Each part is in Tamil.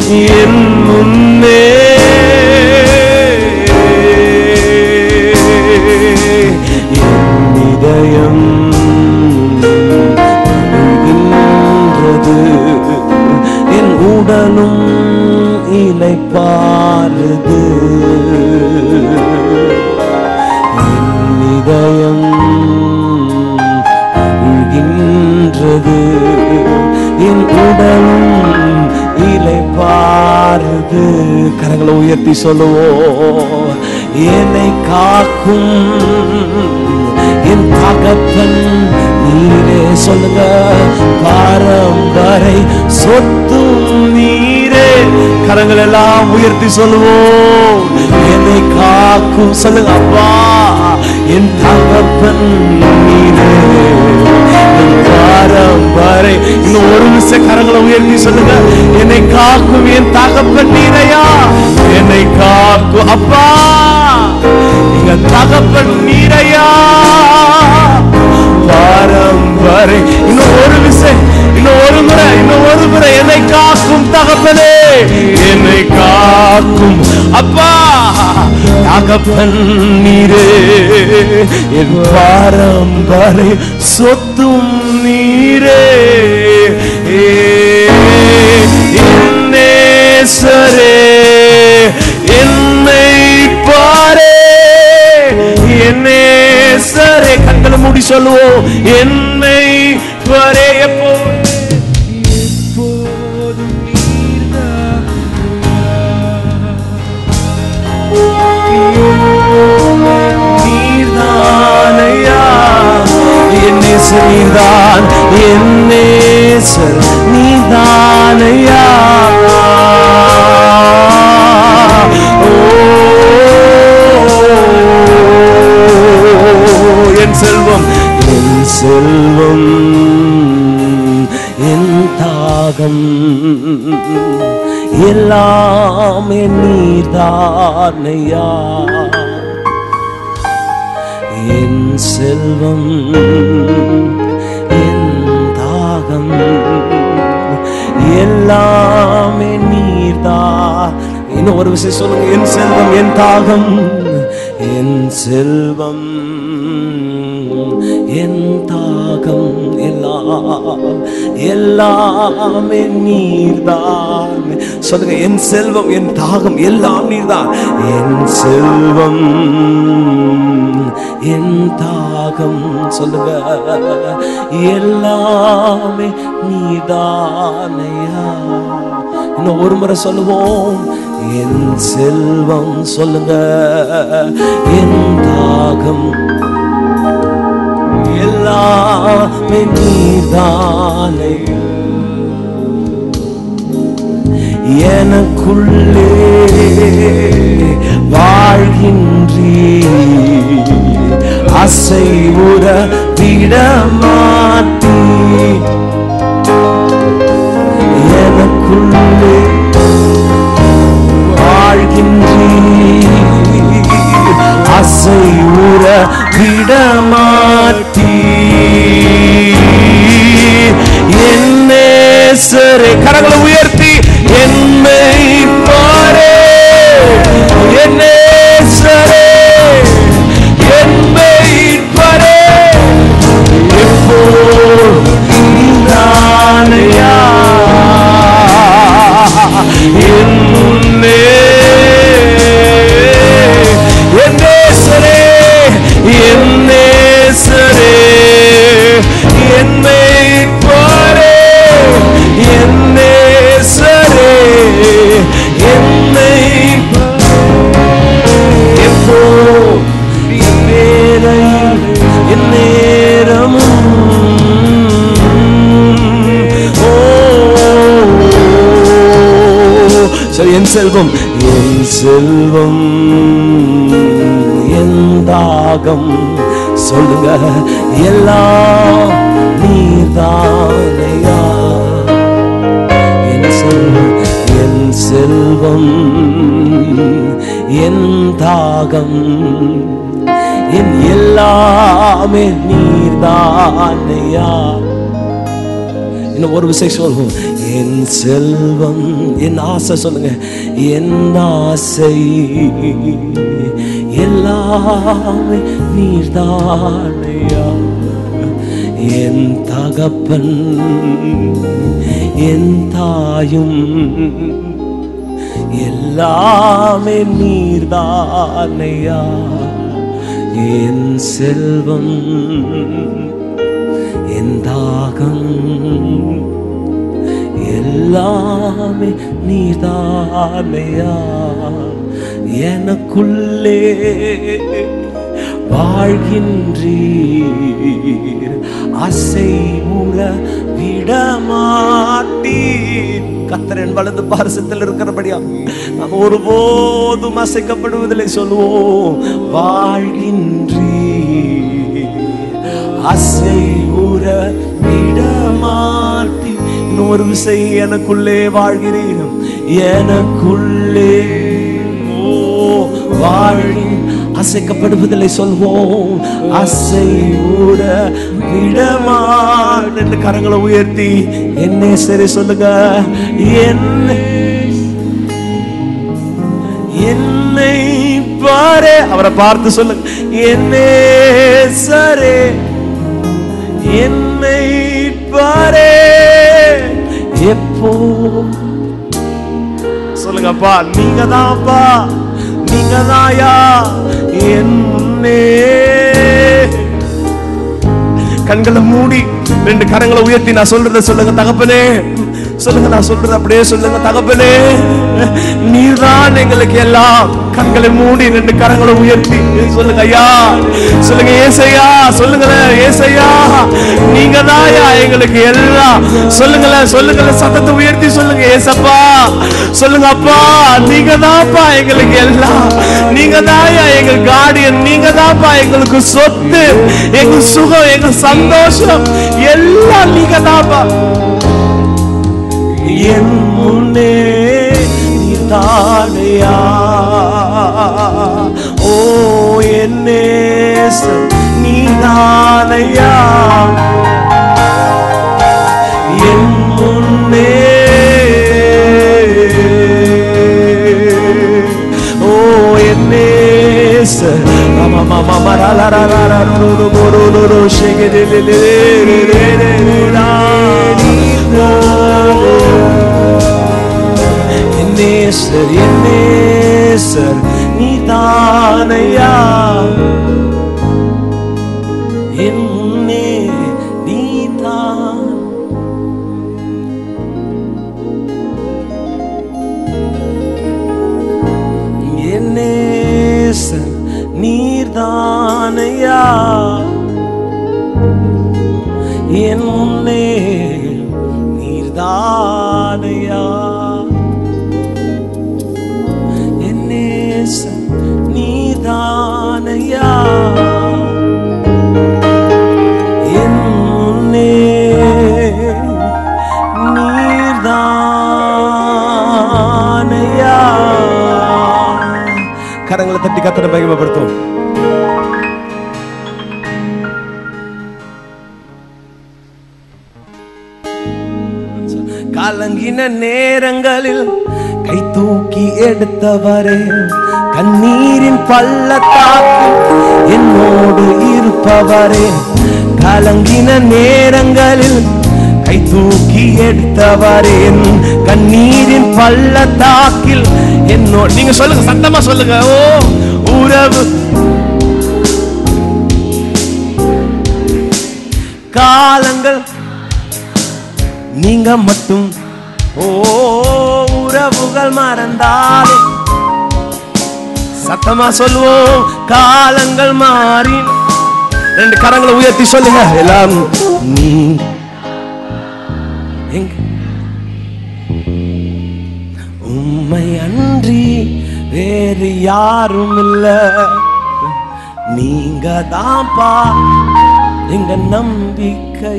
என் முன்னே என் இதயம் அழுகின்றது என் உடலும் இலைப்பாருது என் இதயம் அழுகின்றது என் உடலும் இலைப்பாருது கரங்களை உயர்த்தி சொல்லுவோம் என்னை காக்கும் என் தகப்பன் நீரே சொல்லுங்க பாரம்பரை சொத்தும் நீரே கரங்கள் எல்லாம் உயர்த்தி சொல்லுவோம் என்னை காக்கும் சொல்லுங்க அப்பா என் தகப்பன் நீரே என் பாரம்பரை இன்னும் ஒரு நிமிஷம் கரங்களை உயர்த்தி சொல்லுங்க என்னை காக்கும் என் தகப்பன் நீரையா என்னை காக்கும் அப்பா எங்க தகப்பன் நீரையா பாரம்பரை இன்னும் ஒரு விசை இன்னும் ஒரு முறை இன்னும் ஒரு முறை என்னை காக்கும் தகப்பனே என்னை காக்கும் அப்பா தகப்பன் நீரே என் பாரம்பரை சொத்தும் நீரே என் நேசரே என்னை பாரே என்னே சரே கண்களை மூடி சொல்லுவோம் என்னை வரே எப்போ எப்போதும் நீர்தான் நீர்தானையா என் நேசர் நீர்தான் என் நேசர் நீர்தானையா ஓ என் செல்வம் என் செல்வம் என் தாகம் எல்லாமே நீதானையா என் செல்வம் என் தாகம் எல்லாமே நீர்தான் இன்னும் ஒரு விஷயம் சொல்லுங்க என் செல்வம் என் தாகம் என் செல்வம் என் தாகம் எல்லாம் எல்லாமே நீர்தான் சொல்லுங்க என் செல்வம் என் தாகம் எல்லாம் நீர்தான் என் செல்வம் என் தாகம் சொல்லுங்க எல்லாமே நீதானையா இன்னும் ஒரு முறை சொல்லுவோம் என் செல்வம் சொல்லுங்க என் தாகம் எல்லாமே நீதானை எனக்குள்ளே வாழ்கின்றீ அசைவுற விடமாட்டீ எனக்குள்ளே வாழ்கின்றீ அசை உற விடமாட்டீ என்னே சரே கரங்களை உயர்த்தி என்னை பாரே என்னே சரே என்னை பாரே எப்போ நீதானையா என் முன்னே என் நேசரே என் நேசரே என்னை பாரே என் நேசரே என்னை எப்போ என் வேலையில் என் நேரமும் ஓ சரி என் செல்வம் என் செல்வம் என் தாகம் சொல்லுங்க எல்லாம் நீதானையா என் செல்வம் என் செல்வம் என் தாகம் என் எல்லாமே நீர்தானையா இன்னும் ஒரு விஷயம் சொல்லுவோம் என் செல்வம் என் ஆசை சொல்லுங்க என் ஆசை எல்லாமே நீர்தானையா என் தகப்பன் என் தாயும் எல்லாமே நீர்தானையா என் செல்வம் என் தாகம் எல்லாமே நீர்தானையா எனக்குள்ளே வாழ்கின்றீர் அசை உற விடமாட்டீர் கத்தரன் வலது பாரசத்தில் இருக்கிறபடியா நாம் ஒருபோதும் அசைக்கப்படுவதில்லை சொல்லுவோம் வாழ்கின்றீர் அசை உற விடமாட்டி இன்னொரு விசை எனக்குள்ளே வாழ்கிறீர் எனக்குள்ளே ஓ வாழ்கின் அசைக்கப்படுவதில்லை சொல்வோம் அசை ஊற விடமாட் என்று கரங்களை உயர்த்தி என்னே சரி சொல்லுங்க என்னை என்னை பாரு அவரை பார்த்து சொல்லுங்க என்னே சரே என்னை பாரு எப்போ சொல்லுங்கப்பா நீங்க தான்ப்பா நீங்க தாயா என் முன்னே கண்களை மூடி ரெண்டு கரங்களை உயர்த்தி நான் சொல்றத சொல்லுங்க தகப்பனே சொல்லுங்க நான் சொல்றது அப்படியே சொல்லுங்க தகப்பனே நீர்தான் எங்களுக்கு எல்லாம் கண்களை மூடி ரெண்டு கரங்களை உயர்த்தி சொல்லுங்க ஐயா சொல்லுங்க ஏசையா சொல்லுங்களேன் ஏசையா நீங்க தாயா எங்களுக்கு எல்லாம் சொல்லுங்களேன் சொல்லுங்களேன் சத்தத்தை உயர்த்தி சொல்லுங்க ஏசப்பா சொல்லுங்க அப்பா நீங்க தான்ப்பா எங்களுக்கு எல்லாம் நீங்க தாயா எங்க கார்டியன் நீங்க தான்ப்பா எங்களுக்கு சொத்து எங்க சுகம் எங்க சந்தோஷம் எல்லாம் நீங்க தான்ப்பா என் முன்னே நீதானையா ஓ என்னே நீதானையா என் முன்னே ஓ என்னே மாமா மாமா மரா ரா ரா ரா ரோ ரோ ரோ ரோ ரோ ரோ ஷேகே ரே ரே ரே ரே ரே ரே ரே ரா என்னேசர் என்னேசர் நீதானையா என் முன்னே நீதான் என்னேசர் நீர்தானையா என் முன்னே நீர்தானையா என்னேச நீர்தானையா என் முன்னே நீர்தானையா கரங்களை தட்டி கத்தனை மகிமைப்படுத்தும் கலங்கின நேரங்களில் கை தூக்கி எடுத்தவரே கண்ணீரின் பள்ளத்தாக்கு என்னோடு இருப்பவரே கலங்கின நேரங்களில் கை தூக்கி எடுத்தவரே என் கண்ணீரின் பள்ளத்தாக்கில் என்னோடு நீங்க சொல்லுங்க சத்தமா சொல்லுங்க ஓ உறவு காலங்கள் நீங்க மட்டும் ஓ உறவுகள் மறந்தாலே சத்தமா சொல்லுவோம் காலங்கள் மாறி ரெண்டு கரங்களை உயர்த்தி சொல்லுங்க எல்லாம் நீ எங்க உம்மை அன்றி வேறு யாரும் இல்ல நீங்க தான்ப்பா எங்க நம்பிக்கை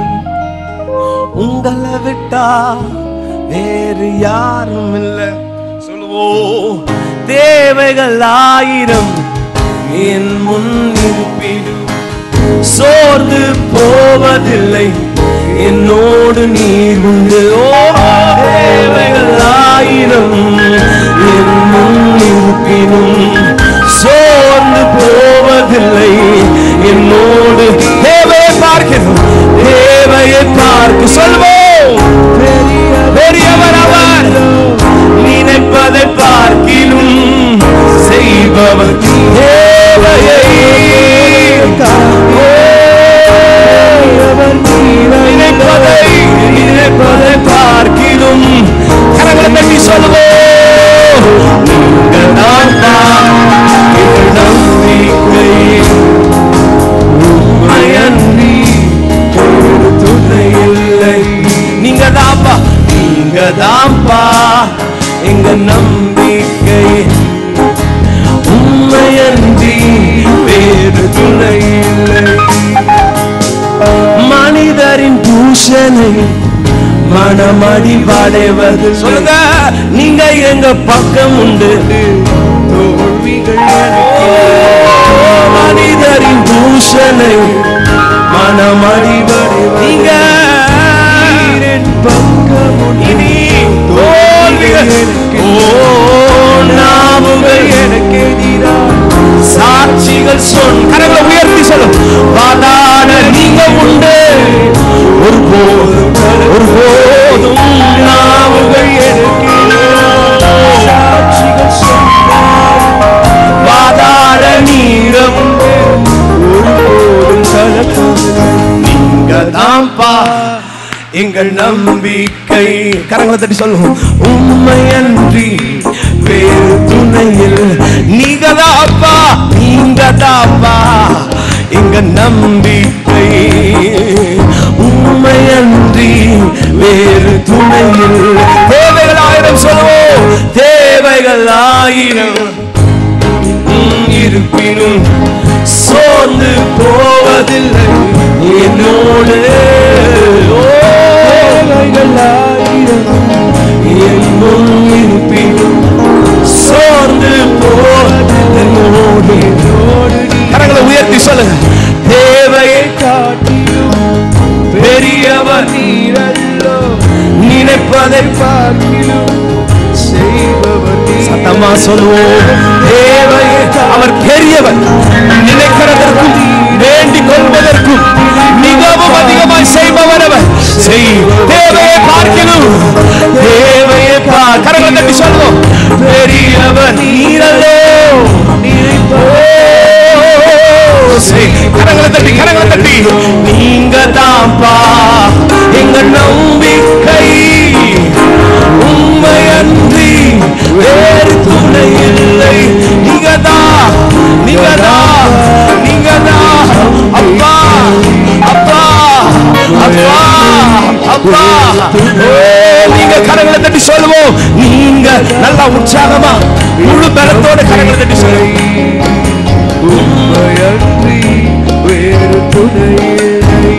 உங்களை விட்டா வேறு யாரும் இல்லை சொல்லுவோம் தேவைகள் ஆயிரம் என் முன் இருப்பிடும் சோர்ந்து போவதில்லை என்னோடு நீர் உண்டு ஓ தேவைகள் ஆயிரம் என்னும் இருப்பினும் சோர்ந்து போவதில்லை என்னோடு தேவையை பார்க்கிறோம் தேவையை பார்க்க சொல்வோம் பெரியவர் அவர் நினைப்பதை பார்க்கிலும் செய்பவர் தேவையை நினைப்பதை நினைப்பதை பார்க்கிலும் கரங்களை தட்டி சொல்லுவோம் நீங்கள் தான் நம்பிக்கை உண்மையன்றி ஒரு துணை இல்லை நீங்க தான்ப்பா நீங்க தான்ப்பா எங்க நம்பிக்கை உண்மையன்றி வேறு துணை இல்லை மனிதரின் பூஷனை மனமடி படைவது சொல்லுங்க நீங்க எங்க பக்கம் உண்டு தோல்விகள் எனக்கு மனிதரின் பூஷனை மனமடி நீங்க பக்கம் இனி தோல்விகள் ஓ நாவுகள் எனக்கு எதிராக சாட்சிகள் சொல் கரங்களை உயர்த்தி சொல்லும் வாதாட நீங்க உண்டு ஒரு போதும் ஒரு போதும் நாவுகள் எனக்கு சாட்சிகள் சொன்னார் வாதாட நீங்க உண்டு ஒரு போதும் கலக்கம் நீங்க தான்ப்பா எங்கள் நம்பிக்கை கரங்களை தட்டி சொல்லுவோம் உண்மையன்றி வேறு துணையில் நீங்க தாப்பா நீங்க தாப்பா எங்க நம்பிக்கை உண்மையன்றி வேறு துணையில் தேவைகள் ஆயிரம் சொல்லுவோம் தேவைகள் ஆயிரம் உம் இருப்பினும் சோர்ந்து போவதில்லை என்னோடு ஓ, தேவைகள் ஆயிரம் என் முன் இருப்பினும் சோர்ந்து போவதில்லை என்னோடு கரங்களை உயர்த்தி சொல்லுங்க தேவையை காட்டியும் பெரியவர் நீரல்லோ நினைப்பதை பார்க்கிலும் செய்பவர் சத்தமா சொல்லுவோம் தேவையை அவர் பெரியவர் நினைக்கிறதற்கும் வேண்டிக் கொள்வதற்கும் மிகவும் அதிகமாய் செய்பவர் அவர் செய் தேவையை பார்க்கணும் தேவையை பார் கரங்களை தட்டி சொல்லுவோம் பெரியவர் நீரல்லோ ஓ, செய். கரங்களை தட்டி கரங்களை தட்டி நீங்க தான்ப்பா எங்க நம்பிக்கை உண்மையன்றி வேறு துணை இல்லை நீங்கதா நீங்கதா நீங்கதா அப்பா அப்பா அப்பா அப்பா ஓ நீங்க கரங்களை தட்டி சொல்லுவோம் நீங்க நல்லா உற்சாகமா முழு பலத்தோட கரங்களை தட்டி சொல்லுவோம் உண்மையன்றி வேறு துணை இல்லை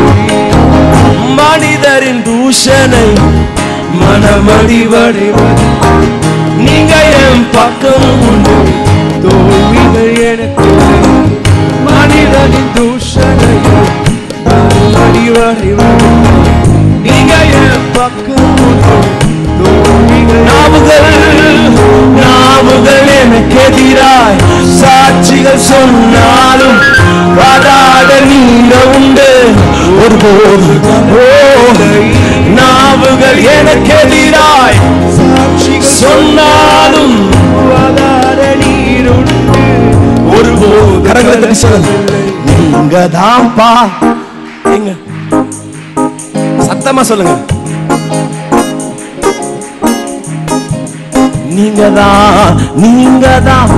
மனிதரின் தூஷனை மனமடிவடைவது நீங்க என் பக்கம் உண்டு தோல்விகள் எனக்கு மனிதனின் தூஷனை மனமடிவடைவது நீங்க என் பக்கம் உண்டு தோல்விகள் நாவுகள் நாவுகள் எனக்கு எதிராய் சாட்சிகள் சொன்னாலும் வாதாட நீங்க உண்டு ஒருபோது ஓ நாவுகள் எனக்கு எதிராய் சொன்னாலும் வாதாட நீர் உண்டு ஒருபோது கரங்களை தட்டி சொல்லுங்க நீங்க தான்ப்பா எங்க சத்தமா சொல்லுங்க நீங்க தான் நீங்க தான்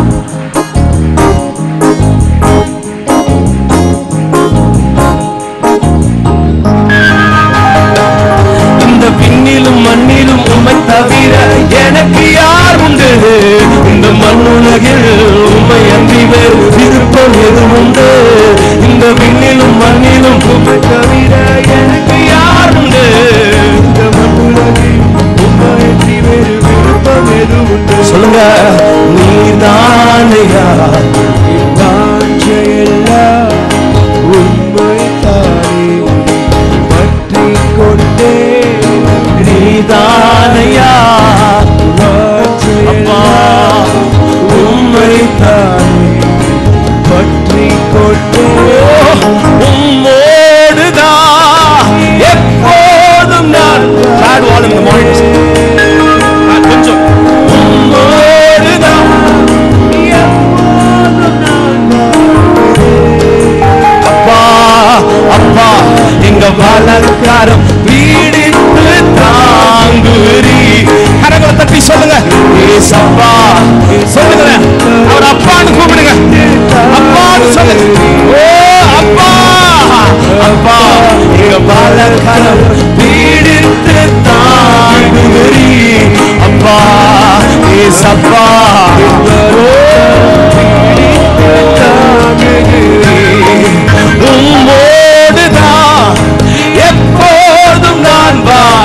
இந்த விண்ணிலும் மண்ணிலும் உம்மை தவிர எனக்கு யார் உண்டு இந்த மண்ணுலகில் உம்மை அன்றி வேறு விருப்பம் எது உண்டு இந்த விண்ணிலும் மண்ணிலும் உம்மை தவிர எனக்கு யார் உண்டு இந்த மண்ணுலகில் உம்மை அன்றி வேறு விருப்பம் எது உண்டு சொல்லுங்க நீதானையா வாஞ்சையெல்லாம் ஏசப்பா சொல்லுங்களேன் அவர் அப்பான்னு கூப்பிடுங்க அப்பான்னு சொல்லுங்க ஓ அப்பா அப்பா எங்க பாலக்கரம் பீடித்து தாங்குகிறீ அப்பா ஏசப்பா ஓ உம்மோடுதான் எப்போதும் நான்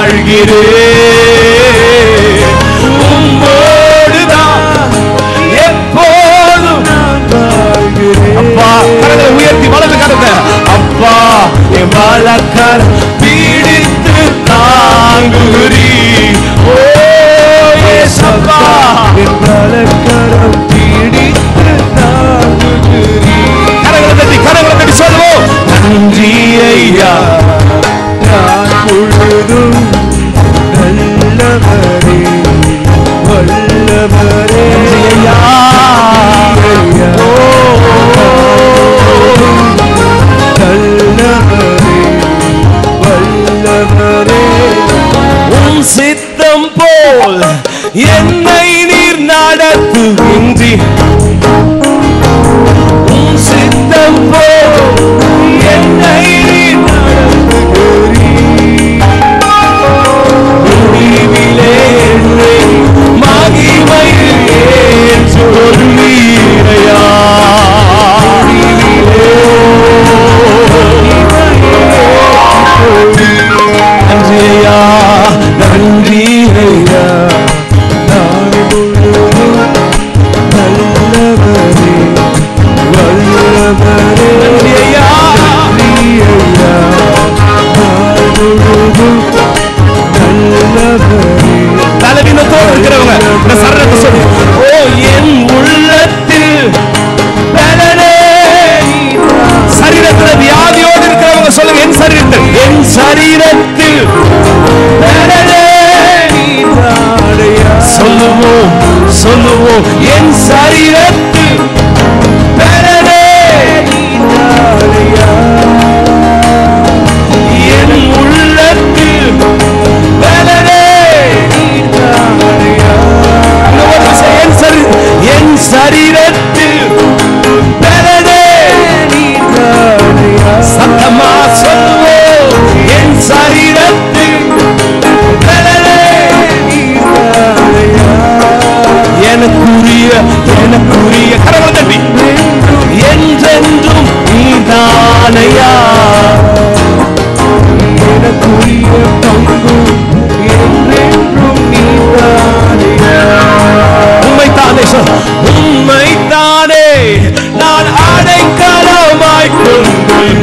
வாழ்கிறேன் உம்மோடுதான் எப்போதும் நான் வாழ்கிறேன் அப்பா கரங்களை உயர்த்தி வலது கரத்தை அப்பா என் வழக்கர் பீடித்து தாங்குகிறீ ஓ ஏசப்பா என் வழக்கரம் பீடித்து தாங்குகிறீ கரங்களை தட்டி கரங்களை தட்டி சொல்லுவோம் நன்றி ஐயா நான் முழுதும் நல்லவரே வல்லவரே ஐயா நல்லவரே வல்லவரே உன் சித்தம் போல் என்னை நீர் நடத்துகின்றி உன் சித்தம் போல் என்னை நீர் நடத்துகிறீர் முடிவிலே என்னை மகிமையில் ஏற்றுக்கொள்வீரையா. நன்றி ஐயா, நன்றி ஐயா. நான் முழுதும் நல்லவரே, வல்லவரே. நன்றி ஐயா. நான் முழுதும் பலவீனத்தோடு இருக்கிறவங்க இந்த சரணத்தை சொல்லு ஓ என் உள்ளத்தில் பலனே சரீரத்தில் வியாதியோடு இருக்கிறவங்க சொல்லுங்க என் சரீரத்தில் என் சரீரத்தில் பலனே சொல்லுவோம் சொல்லுவோம் என் சரீரத்தில் பலனே என் உள்ளத்தில் பலனே அந்த ஒரு விஷயம், என் சரீ- என் சரீரத்தில் பலனே சத்தமா சொல்லுவோம் என் சரீரத்தில் பலனே எனக்குரிய எனக்குரிய கரங்களை தட்டி என்றென்றும் நீதானையா எனக்குரிய பங்கும் என்றென்றும் நீதானையா உண்மைத்தானே சொல் உண்மைத்தானே நான் அடைக்கலமாய் கொண்டேன்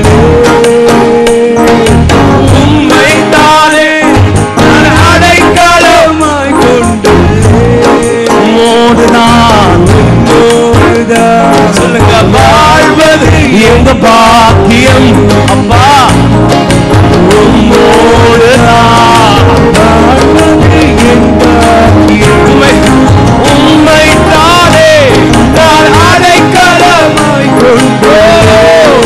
உண்மைத்தானே நான் அடைக்கலமாய் கொண்டேன் உம்மோடுதான் உம்மோடுதான் சொல்லுங்க வாழ்வது எங்க பாக்கியம் அப்பா உம்மோடுதான் வாழ்வது என் பாக்கியம் உண்மை உண்மைத்தானே நான் அடைக்கலமாய் கொண்டேன்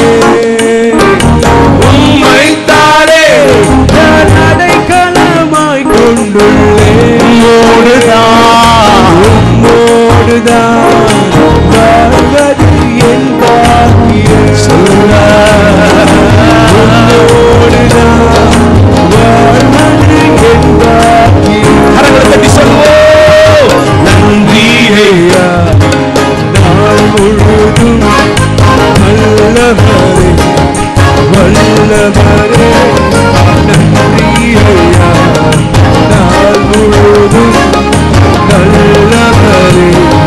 உண்மைத்தானே நான் அடைக்கலமாய் கொண்டுள்ளேன் உம்மோடுதான் உம்மோடுதான் வாழ்வது என் பாக்கியம் சொல்ல உம்மோடுதான் வாழ்வது என் பாக்கியம் கரங்களை தட்டி சொல்லுவோம் நன்றி ஐயா நாள் முழுதும் நல்லவரே வல்லவரே நன்றி ஐயா நாள் முழுதும் நல்லவரே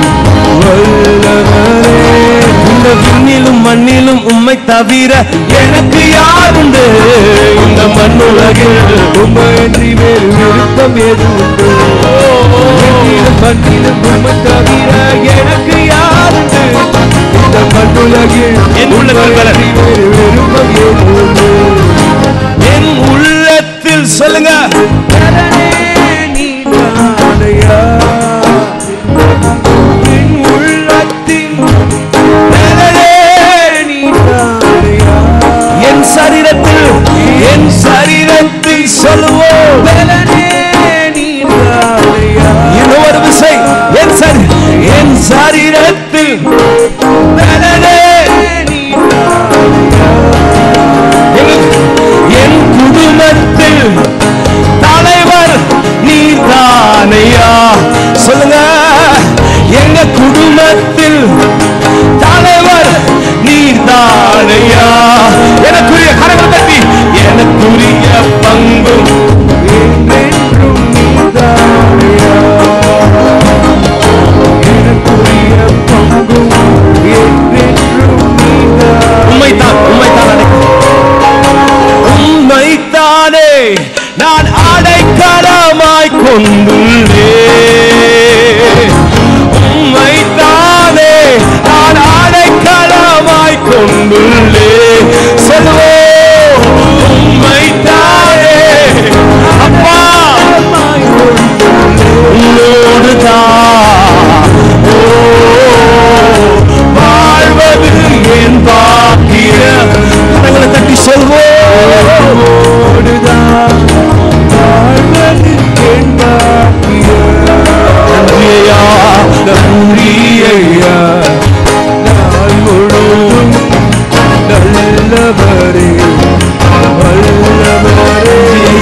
வல்லவரே இந்த விண்ணிலும் மண்ணிலும் உம்மை தவிர எனக்கு யாருண்டு இந்த மண்ணுலகில் உண்மையின்றி வேறு விருப்பம் எது உண்டு விண்ணிலும் மண்ணிலும் உம்மை தவிர எனக்கு யாருண்டு இந்த மண்ணுலகில் என் உள்ளத்தில் வேறு விருப்பம் எது உண்டு என் உள்ளத்தில் சொல்லுங்க என் உள்ளத்தின் என் சரீரத்தில் என் சரீரத்தில் சொல்லுவோம் இன்னொரு விசை என் எங்க குடும்பத்தில் தலைவர் நீர்தானையா எனக்குரிய கரங்கள் தட்டி எனக்குரிய பங்கும் என்றென்றும் நீர்தானையா எனக்குரிய பங்கும் என்றென்றும் நீர்தானையா உண்மைதான் உண்மைதான் உண்மைத்தானே நான் அடைக்கலமாய் கொண்டுள்ளே உண்மைத்தானே நான் அடைக்கலமாய் கொண்டுள்ளே செல்வோ உண்மைத்தானே அப்பா உன்னோடுதான் ஓ வாழ்வது என் பாக்கிய கரங்களை தட்டி சொல்வோம் நன்றியா நன்றியா நாள் முழுவதும் நல்லவரே வல்லவரே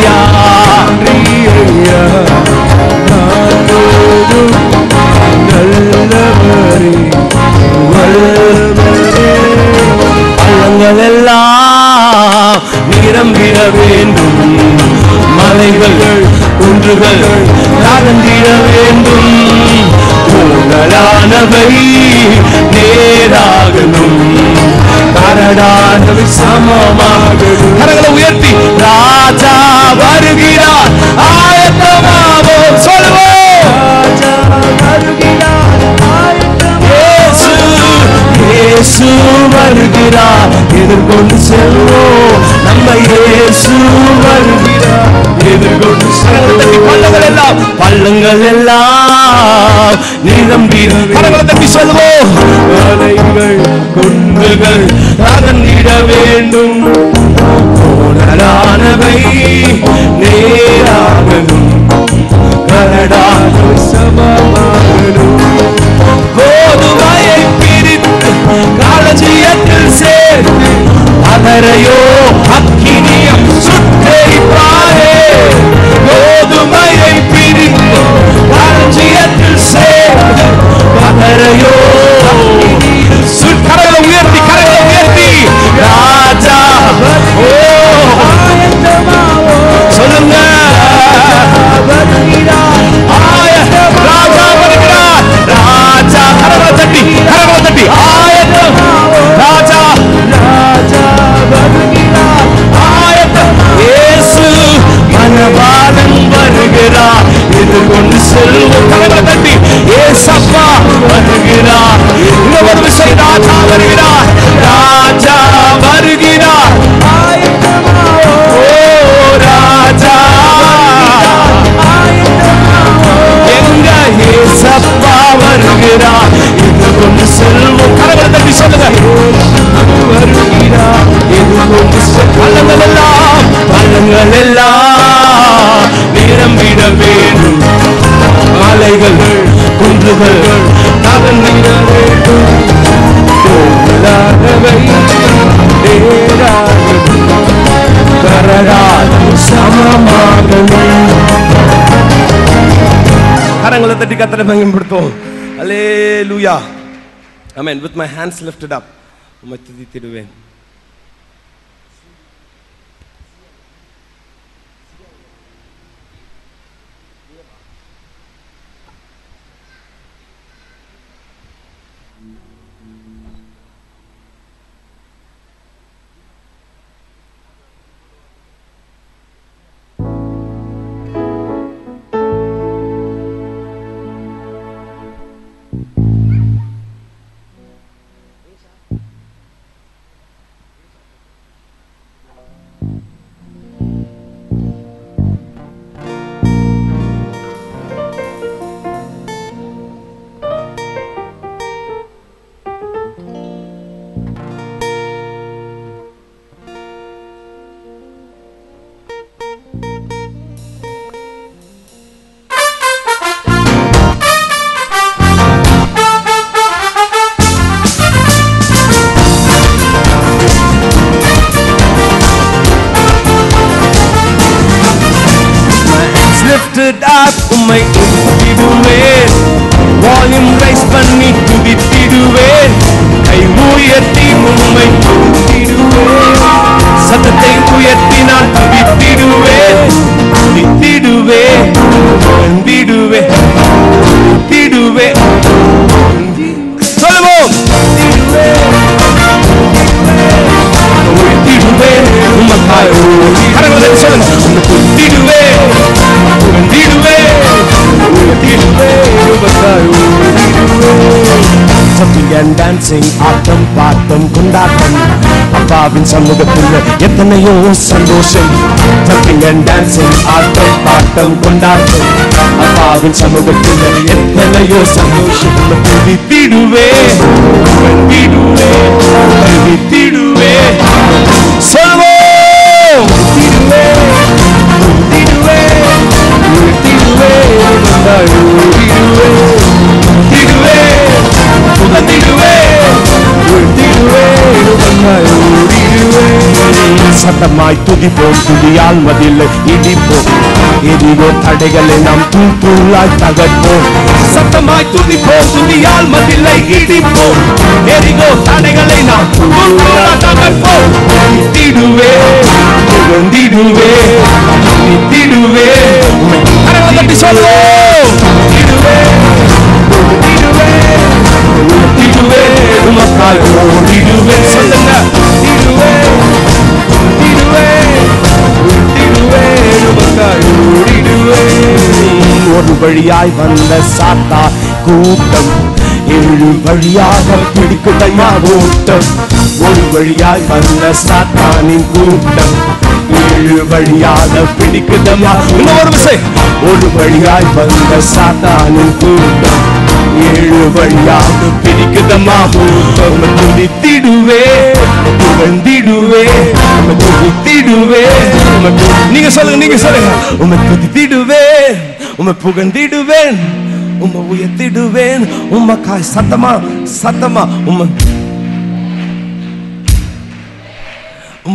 நன்றியா நாள் முழுவதும் நல்லவரே வல்லவரே பள்ளங்கள் எல்லாம் நிரம்பிட வேண்டும் மலைகள் குன்றுகள் நகர்ந்திட வேண்டும் கூடலானவை நேராகணும் கரடானவை சமமாகணும் கரங்களை உயர்த்தி ராஜா வருகிறார் ஆயத்தமாவோம் சொல்வோம் ராஜா வருகிறார் இயேசு இயேசு வருகிறார் எதிர்கொண்டு செல்வோம் நம்ம இயேசு வருகிறார் எதிர்கொண்டு செல்வோம் பள்ளங்கள் எல்லாம் பள்ளங்கள் எல்லாம் நிரம்பி கரங்களை தட்டி சொல்வோம் மலைகள் குன்றுகள் அகன்றிட வேண்டும் கோணலானவை நேராகணும் கரடான சமமாகணும் கோதுமையை பிரித்து களஞ்சியத்தில் சேர்த்து அதரையோ அக்கினியம் சுட்டெரிப்பாரே கோதுமையை பிரித்து களஞ்சியத்தில் சேர்த்து அதரையோ கரங்களை உயர்த்தி கரங்களை உயர்த்தி ராஜா ஓ சொல்லுங்க ஆய ராஜா வருகிறார் ராஜா கரங்களை தட்டி கரங்களை தட்டி ஆயத்தம் ராஜா ராஜா வருகிறார் ஆயத்தம் இயேசு மனவாளன் வருகிறார் எதிர்கொண்டு செல்வோம் கரங்களை தட்டி ஏசப்பா வருகிறார் இன்னொரு விஷயம் ராஜா வருகிறார் ராஜா வருகிறார் ஓ ராஜா எங்க ஏசப்பா வருகிறார் இது கொண்டு செல்வோம் கரங்களை தட்டி சொல்லுங்க வருகிறார் இது கொண்டு பள்ளங்கள் எல்லாம் பள்ளங்கள் எல்லாம் நிரம்பிட வேண்டும் மலைகள் குன்றுகள் நகர்ந்திட வேண்டும் கோவிலானவை நேராகவே கரடால் சமமாகவே கரங்களை தட்டி கத்தரை மகிமைப்படுத்துவோம் hallelujah amen with my hands lifted up உம்மை துதித்திடுவேன் உயர்த்தி உண்மை துதித்திடுவேன் சத்தத்தை உயர்த்தி நான் துதித்திடுவேன் துதித்திடுவேன் துதித்திடுவேன் துதித்திடுவேன் சொல்லுவோம் உயர்த்திடுவேன் உமக்காய் கரங்களை சொல்லுங்க உன்னை துதித்திடுவேன் உயர்த்திடுவேன் உயர்த்திடுவேன் உமக்காய் Jumping and dancing ஆட்டம் பாட்டம் கொண்டாட்டம் அப்பாவின் சமூகத்தில் எத்தனையோ சந்தோஷம் Jumping and dancing ஆட்டம் பாட்டம் கொண்டாட்டம் அப்பாவின் சமூகத்தில் எத்தனையோ சந்தோஷம் துதித்திடுவே துதித்திடுவே துதித்திடுவே சொல்வோம் துதித்திடுவே துதித்திடுவே துதித்திடுவே துதித்திடுவே துதித்திடுவே புகழ்ந்திடுவே உழ்த்திடுவே ஓடிடுவே சத்தமாய் துதிப்போம் துதியால் மதில் இடிப்போம் எரிவோ தடைகளை நாம் தூள் தூளாய் தகர்ப்போம் சத்தமாய் துதிப்போம் துதியால் மதிலை இடிப்போம் எரிகோ தடைகளை நாம் தூள் தூளாய் தகர்ப்போம் திடுவே புகழ்ந்திடுவே திடுவே கரங்களை தட்டி சொல்லுவோம் திடுவே திடுவே திடுவே உமக்கால் ஓடிடுவே சொல்லுங்க திடுவே திடுவே திடுவே உமக்கால் ஓடிடுவே ஒரு வழியாய் வந்த சாத்தா கூட்டம் ஏழு வழியாக பிடிக்குதையா ஓட்டம் ஒரு வழியாய் வந்த சாத்தானின் கூட்டம் ஏழு வழியாக பிடிக்குதம்மா இன்னொரு விஷயம் ஒரு வழியாய் வந்த சாத்தானின் கூட்டம் ஏழு வழியாக பிடிக்குதம்மா கூட்டம் துதித்திடுவே புகழ்ந்திடுவே துதித்திடுவே நீங்க சொல்லுங்க நீங்க சொல்லுங்க உமை துதித்திடுவே உமை புகழ்ந்திடுவேன் உம்மை உயர்த்திடுவேன் உமக்காய் சத்தமா சத்தமா உம்மை உம்மை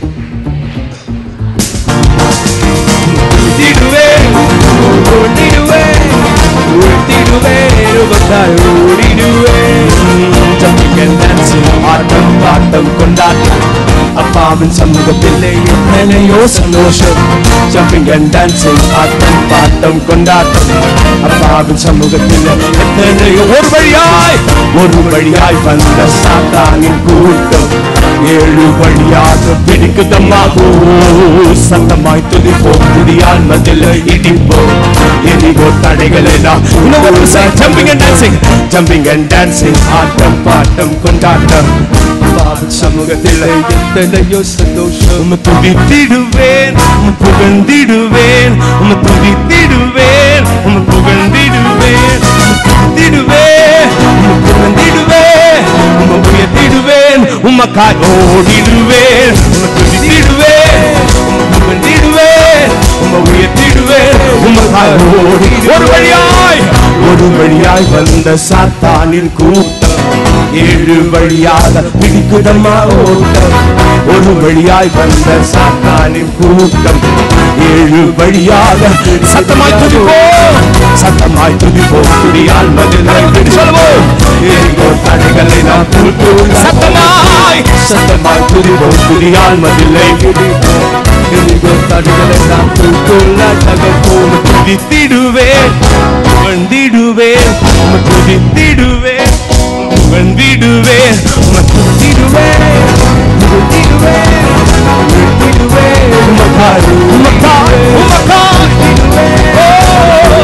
உயர்த்திடுவேன் உயர்த்திடுவேன் உயர்த்திடுவேன் உமக்காய் ஓடிடுவேன் jumping and dancing ஆட்டம் பாட்டம் கொண்டாட்டம் அப்பாவின் சமூகத்திலே எத்தனையோ சந்தோஷம் jumping and dancing ஆட்டம் பாட்டம் கொண்டாட்டம் அப்பாவின் சமூகத்திலே எத்தனையோ ஒரு வழியாய் ஒரு வழியாய் வந்த சாத்தானின் கூட்டம் ஏழு வழியாக பிடிக்குதம்மா ஓ, சத்தமாய் துதிப்போம் துதியால் மதில் இடிப்போம் எரிகோ தடைகளை நாம் இன்னும் ஒரு jumping and dancing jumping and dancing ஆட்டம் பாட்டம் கொண்டாட்டம் பாவ சமூகத்தில் எத்தனையோ சந்தோஷம் உம்மை துதித்திடுவேன் உம்மை புகழ்ந்திடுவேன் உம்மை துதித்திடுவேன் உம்மை புகழ்ந்திடுவேன் உம்மை துதித்திடுவேன் உம்மை புகழ்ந்திடுவேன் உம்மை உயர்த்திடுவேன் உமக்காய் ஓடிடுவேன் உம்மை துதித்திடுவேன் உம்மை புகழ்ந்திடுவேன் உம்மை உயர்த்திடுவேன் உமக்காய் ஓடி ஒரு வழியாய் ஒரு வழியாய் வந்த சாத்தானின் கூட்டம் ஏழு வழியாக பிடிக்குதம்மா ஓட்டம் ஒரு வழியாய் வந்த சாத்தானின் கூட்டம் ஏழு வழியாக சத்தமாய் துதிப்போம் சத்தமாய் துதிப்போம் துதியால் மதிலை பிடி சொல்வோம் ஏறிகோ தடைகளை நாம் தூள் தூள் சத்தமாய் சத்தமாய் துதிப்போம் துதியால் மதிலை பிடிப்போம் எரிகோ தடைகளை நாம் தூள் தூளாய் தகர்ப்போம் துதித்திடுவேன் புகழ்ந்திடுவேன் உம்மை துதித்திடுவேன் புகழ்ந்திடுவேன் உம்மை துதித்திடுவேன் புகழ்ந்திடுவேன் புகழ்ந்திடுவேன் உமக்காய் உமக்காய் உமக்காய் ஓ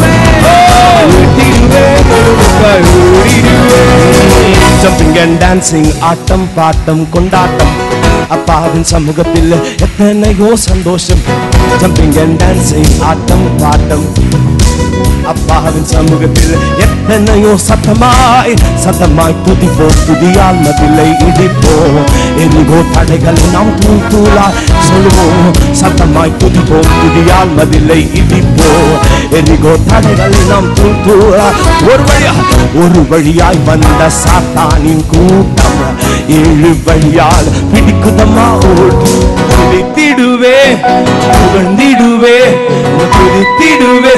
ஜம்பிங் அண்ட் டான்சிங் ஆட்டம் பாட்டம் கொண்டாட்டம் அப்பாவின் சமூகத்தில் எத்தனையோ சந்தோஷம் ஜம்பிங் அண்ட் டான்சிங் ஆட்டம் பாட்டம் அப்பாவின் சமூகத்தில் எத்தனையோ சத்தமாய் சத்தமாய் துதிப்போம் துதியால் மதிலை இடிப்போம் எரிகோ தடைகளை நாம் தூள் தூளாய் சொல்லுவோம் சத்தமாய் துதிப்போம் துதியால் மதிலை இடிப்போம் எரிகோ தடைகளை நாம் தூள் தூளாய் ஒரு வழியா ஒரு வழியாய் வந்த சாத்தானின் கூட்டம் ஏழு வழியால் பிடிக்குதம்மா ஓடி துதித்திடுவே புகழ்ந்திடுவே துதித்திடுவே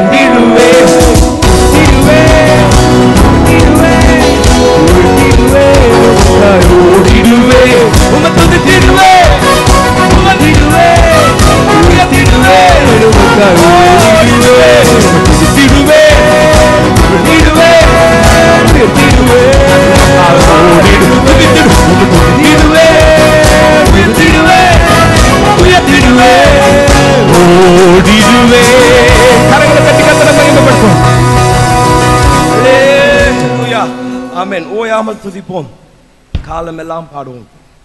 புகழ்ந்திடுவே துதித்திடுவே துதித்திடுவே துதித்திடுவே ஆமென் ஓயாமல் துதிப்போம் காலமெல்லாம் பாடுவோம்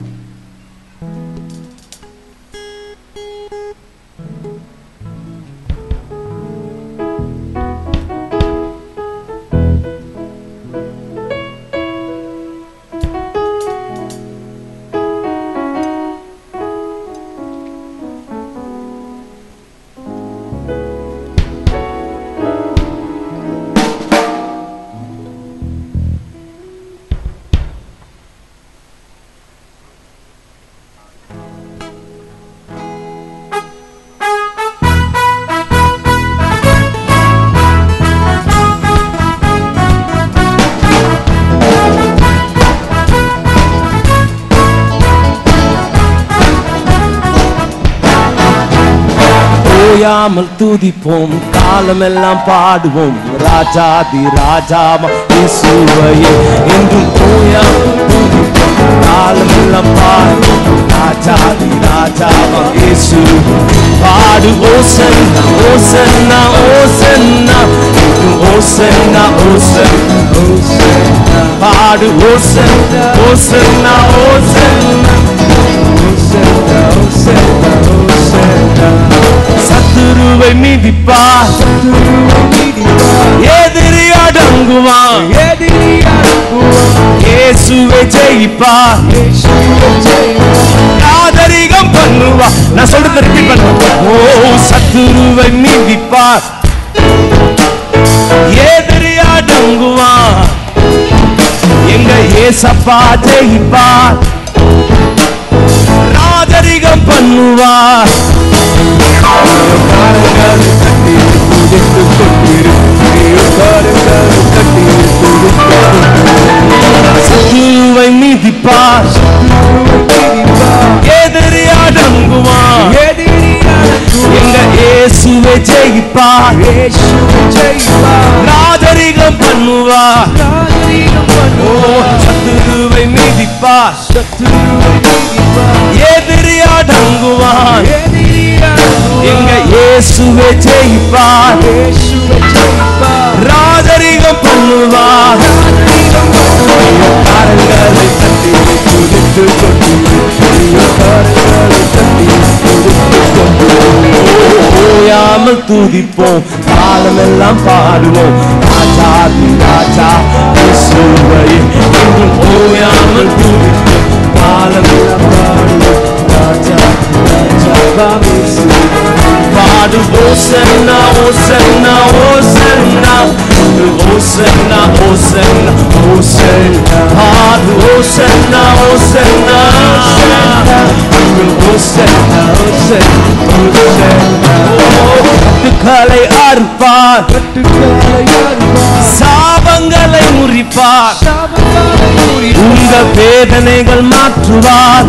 ஓயாமல் துதிப்போம் காலமெல்லாம் பாடுவோம் ராஜாதி ராஜாமா இயேசுவையே என்றும் ஓயாமல் துதிப்போம் காலமெல்லாம் பாடுவோம் ராஜாதி ராஜாமா இயேசு பாடு ஓசன்னா ஓசன்னா ஓசன்னா என்றும் ஓசன்னா ஓசன்னா ஓசன்னா பாடு ஓசன்னா ஓசன்னா ஓசன்னா ஓசன்னா ஓசன்னா ஓசன்னா சத்துருவை மிதிப்பார் எதிரி அடங்குவான் இயேசுவை ஜெயிப்பார் ஆதரிகம் பண்ணுவா நான் சொல்றது ரிப்பீட் பண்ண ஓ சத்துருவை மிதிப்பார் எதிரி அடங்குவான் எங்க ஏசப்பா ஜெயிப்பார் ராஜரிகம் பண்ணுவார் காரங்கள் தட்டி துதித்து கொண்டிரு காரங்கள் தட்டி சத்துருவை மிதிப்பார் எதிரி அடங்குவான் எங்க இயேசுவை ஜெயிப்பார் ராஜரிகம் பண்ணுவார் ஓ சத்துருவை மிதிப்பார் எதிரி அடங்குவான் எங்க இயேசுவை ஜெயிப்பார் ராஜரிகம் பண்ணுவார் காரங்களை தட்டி துதித்து கொண்டு காரங்களை தட்டி துதித்து கொண்டு ஓயாமல் துதிப்போம் காலமெல்லாம் பாடுவோம் ராஜாதி ராஜா இயேசுவையே என்றும் ஓயாமல் துதிப்போம் காலமெல்லாம் பாடுவோம் ராஜா ராஜா இயேசுவையே பாடு ஓசன்னா ஓசன்னா ஓசன்னா ஓசன்னா ஓசன்னா ஓசன்னா பாடு ஓசன்னா ஓசன்னா ஓசன்னா ஓசன்னா கட்டுக்களை அறுப்பார் சாபங்களை முறிப்பார் உங்க வேதனைகள் மாற்றுவார்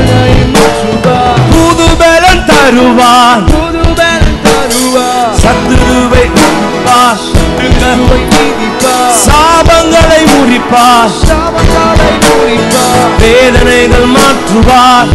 புது பலன் தருவார் சத்துருவை அழிப்பார். சாபங்களை முறிப்பார் வேதனைகள் மாற்றுவார்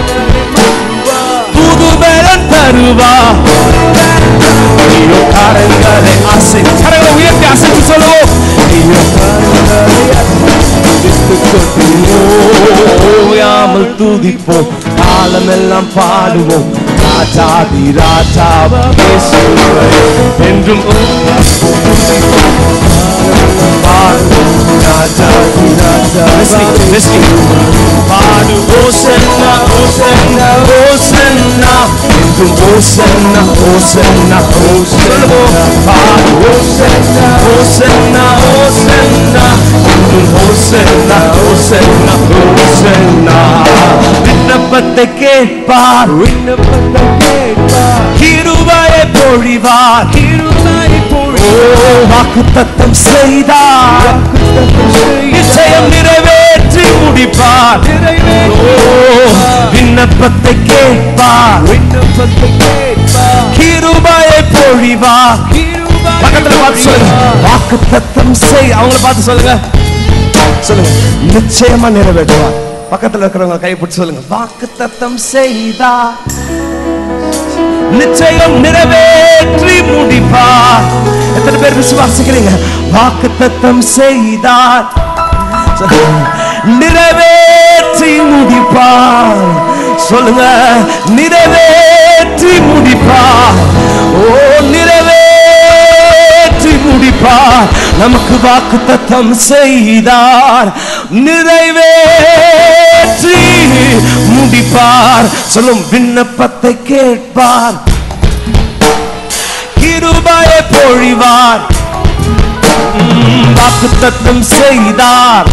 புது பலன் தருவார் ஐயோ காரங்களை அசை கரங்களை உயர்த்தி அசைத்து சொல்லுவோம் ஐயோ காரங்களை அசைத்துக் கொண்டு ஓயாமல் துதிப்போம் காலமெல்லாம் பாடுவோம் ராஜாதி ராஜாவா இயேசுவை என்றும் பாடுவோம் ராஜாதி ராஜாவா பாடு ஓசன்னா ஓசன்னா ஓசன்னா என்றும் ஓசன்னா ஓசன்னா ஓசன்னா பாடு ஓசன்னா ஓசன்னா ஓசன்னா என்றும் ஓசன்னா ஓசன்னா ஓசன்னா விண்ணப்பத்தை கேட்பார் கிருபையை பொழிவார் ஓ வாக்கு தத்தம் செய்தார் நிச்சயம் நிறைவேற்றி முடிப்பார் ஓ விண்ணப்பத்தை கேட்பார் கிருபையை பொழிவார் பக்கத்துல பார்த்து சொல்லுங்க வாக்கு தத்தம் செய் அவங்கள பார்த்து சொல்லுங்க சொல்லுங்க நிச்சயமா நிறைவேற்றுவார் பக்கத்துல இருக்கிறவங்க கை பிடிச்சு சொல்லுங்க வாக்கு தத்தம் செய்தா நிச்சயம் நிறைவேற்றி முடிப்பார் எத்தனை பேர் விசுவாசிக்கிறீங்க வாக்கு தத்தம் செய்தார் நிறைவேற்றி முடிப்பார் சொல்லுங்க நிறைவேற்றி முடிப்பார் ஓ நிறைவேற்றி முடிப்பார் நமக்கு வாக்கு தத்தம் செய்தார் நிறைவேற்றி முடிப்பார் சொல்லும் விண்ணப்பத்தை கேட்பார் கிருபையை பொழிவார் வாக்கு தத்தம் செய்தார்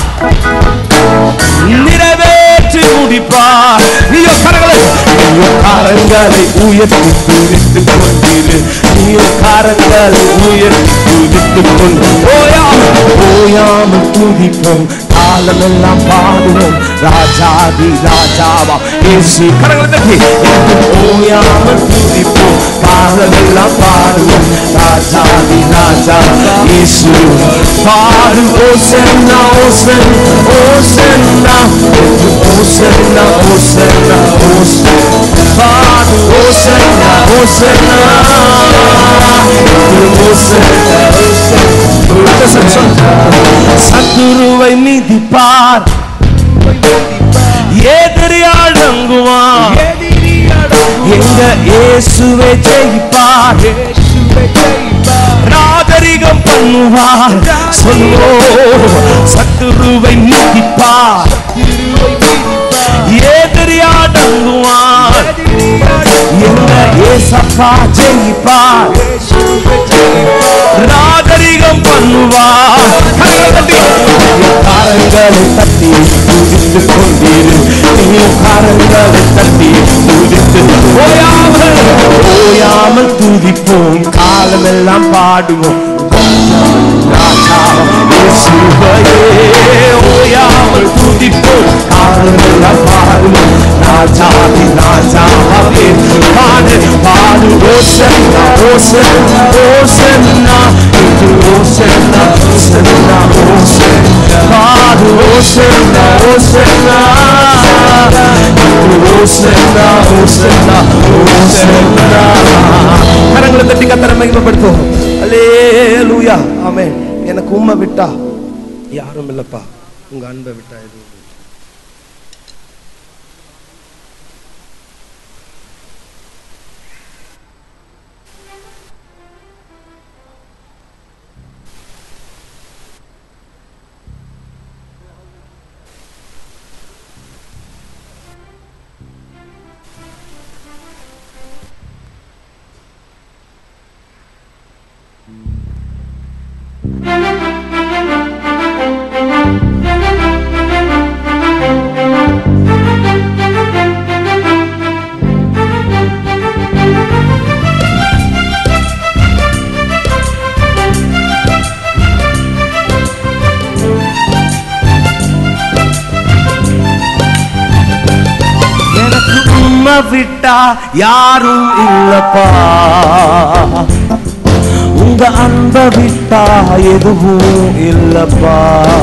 நிறைவேற்றி முடிப்பார் நீயோ கரங்களை நீயோ கரங்களை உயர்த்தி துதித்துக் கொண்டிரு நீயோ கரங்களை உயர்த்தி துதித்துக் கொண்டு ஓயாமல் ஓயாமல் துதிப்போம் காலமெல்லாம் பாடுவோம் ராஜாதி ராஜாவா இயேசு கரங்களை தட்டி ஓயாமல் துதிப்போம் காலமெல்லாம் பாடுவோம் ராஜாதி ராஜா இயேசு பாடு ஓசன்னா ஓசன் ஓசன்னா ஓசன்னா ஓசன்னா ஓசன் பாடு ஓசன்னா ஓசன்னா ஓசன்னா சத்துருவை மிதிப்பார் எதிரியால் நங்குவான் எங்க இயேசுவை ஜெயிப்பார் நாகரிகம் பண்ணுவார் சொல்லுவோம் சத்துருவை மிதிப்பார் எதிரியா நங்குவார் எங்க ஏசப்பா ஜெயிப்பார் நாகரிகம் பண்ணுவார் காரங்களை தட்டி துதித்துக் கொண்டீரு நீ காரங்களை தட்டி துதித்து ஓயாமல் ஓயாமல் துதிப்போம் காலமெல்லாம் பாடுவோம் ராஜா இயேசுவையே ஓயாமல் துதிப்போம் காலமெல்லாம் பாடுவோம் ராஜாதி ராஜாவே பாடு பாடு ஓசன்னா ஓசன்னா ஓசன்னா இது ஓசன்னா ஓசன்னா ஓசன்னா பாடு ஓசன்னா ஓசன்னா இது ஓசன்னா ஓசன்னா ஓசன்னா கரங்களை தட்டி கத்தரை மகிமைப்படுத்துவோம் அல்லேலூயா ஆமென் எனக்கு உண்மை விட்டா யாரும் இல்லப்பா உங்க அன்பை விட்டா எதுவும் இல்லை. எனக்கு உண்மை விட்டா யாரும் இல்லப்பா உங்க அன்ப விட்டா எதுவும் இல்லப்பா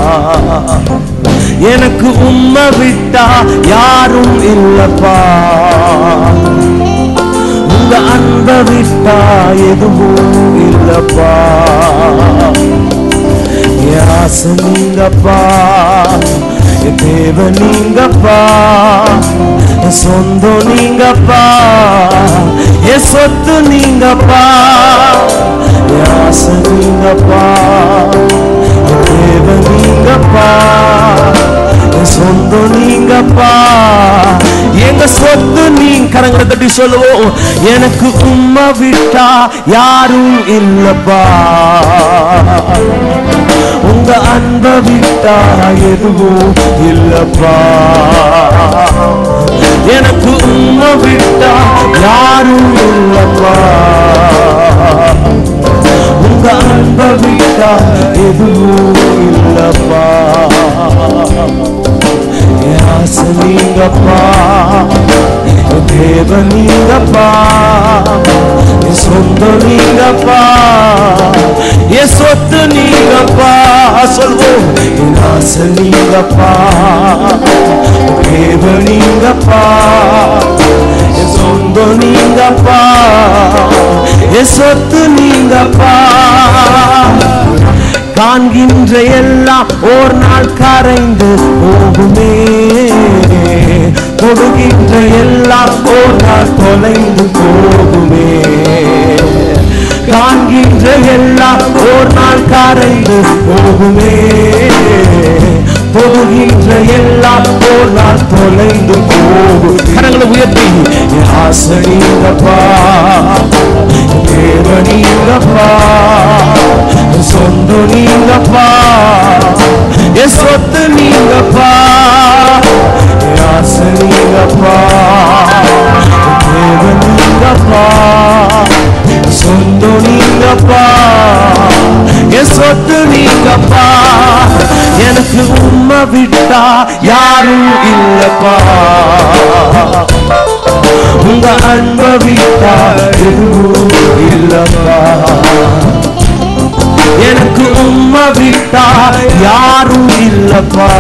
எனக்கு உண்மை விட்டா யாரும் இல்லப்பா உங்க அன்ப விட்டா எதுவும் இல்லப்பா என் ஆசை நீங்கப்பா என் தேவ நீங்கப்பா என் சொந்தம் நீங்கப்பா என் சொத்து நீங்கப்பா என் ஆசை நீங்கப்பா என் தேவ நீங்கப்பா என் சொந்தம் நீங்கப்பா எங்க சொத்து நீங்க கரங்களை தட்டி சொல்லுவோம் எனக்கு உம்மை விட்டா யாரும் இல்லப்பா உங்க அன்ப விட்டா எதுவும் இல்லப்பா எனக்கு உம்மை விட்டா யாரும் இல்லப்பா உங்க அன்ப விட்டா எதுவும் இல்லப்பா என் ஆசை நீங்கப்பா என் தேவ நீங்கப்பா என் சொந்தம் நீங்கப்பா என் சொத்து நீங்கப்பா சொல்வோம் என் ஆசை நீங்கப்பா என் தேவ நீங்கப்பா என் சொந்தம் நீங்கப்பா என் சொத்து நீங்கப்பா காண்கின்ற எல்லாம் ஓர் நாள் கரைந்து போகுமே கொடுக்கின்ற எல்லாம் ஓர் நாள் தொலைந்து போகுமே காண்கின்ற எல்லாம் ஓர் நாள் கரைந்து போகுமே போகின்ற எல்லாம் ஓர் நாள் தொலைந்து போகும் கரங்களை உயர்த்தி என் ஆசை நீங்கப்பா தேவ நீங்கப்பா என் சொந்த நீங்கப்பா என் சொத்து நீங்கப்பா என் ஆசை நீங்கப்பா தேவ நீங்கப்பா சொந்த நீங்கப்பா என் சொத்து நீங்கப்பா எனக்கு உண்மை விட்டா யாரும் இல்லப்பா உங்க அன்ப விட்டா எதுவும் இல்லப்பா எனக்கு உண்மை விட்டா யாரும் இல்லப்பா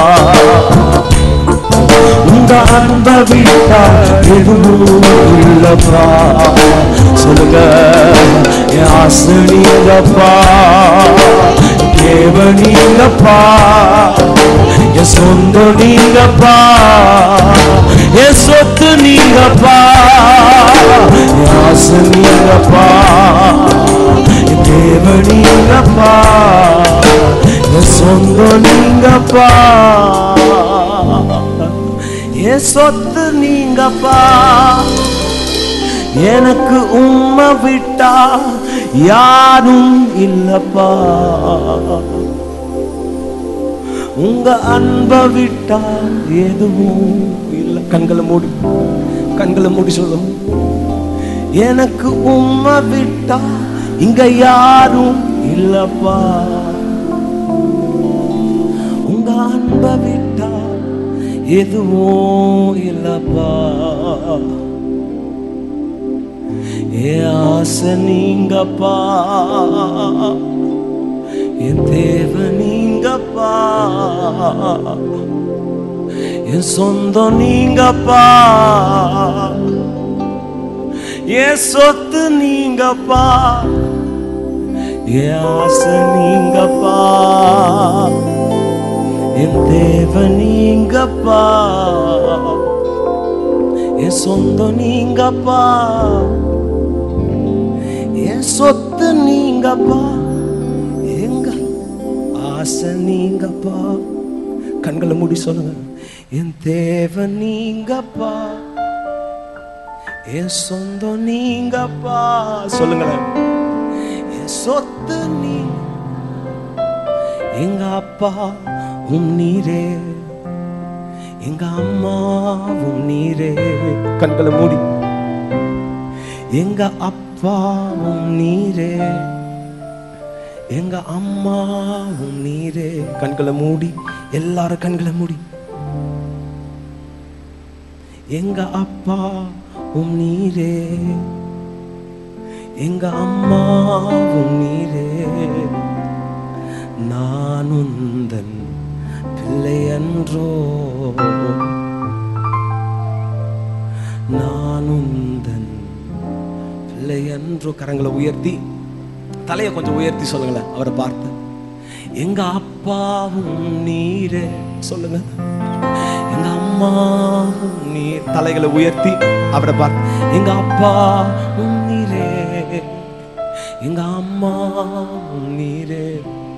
உங்க அன்ப விட்டா எதுவும் இல்லப்பா சொல்லுங்க என் ஆசை நீங்கப்பா தேவ நீங்கப்பா என் சொந்த நீங்கப்பா என் சொத்து நீங்கப்பா என் ஆசை நீங்கப்பா என் தேவ நீங்கப்பா என் சொந்த நீங்கப்பா என் சொத்து நீங்கப்பா எனக்கு உண்மை விட்டா யாரும் இல்லப்பா உங்க அன்ப விட்டா எதுவும் இல்ல கண்களை மூடி கண்களை மூடி சொல்லும் எனக்கு உண்மை விட்டா இங்க யாரும் இல்லப்பா உங்க அன்ப விட்டா எதுவும் இல்லப்பா ஏ ஆசை நீங்கப்பா என் தேவ நீங்கப்பா என் சொந்தம் நீங்கப்பா என் சொத்து நீங்கப்பா என் ஆசை நீங்கப்பா என் தேவ நீங்கப்பா என் சொந்தம் நீங்கப்பா என் சொத்து நீங்கப்பா எங்க ஆசை நீங்கப்பா கண்களை மூடி சொல்லுங்க என் தேவ நீங்கப்பா என் சொந்தம் நீங்கப்பா சொல்லுங்களேன் என் சொத்து நீ எங்க அப்பா உம் நீரே எங்க அம்மாவும் நீரே கண்களை மூடி எங்க அப்பாவும் நீரே எங்க அம்மாவும் நீரே கண்களை மூடி எல்லாரும் கண்களை மூடி எங்க அப்பா உம் நீரே எங்க அம்மாவும் நீரே நான் உந்தன் பிள்ளை அன்றோ நான் உந்தன் பிள்ளை அன்றோ கரங்களை உயர்த்தி தலையை கொஞ்சம் உயர்த்தி சொல்லுங்களேன் அவரை பார்த்து எங்க அப்பாவும் நீரே சொல்லுங்க எங்க அம்மாவும் நீர் தலைகளை உயர்த்தி அவரை பார்த்து எங்க அப்பாவும் நீரே எங்க அம்மாவும் நீரே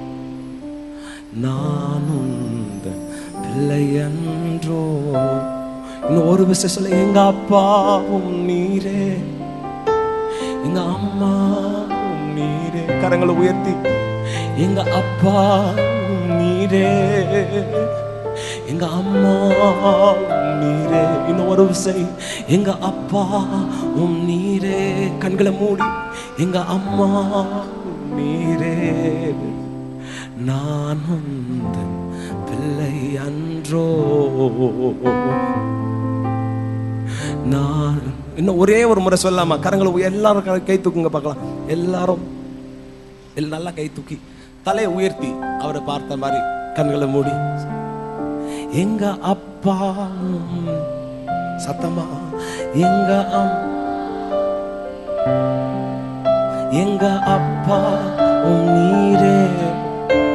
நான் உந்தன் பிள்ளை அன்றோ இன்னும் ஒரு விஷயம் சொல்ல எங்க அப்பாவும் நீரே எங்க அம்மாவும் நீரே கரங்களை உயர்த்தி எங்க அப்பாவும் நீரே எங்க அம்மாவும் நீரே இன்னும் ஒரு விஷயம் எங்க அப்பா உம் நீரே கண்களை மூடி எங்க அம்மா நீரே நான் உந்தன் பிள்ளை அன்றோ நான் இன்னும் ஒரே ஒரு முறை சொல்லாமா கரங்களை உய- எல்லாரும் கை- கை தூக்குங்க பார்க்கலாம் எல்லாரும் எல்லாம் நல்லா கை தூக்கி தலையை உயர்த்தி அவரை பார்த்த மாதிரி கண்களை மூடி எங்க அப்பா சத்தமா எங்க அம் எங்க அப்பா உம் நீரே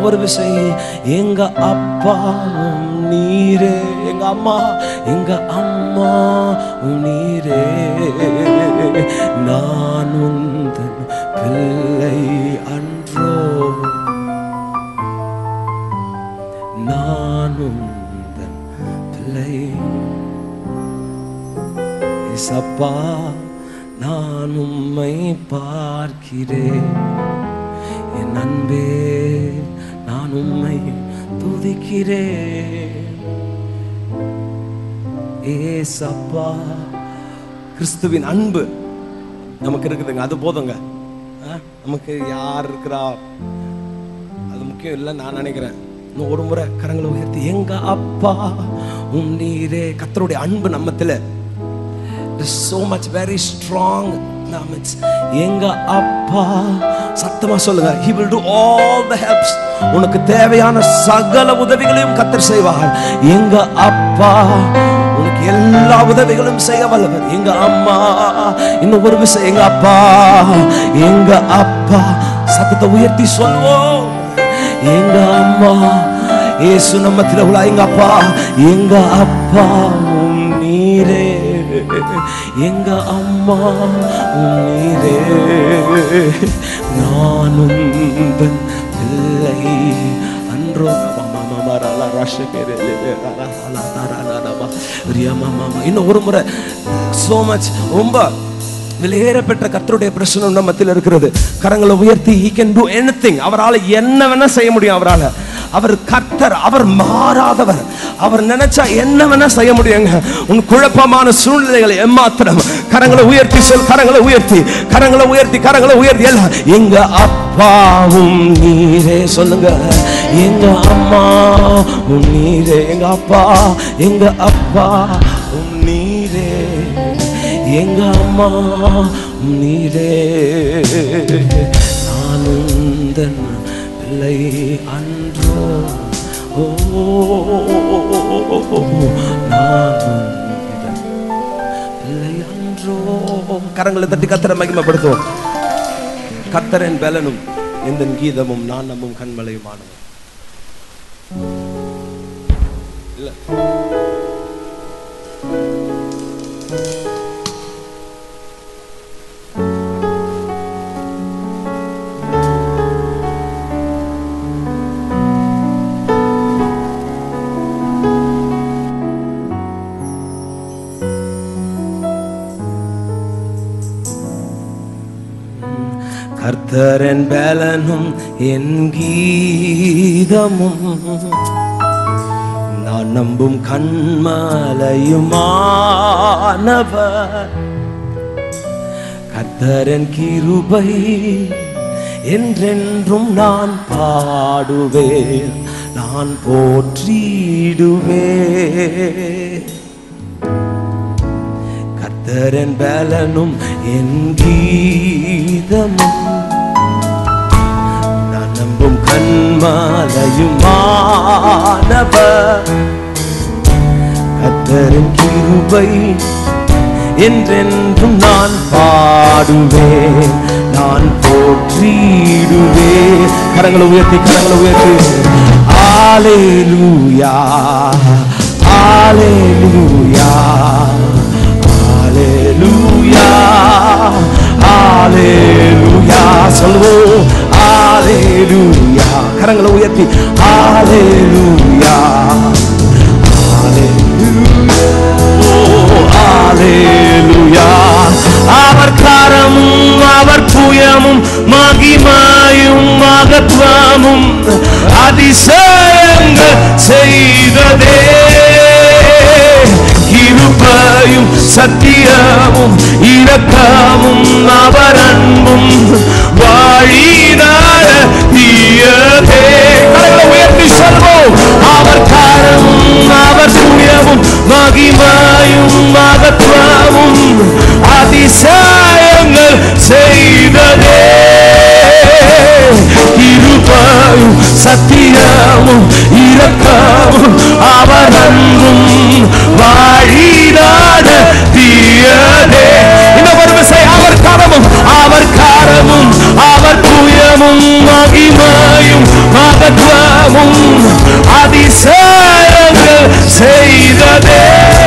இன்னும் ஒரு விஷயம் எங்க அப்பாவும் நீரே எங்க அம்மா எங்க அம்மா நீரே நான் உந்தன் பிள்ளை அன்றோ நான் உந்தன் பிள்ளை இசப்பா நான் உம்மை பார்க்கிறேன் என் அன்பே நான் உம்மை துதிக்கிறேன் ஏசப்பா கிறிஸ்துவின் அன்பு நமக்கு இருக்குதுங்க அது போதுங்க ஆ? நமக்கு யார் இருக்கிறா அது முக்கியம் இல்லை நான் நினைக்கிறேன் இன்னும் ஒரு முறை கரங்களை உயர்த்தி எங்க அப்பா உம் நீரே கத்தருடைய அன்பு நம்மத்துல There's so much very strong namits. எங்க அப்பா சத்தமா சொல்லுங்க he will do all the helps உனக்கு தேவையான சகல உதவிகளையும் கத்தர் செய்வார் எங்க அப்பா உனக்கு எல்லா உதவிகளும் செய்ய வல்லவர் எங்க அம்மா இன்னும் ஒரு விஷயம் எங்க அப்பா எங்க அப்பா சத்தத்தை உயர்த்தி சொல்வோம் எங்க அம்மா இயேசு நம்ம திருவிழா எங்க அப்பா எங்க அப்பா உம் நீரே எங்க அம்மா உம் நீரே நான் உந்தன் பிள்ளை அன்றோ இன்னும் ஒரு முறை so much ரொம்ப விலையேறப்பெற்ற கர்த்தருடைய பிரச்சனை நம்ம மத்தியில் இருக்கிறது கரங்களை உயர்த்தி he can do anything அவரால் என்ன வேணா செய்ய முடியும் அவரால் அவர் கர்த்தர் அவர் மாறாதவர் அவர் நினைச்சா என்ன வேணா செய்ய முடியுங்க உன் குழப்பமான சூழ்நிலைகளை எம்மாத்திரம் கரங்களை உயர்த்தி சொல் கரங்களை உயர்த்தி கரங்களை உயர்த்தி கரங்களை உயர்த்தி எல்லாம் எங்க அப்பாவும் நீரே சொல்லுங்க எங்க அம்மா உன் நீரே எங்க அப்பா எங்க அப்பா உன் நீரே எங்க அம்மா நீரே நான் உந்தன் பிள்ளை அன்றோ ஓ நான் உந்தன் பிள்ளை அன்றோ கரங்களை தட்டி கத்தரை மகிமைப்படுத்துவோம் கத்தரின் பலனும் இந்த கீதமும் நான் நம்பும் கண்மலையுமானவன் இல்ல கர்த்தரன் பலனும் என் கீதமும் நான் நம்பும் கண்மலையுமானவர் கர்த்தரன் கிருபை என்றென்றும் நான் பாடுவேன் நான் போற்றிடுவேன் கர்த்தரன் பலனும் என் கீதமும் நான் நம்பும் கண்மாலையுமானவர் கர்த்தரின் கிருபை என்றென்றும் நான் பாடுவேன் நான் போற்றிடுவேன் கரங்களை உயர்த்தி கரங்களை உயர்த்தி ஆலேலூயா ஆலேலூயா ஆலேலூயா ஆலேலூயா சொல்லுவோம் ஆலேலூயா கரங்களை உயர்த்தி ஆலேலூயா ஆலேலூயா அவர் கரமும் அவர் புயமும் மகிமாயும் மகத்துவமும் அதிசயங்கள் செய்ததே கிருபையும் சத்தியமும் இரக்கமும் அவர் அன்பும் வாழினார தீயதே கரங்களை உயர்த்தி சொல்வோம் அவர் காரமும் அவர் புயமும் மகிமாயும் மகத்துவமும் அதிசயங்கள் செய்ததே இருபாயும் சத்தியமும் இரக்கமும் அவர் அன்பும் வாழினாட தீயதே இந்த ஒரு விசை அவர் கரமும் அவர் காரமும் அவர் புயமும் மகிமையும் மகத்துவமும் அதிசயங்கள் செய்ததே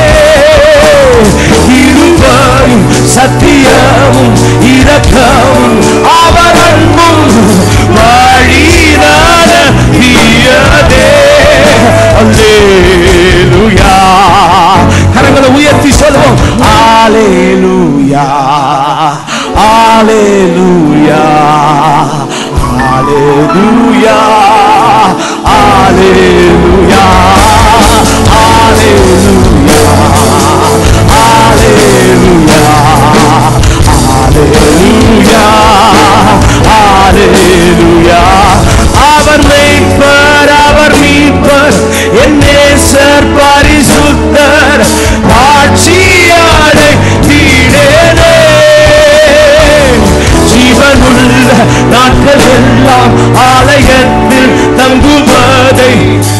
இருவரும் சத்தியமும் இரக்கமும் அவர் அன்பும் வழிதான தீயதே அல்லேலூயா கரங்களை உயர்த்தி சொல்லுவோம் ஆலேலூயா ஆலேலூயா ஆலேலூயா ஆலேலூயா ஆலேலூயா ஆலேலூயா ஆலேலூயா ஆலேலூயா அவர் மெய்ப்பர் அவர் மீட்பர் என் நேசர் பரிசுத்தர் ஆட்சியாளை தீடேனே ஜீவனுள்ள நாட்கள் எல்லாம் ஆலயத்தில் தங்குவதை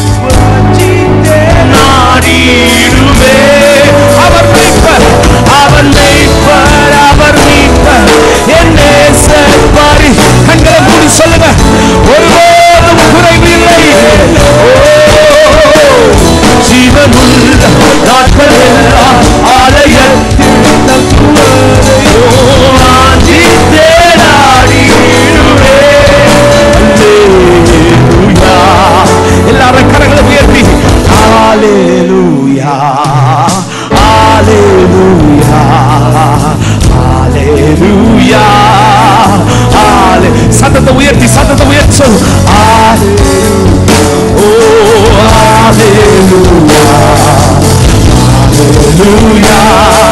நாடிடுவே அவர் மீட்பர் அவர் மீட்பர் அவர் மீட்பர் என் நேசர் பரி கண்களை மூடி சொல்லுங்க ஒருபோதும் குறைவில்லை ஓ ஜீவனுள்ள நாட்கள் எல்லாம் ஆலயத்தில் தங்குவதையோ ஆஞ்சி தேடாடிடுவே அல்லேலூயா. எல்லாரும் கரங்களை உயர்த்தி ஆலேலூயா ஆலேலூயா ஆலேலூயா ஆலே சத்தத்தை உயர்த்தி சத்தத்தை உயர்த்தி சொல்லு ஆலேலூயா ஓ ஆலேலூயா ஆலேலூயா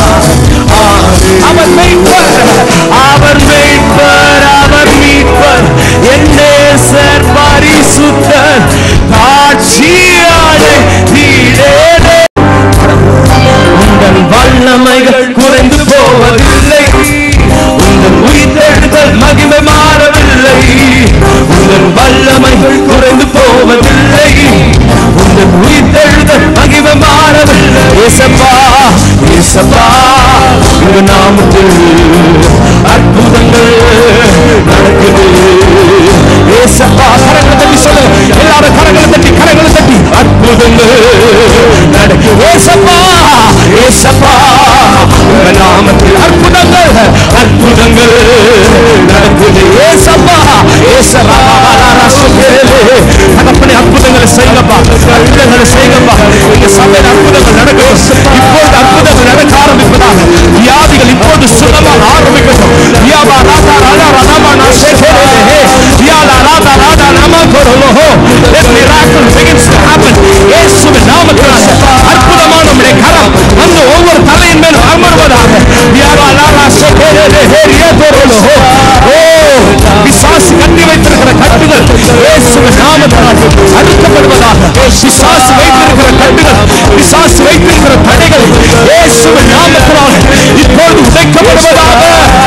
அவர் மீட்பர் அவர் மீட்பர் அவர் மீட்பர் என் நேசர் பரிசுத்தர் காட்சியாளை தீரேனே உங்கள் வல்லமைகள் குறைந்து போவதில்லை உங்கள் உயிர்த்தெழுதல் மகிமை மாறவில்லை உங்கள் வல்லமைகள் குறைந்து போவதில்லை உங்கள் உயிர்த்தெழுதல் மகிமை மாறவில்லை ஏசப்பா ஏசப்பா உங்க நாமத்தில் அற்புதங்கள் நடக்குது ஏசப்பா கரங்களை தட்டி சொல்லுங்க எல்லாரும் கரங்களை தட்டி கரங்களை தட்டி அற்புதங்கள் நடக்குது ஏசப்பா ஏசப்பா உங்க நாமத்தில் அற்புதங்கள் அற்புதங்கள் நடக்குது ஏசப்பா ஏசப்பா தகப்பனே அற்புதங்களை செய்யுங்கப்பா அற்புதங்களை செய்யுங்கப்பா இந்த சபையில் அற்புதங்கள் நடக்கும் இப்போது அற்புதங்கள் நடக்க ஆரம்பிப்பதாக வியாதிகள் இப்போது சுத்தமாக ஆரம்பிக்கட்டும் வியாபா ராதா ராதா ராதா நான் சேகரே வியாலா ராதா ராதா நாம கொரோலோ let miracle begins to happen இயேசுவின் நாமத்தினால அற்புதமான நம்முடைய கரம் வந்து ஒவ்வொரு தலையின் மேல் அமர்வதாக வியாபா ராதா சேகரே ஹேரியா கொரோலோ ஓ பிசாசு கட்டி வைத்திருக்கிற கட்டுகள் இயேசுவின் நாமத்தினால் அழிக்கப்படுவதாக பிசாசு வைத்திருக்கிற கட்டுகள் பிசாசு வைத்திருக்கிற தடைகள் இயேசுவின் நாமத்தினால் இப்பொழுது உடைக்கப்படுவதாக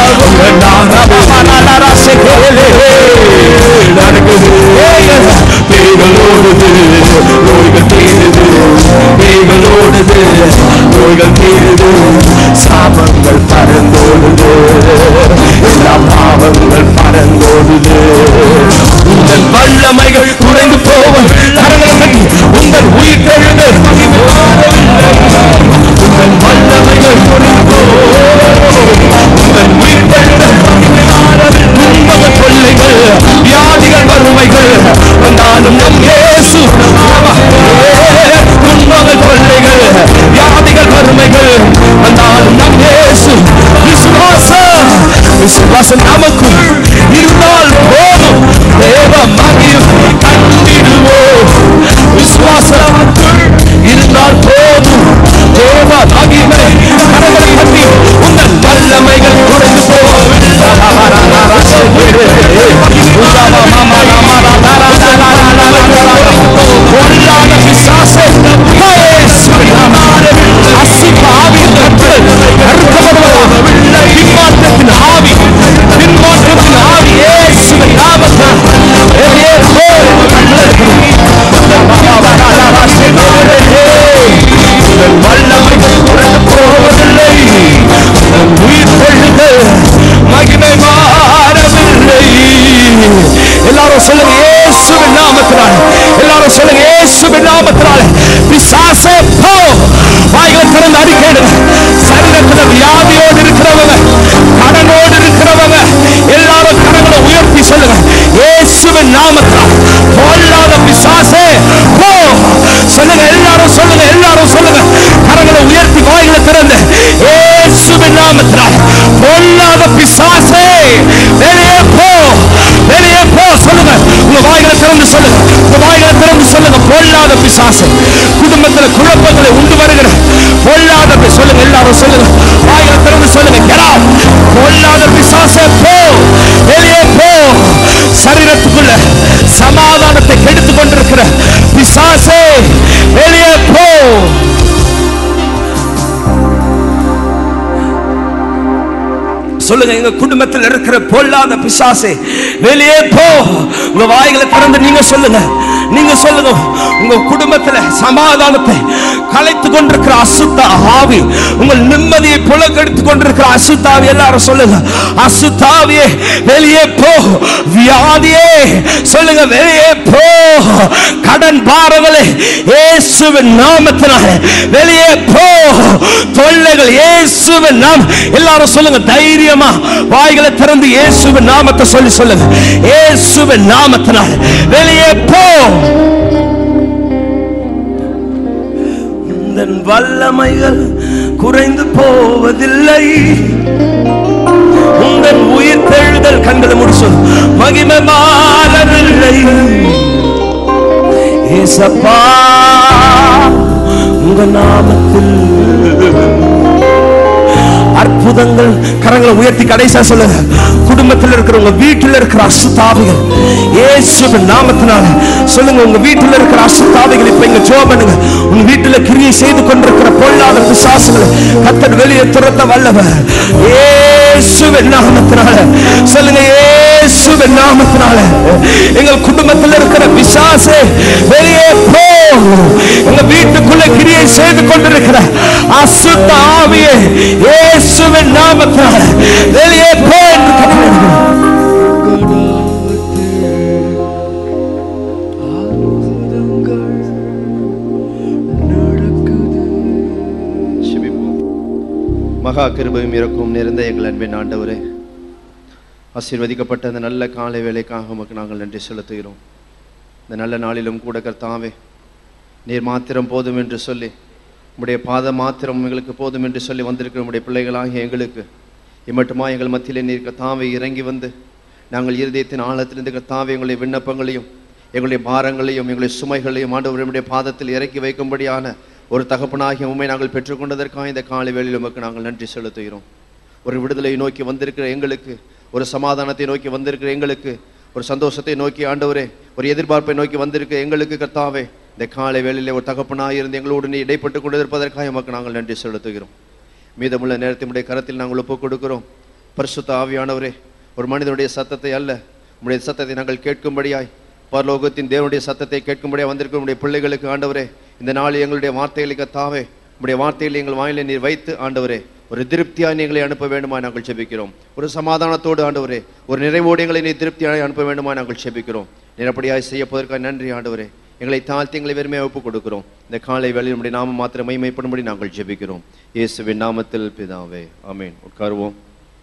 பேய்களோடுது நோய்கள் தீருது பேய்களோடுது நோய்கள் தீருது சாபங்கள் பறந்தோடுது எல்லா பாவங்கள் பறந்தோடுது உங்கள் வல்லமைகள் குறைந்து போகும் கரங்களை தட்டி உங்கள் உயிர் தெழுது உங்கள் வல்லமைகள் குறைந்து போகும் உங்கள் உயிர் தெழுது துன்பக தொல்லைகள் வியாதிகள் வறுமைகள் வந்தாலும் நம் இயேசு துன்பக தொல்லைகள் வியாதிகள் வறுமைகள் வந்தாலும் நம் இயேசு விசுவாசம் விசுவாசம் நமக்கு இருந்தால் போதும் தேவ மகிழ் கண்டிடுவோம் விசுவாசம் இருந்தால் போதும் தேவ மகிமை கரங்களை தட்டி உங்கள் வல்லமைகள் குறைந்து பொல்லாத பிசாசே அசிப்ப ஆவியின் கற்கள் அறுக்கப்படுவதாக பின்மாற்றத்தின் ஆவி பின்மாற்றத்தின் ஆவி இயேசுவின் நாமத்தால் எங்கே போய் உங்கள் வல்லமைகள் குறைந்து போவதில்லை உங்கள் உயிர் பொழுது மகிமை மாறவில்லை எல்லாரும் சொல்லுங்க இயேசுவின் நாமத்தினால எல்லாரும் சொல்லுங்க இயேசுவின் நாமத்தினால பிசாசே போ வாய்களை திறந்து அறிக்கையிடுங்க சரீரத்துல வியாதியோடு இருக்கிறவங்க கடனோடு இருக்கிறவங்க எல்லாரும் கரங்களை உயர்த்தி சொல்லுங்க இயேசுவின் நாமத்தினால் பொல்லாத பிசாசே போ சொல்லுங்க எல்லாரும் சொல்லுங்க எல்லாரும் சொல்லுங்க கரங்களை உயர்த்தி வாய்களை திறந்து இயேசுவின் நாமத்தினால் பொல்லாத பிசாசே வெளியே போ வெளியே போ சொல்லுங்க உங்க வாய்களை திறந்து சொல்லுங்க உங்க வாய்களை திறந்து சொல்லுங்க பொல்லாத பிசாசு குடும்பத்துல குழப்பங்களை உண்டு வருகிற பொல்லாத பி- சொல்லுங்க எல்லாரும் சொல்லுங்க வாய்களை திறந்து சொல்லுங்க get out. பொல்லாத பிசாசே போ வெளியே போ சரீரத்துக்குள்ள சமாதானத்தை கெடுத்து கொண்டிருக்கிற பிசாசே வெளியே போ சொல்லுங்க எங்க குடும்பத்தில் இருக்கிற பொல்லாத பிசாசே வெளியே போ உங்க வாய்களை திறந்து நீங்க சொல்லுங்க நீங்க சொல்லுங்க உங்க குடும்பத்துல சமாதானத்தை கலைத்து கொண்டிருக்கிற அசுத்த ஆவி உங்கள் நிம்மதியை புலக்கெடுத்து கொண்டிருக்கிற அசுத்தாவி எல்லாரும் சொல்லுங்க அசுத்தாவியே வெளியே போ வியாதியே சொல்லுங்க வெளியே போ கடன் பாரங்களே இயேசுவின் நாமத்தினால வெளியே போ தொல்லைகள் இயேசுவின் நாம் எல்லாரும் சொல்லுங்க தைரியமா வாய்களை திறந்து இயேசுவின் நாமத்தை சொல்லி சொல்லுங்க இயேசுவின் நாமத்தினால வெளியே போ உந்தன் வல்லமைகள் குறைந்து போவதில்லை உந்தன் உயிர் தெழுதல் கண்களை முடிச்சு மகிமை மாறவில்லை ஏசப்பா உங்க நாமத்தில் அற்புதங்கள் கரங்களை உயர்த்தி கடைசியா சொல்லுங்க குடும்பத்தில் இருக்கிறவங்க வீட்டில் இருக்கிற அசுத்தாவிகள் இயேசுவின் நாமத்தினால சொல்லுங்க உங்க வீட்டில் இருக்கிற அசுத்தாவிகள் இப்ப இங்க ஜோ பண்ணுங்க உங்க வீட்டில் கிரியை செய்து கொண்டிருக்கிற பொல்லாத பிசாசுகளை கத்தர் வெளியே துரத்த வல்லவர் இயேசுவின் நாமத்தினால சொல்லுங்க இயேசுவின் நாமத்தினால எங்கள் குடும்பத்தில் இருக்கிற பிசாசு வெளியே போ எங்க வீட்டுக்குள்ள கிரியை செய்து கொண்டிருக்கிற அசுத்த ஆவியே இயேசுவின் நாமத்தினால வெளியே போ என்று கட்டளையிடுகிறோம். செபிப்போம் மகா கிருபையும் இறக்கும் நிறைந்த எங்கள் அன்பின் ஆண்டவரே ஆசீர்வதிக்கப்பட்ட அந்த நல்ல காலை வேலைக்காக உமக்கு நாங்கள் நன்றி செலுத்துகிறோம் இந்த நல்ல நாளிலும் கூட கர்த்தாவே நீர் மாத்திரம் போதும் என்று சொல்லி உம்முடைய பாதம் மாத்திரம் எங்களுக்கு போதும் என்று சொல்லி வந்திருக்கிற உம்முடைய பிள்ளைகளாகிய எங்களுக்கு இம்மட்டுமா எங்கள் மத்தியிலே நீர் கர்த்தாவே இறங்கி வந்து நாங்கள் இருதயத்தின் ஆழத்திலிருந்து கர்த்தாவே எங்களுடைய விண்ணப்பங்களையும் எங்களுடைய பாரங்களையும் எங்களுடைய சுமைகளையும் ஆண்டவர் உம்முடைய பாதத்தில் இறக்கி வைக்கும்படியான ஒரு தகப்பனாகிய உண்மை நாங்கள் பெற்றுக்கொண்டதற்காக இந்த காலை வேளையில் உமக்கு நாங்கள் நன்றி செலுத்துகிறோம் ஒரு விடுதலை நோக்கி வந்திருக்கிற எங்களுக்கு ஒரு சமாதானத்தை நோக்கி வந்திருக்கிற எங்களுக்கு ஒரு சந்தோஷத்தை நோக்கி ஆண்டவரே ஒரு எதிர்பார்ப்பை நோக்கி வந்திருக்க எங்களுக்கு கர்த்தாவே இந்த காலை வேளையிலே ஒரு தகப்பனாக இருந்து எங்களோடு நீ இடைப்பட்டு கொண்டிருப்பதற்காக உமக்கு நாங்கள் நன்றி செலுத்துகிறோம் மீதமுள்ள நேரத்தினுடைய கரத்தில் நாங்கள் ஒப்புக் கொடுக்கிறோம் பரிசுத்த ஆவியானவரே ஒரு மனிதனுடைய சத்தத்தை அல்ல உம்முடைய சத்தத்தை நாங்கள் கேட்கும்படியாய் பரலோகத்தின் தேவனுடைய சத்தத்தை கேட்கும்படியாக வந்திருக்கிற உம்முடைய பிள்ளைகளுக்கு ஆண்டவரே இந்த நாள் எங்களுடைய வார்த்தைகளை கத்தாவே உம்முடைய வார்த்தைகளை எங்கள் வாயிலை நீர் வைத்து ஆண்டவரே ஒரு திருப்தியாய் எங்களை அனுப்ப வேண்டுமா நாங்கள் செபிக்கிறோம் ஒரு சமாதானத்தோடு ஆண்டவரே ஒரு நிறைவோடு எங்களை நீ திருப்தியாய் அனுப்ப வேண்டுமா நாங்கள் செபிக்கிறோம் நிரப்படியாய் செய்யப்பதற்காக நன்றி ஆண்டவரே எங்களை தாழ்த்தி எங்களை வெறுமையாக ஒப்புக் கொடுக்கிறோம் இந்த காலை வேளையில் நம்முடைய நாமம் மாத்திரம் மைமைப்படும்படி நாங்கள் ஜெபிக்கிறோம் இயேசுவின் நாமத்தில் பிதாவே ஆமென் உட்காருவோம்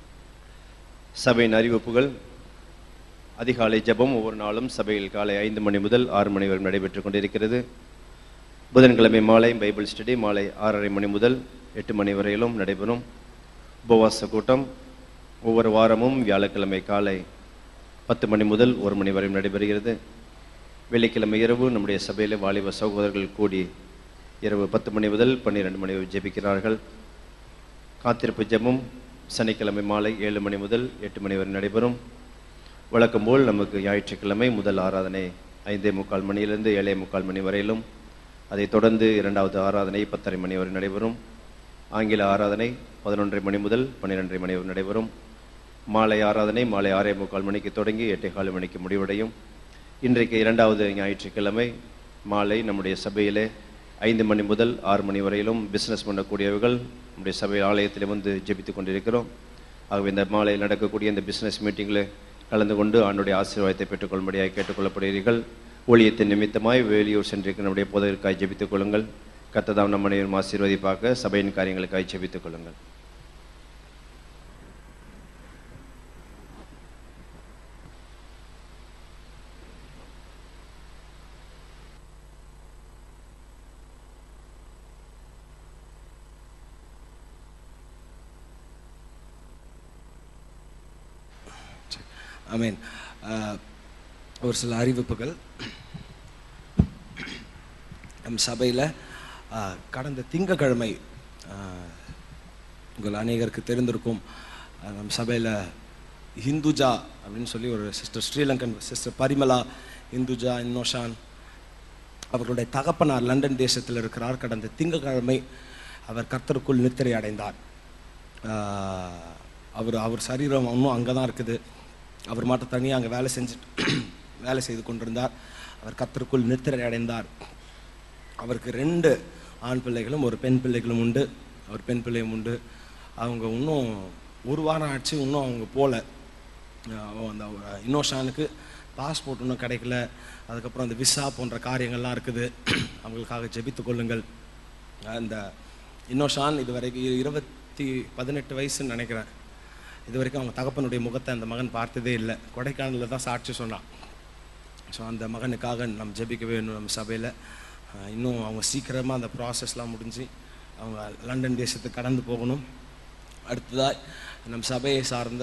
சபையின் அறிவிப்புகள் அதிகாலை ஜெபம் ஒவ்வொரு நாளும் சபையில் காலை ஐந்து மணி முதல் ஆறு மணி வரை நடைபெற்றுக் கொண்டிருக்கிறது புதன்கிழமை மாலை பைபிள் ஸ்டடி மாலை ஆறரை மணி முதல் எட்டு மணி வரையிலும் நடைபெறும் உபவாச கூட்டம் ஒவ்வொரு வாரமும் வியாழக்கிழமை காலை பத்து மணி முதல் ஒரு மணி வரை நடைபெறுகிறது வெள்ளிக்கிழமை இரவு நம்முடைய சபையில் வாலிப சகோதரர்கள் கூடி இரவு பத்து மணி முதல் பன்னிரெண்டு மணி வரை ஜெபிக்கிறார்கள் காத்திருப்பு ஜெபம் சனிக்கிழமை மாலை ஏழு மணி முதல் எட்டு மணி வரை நடைபெறும் வழக்கம் போல் நமக்கு ஞாயிற்றுக்கிழமை முதல் ஆராதனை ஐந்தே முக்கால் மணியிலிருந்து ஏழே முக்கால் மணி வரையிலும் அதைத் தொடர்ந்து இரண்டாவது ஆராதனை பத்தரை மணி வரை நடைபெறும் ஆங்கில ஆராதனை பதினொன்றரை மணி முதல் பன்னிரெண்டரை மணி வரை நடைபெறும் மாலை ஆராதனை மாலை ஆறே முக்கால் மணிக்கு தொடங்கி எட்டே கால் மணிக்கு முடிவடையும் இன்றைக்கு இரண்டாவது ஞாயிற்றுக்கிழமை மாலை நம்முடைய சபையிலே ஐந்து மணி முதல் ஆறு மணி வரையிலும் பிஸ்னஸ் பண்ணக்கூடியவர்கள் நம்முடைய சபை ஆலயத்தில் வந்து ஜெபித்து கொண்டிருக்கிறோம் ஆகவே இந்த மாலையில் நடக்கக்கூடிய இந்த பிஸ்னஸ் மீட்டிங்கில் கலந்து கொண்டு ஆண்டுடைய ஆசீர்வாதத்தை பெற்றுக்கொள்ளும்படியாக கேட்டுக்கொள்ளப்படுகிறீர்கள் ஊழியத்தின் நிமித்தமாய் வேலியூர் சென்றிருக்கிற நம்முடைய போதற்காய் ஜெபித்துக் கொள்ளுங்கள் கத்ததாம் நம் அனைவரும் ஆசீர்வதிப்பாக சபையின் காரியங்களுக்காய் ஜெபித்துக் கொள்ளுங்கள் ஆமீன் அஹ், ஒரு சில அறிவிப்புகள் நம் சபையில் கடந்த திங்கக்கிழமை அஹ், உங்கள் அநேகருக்கு தெரிந்திருக்கும் அஹ், நம் சபையில் ஹிந்துஜா அப்படின்னு சொல்லி ஒரு sister Sri Lankan sister Parimala Induja Innoshan அவர்களுடைய தகப்பனார் லண்டன் தேசத்தில் இருக்கிறார் கடந்த திங்கட்கிழமை அவர் கர்த்தருக்குள் நித்திரை அடைந்தார் ஆஹ் அவர் அவர் சரீரம் இன்னும் அங்கே தான் இருக்குது அவர் மட்டும் தனியாக அங்கே வேலை செஞ்சுட்டு வேலை செய்து கொண்டிருந்தார் அவர் கர்த்தருக்குள் நித்திரை அடைந்தார் அவருக்கு ரெண்டு ஆண் பிள்ளைகளும் ஒரு பெண் பிள்ளைகளும் உண்டு ஒரு பெண் பிள்ளையும் உண்டு அவங்க இன்னும் ஒரு வாரம் ஆச்சு இன்னும் அவங்க போகல அஹ் அந்த இன்னோஷானுக்கு பாஸ்போர்ட் இன்னும் கிடைக்கல அதுக்கப்புறம் அந்த விசா போன்ற காரியங்கள்லாம் இருக்குது அவங்களுக்காக ஜெபித்துக் கொள்ளுங்கள் அந்த இன்னோஷான் இது வரைக்கும் இரு- இருபத்தி பதினெட்டு வயசுன்னு நினைக்கிறேன் இது வரைக்கும் அவங்க தகப்பனுடைய முகத்தை அந்த மகன் பார்த்ததே இல்லை கொடைக்கானலில் தான் சாட்சி சொன்னான் ஸோ அந்த மகனுக்காக நம்ம ஜெபிக்க வேணும் நம்ம சபையில் இன்னும் அவங்க சீக்கிரமாக அந்த ப்ராசஸ்லாம் முடிஞ்சு அவங்க லண்டன் தேசத்துக்கு கடந்து போகணும் அடுத்ததாக நம் சபையை சார்ந்த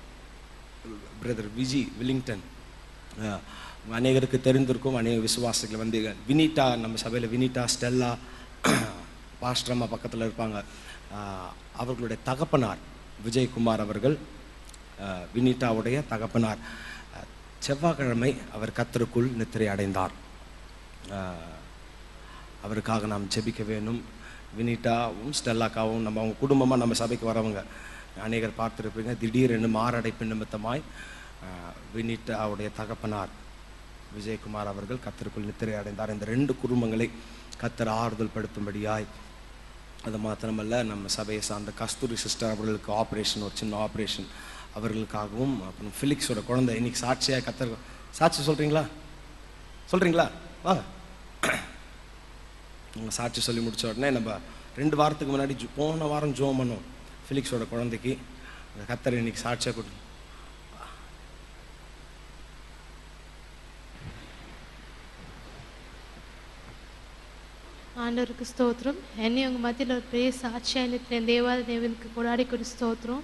பிரதர் விஜி வில்லிங்டன் அஹ், உங்க அநேகருக்கு தெரிந்திருக்கும் அநேக விசுவாசிகள் வந்து வினிட்டா நம்ம சபையில் வினிட்டா ஸ்டெல்லா பாஸ்ட்ரம்மா பக்கத்தில் இருப்பாங்க அஹ், அவர்களுடைய தகப்பனார் விஜயகுமார் அவர்கள் அஹ், வினிட்டாவுடைய தகப்பனார் அஹ், செவ்வாய்க்கிழமை அவர் கத்தருக்குள் நித்திரை அடைந்தார் அஹ், அவருக்காக நாம் ஜெபிக்க வேணும் வினிட்டாவும் ஸ்டெல்லாக்காவும் நம்ம அவங்க குடும்பமாக நம்ம சபைக்கு வரவங்க அநேகர் பார்த்துருப்பீங்க திடீரென்று மாரடைப்பு நிமித்தமாய் அஹ், வினிட்டாவுடைய தகப்பனார் விஜயகுமார் அவர்கள் கத்தருக்குள் நித்திரை அடைந்தார் இந்த ரெண்டு குடும்பங்களை கத்தர் ஆறுதல் படுத்தும்படியாய் அது மாத்திரமல்ல நம்ம சபையை சார்ந்த கஸ்தூரி சிஸ்டர் அவர்களுக்கு ஆப்ரேஷன் ஒரு சின்ன ஆப்ரேஷன் அவர்களுக்காகவும் அப்புறம் ஃபிலிக்ஸோட குழந்தை இன்னைக்கு சாட்சியாக கத்தர் சாட்சி சொல்கிறீங்களா சொல்கிறீங்களா வாங்க அவங்க சாட்சி சொல்லி முடிச்ச உடனே நம்ம ரெண்டு வாரத்துக்கு முன்னாடி ஜு- போன வாரம் ஜோம் பண்ணோம் ஃபிலிக்ஸோட குழந்தைக்கு அந்த கத்தர் இன்னைக்கு சாட்சியாக கொடு ஆண்டவருக்கு ஸ்தோத்திரம் என்னை உங்கள் மத்தியில் ஒரு பெரிய சாட்சியாக இருக்கிறேன் தேவாதி தேவனுக்கு கொடாடி கொடி ஸ்தோத்திரம்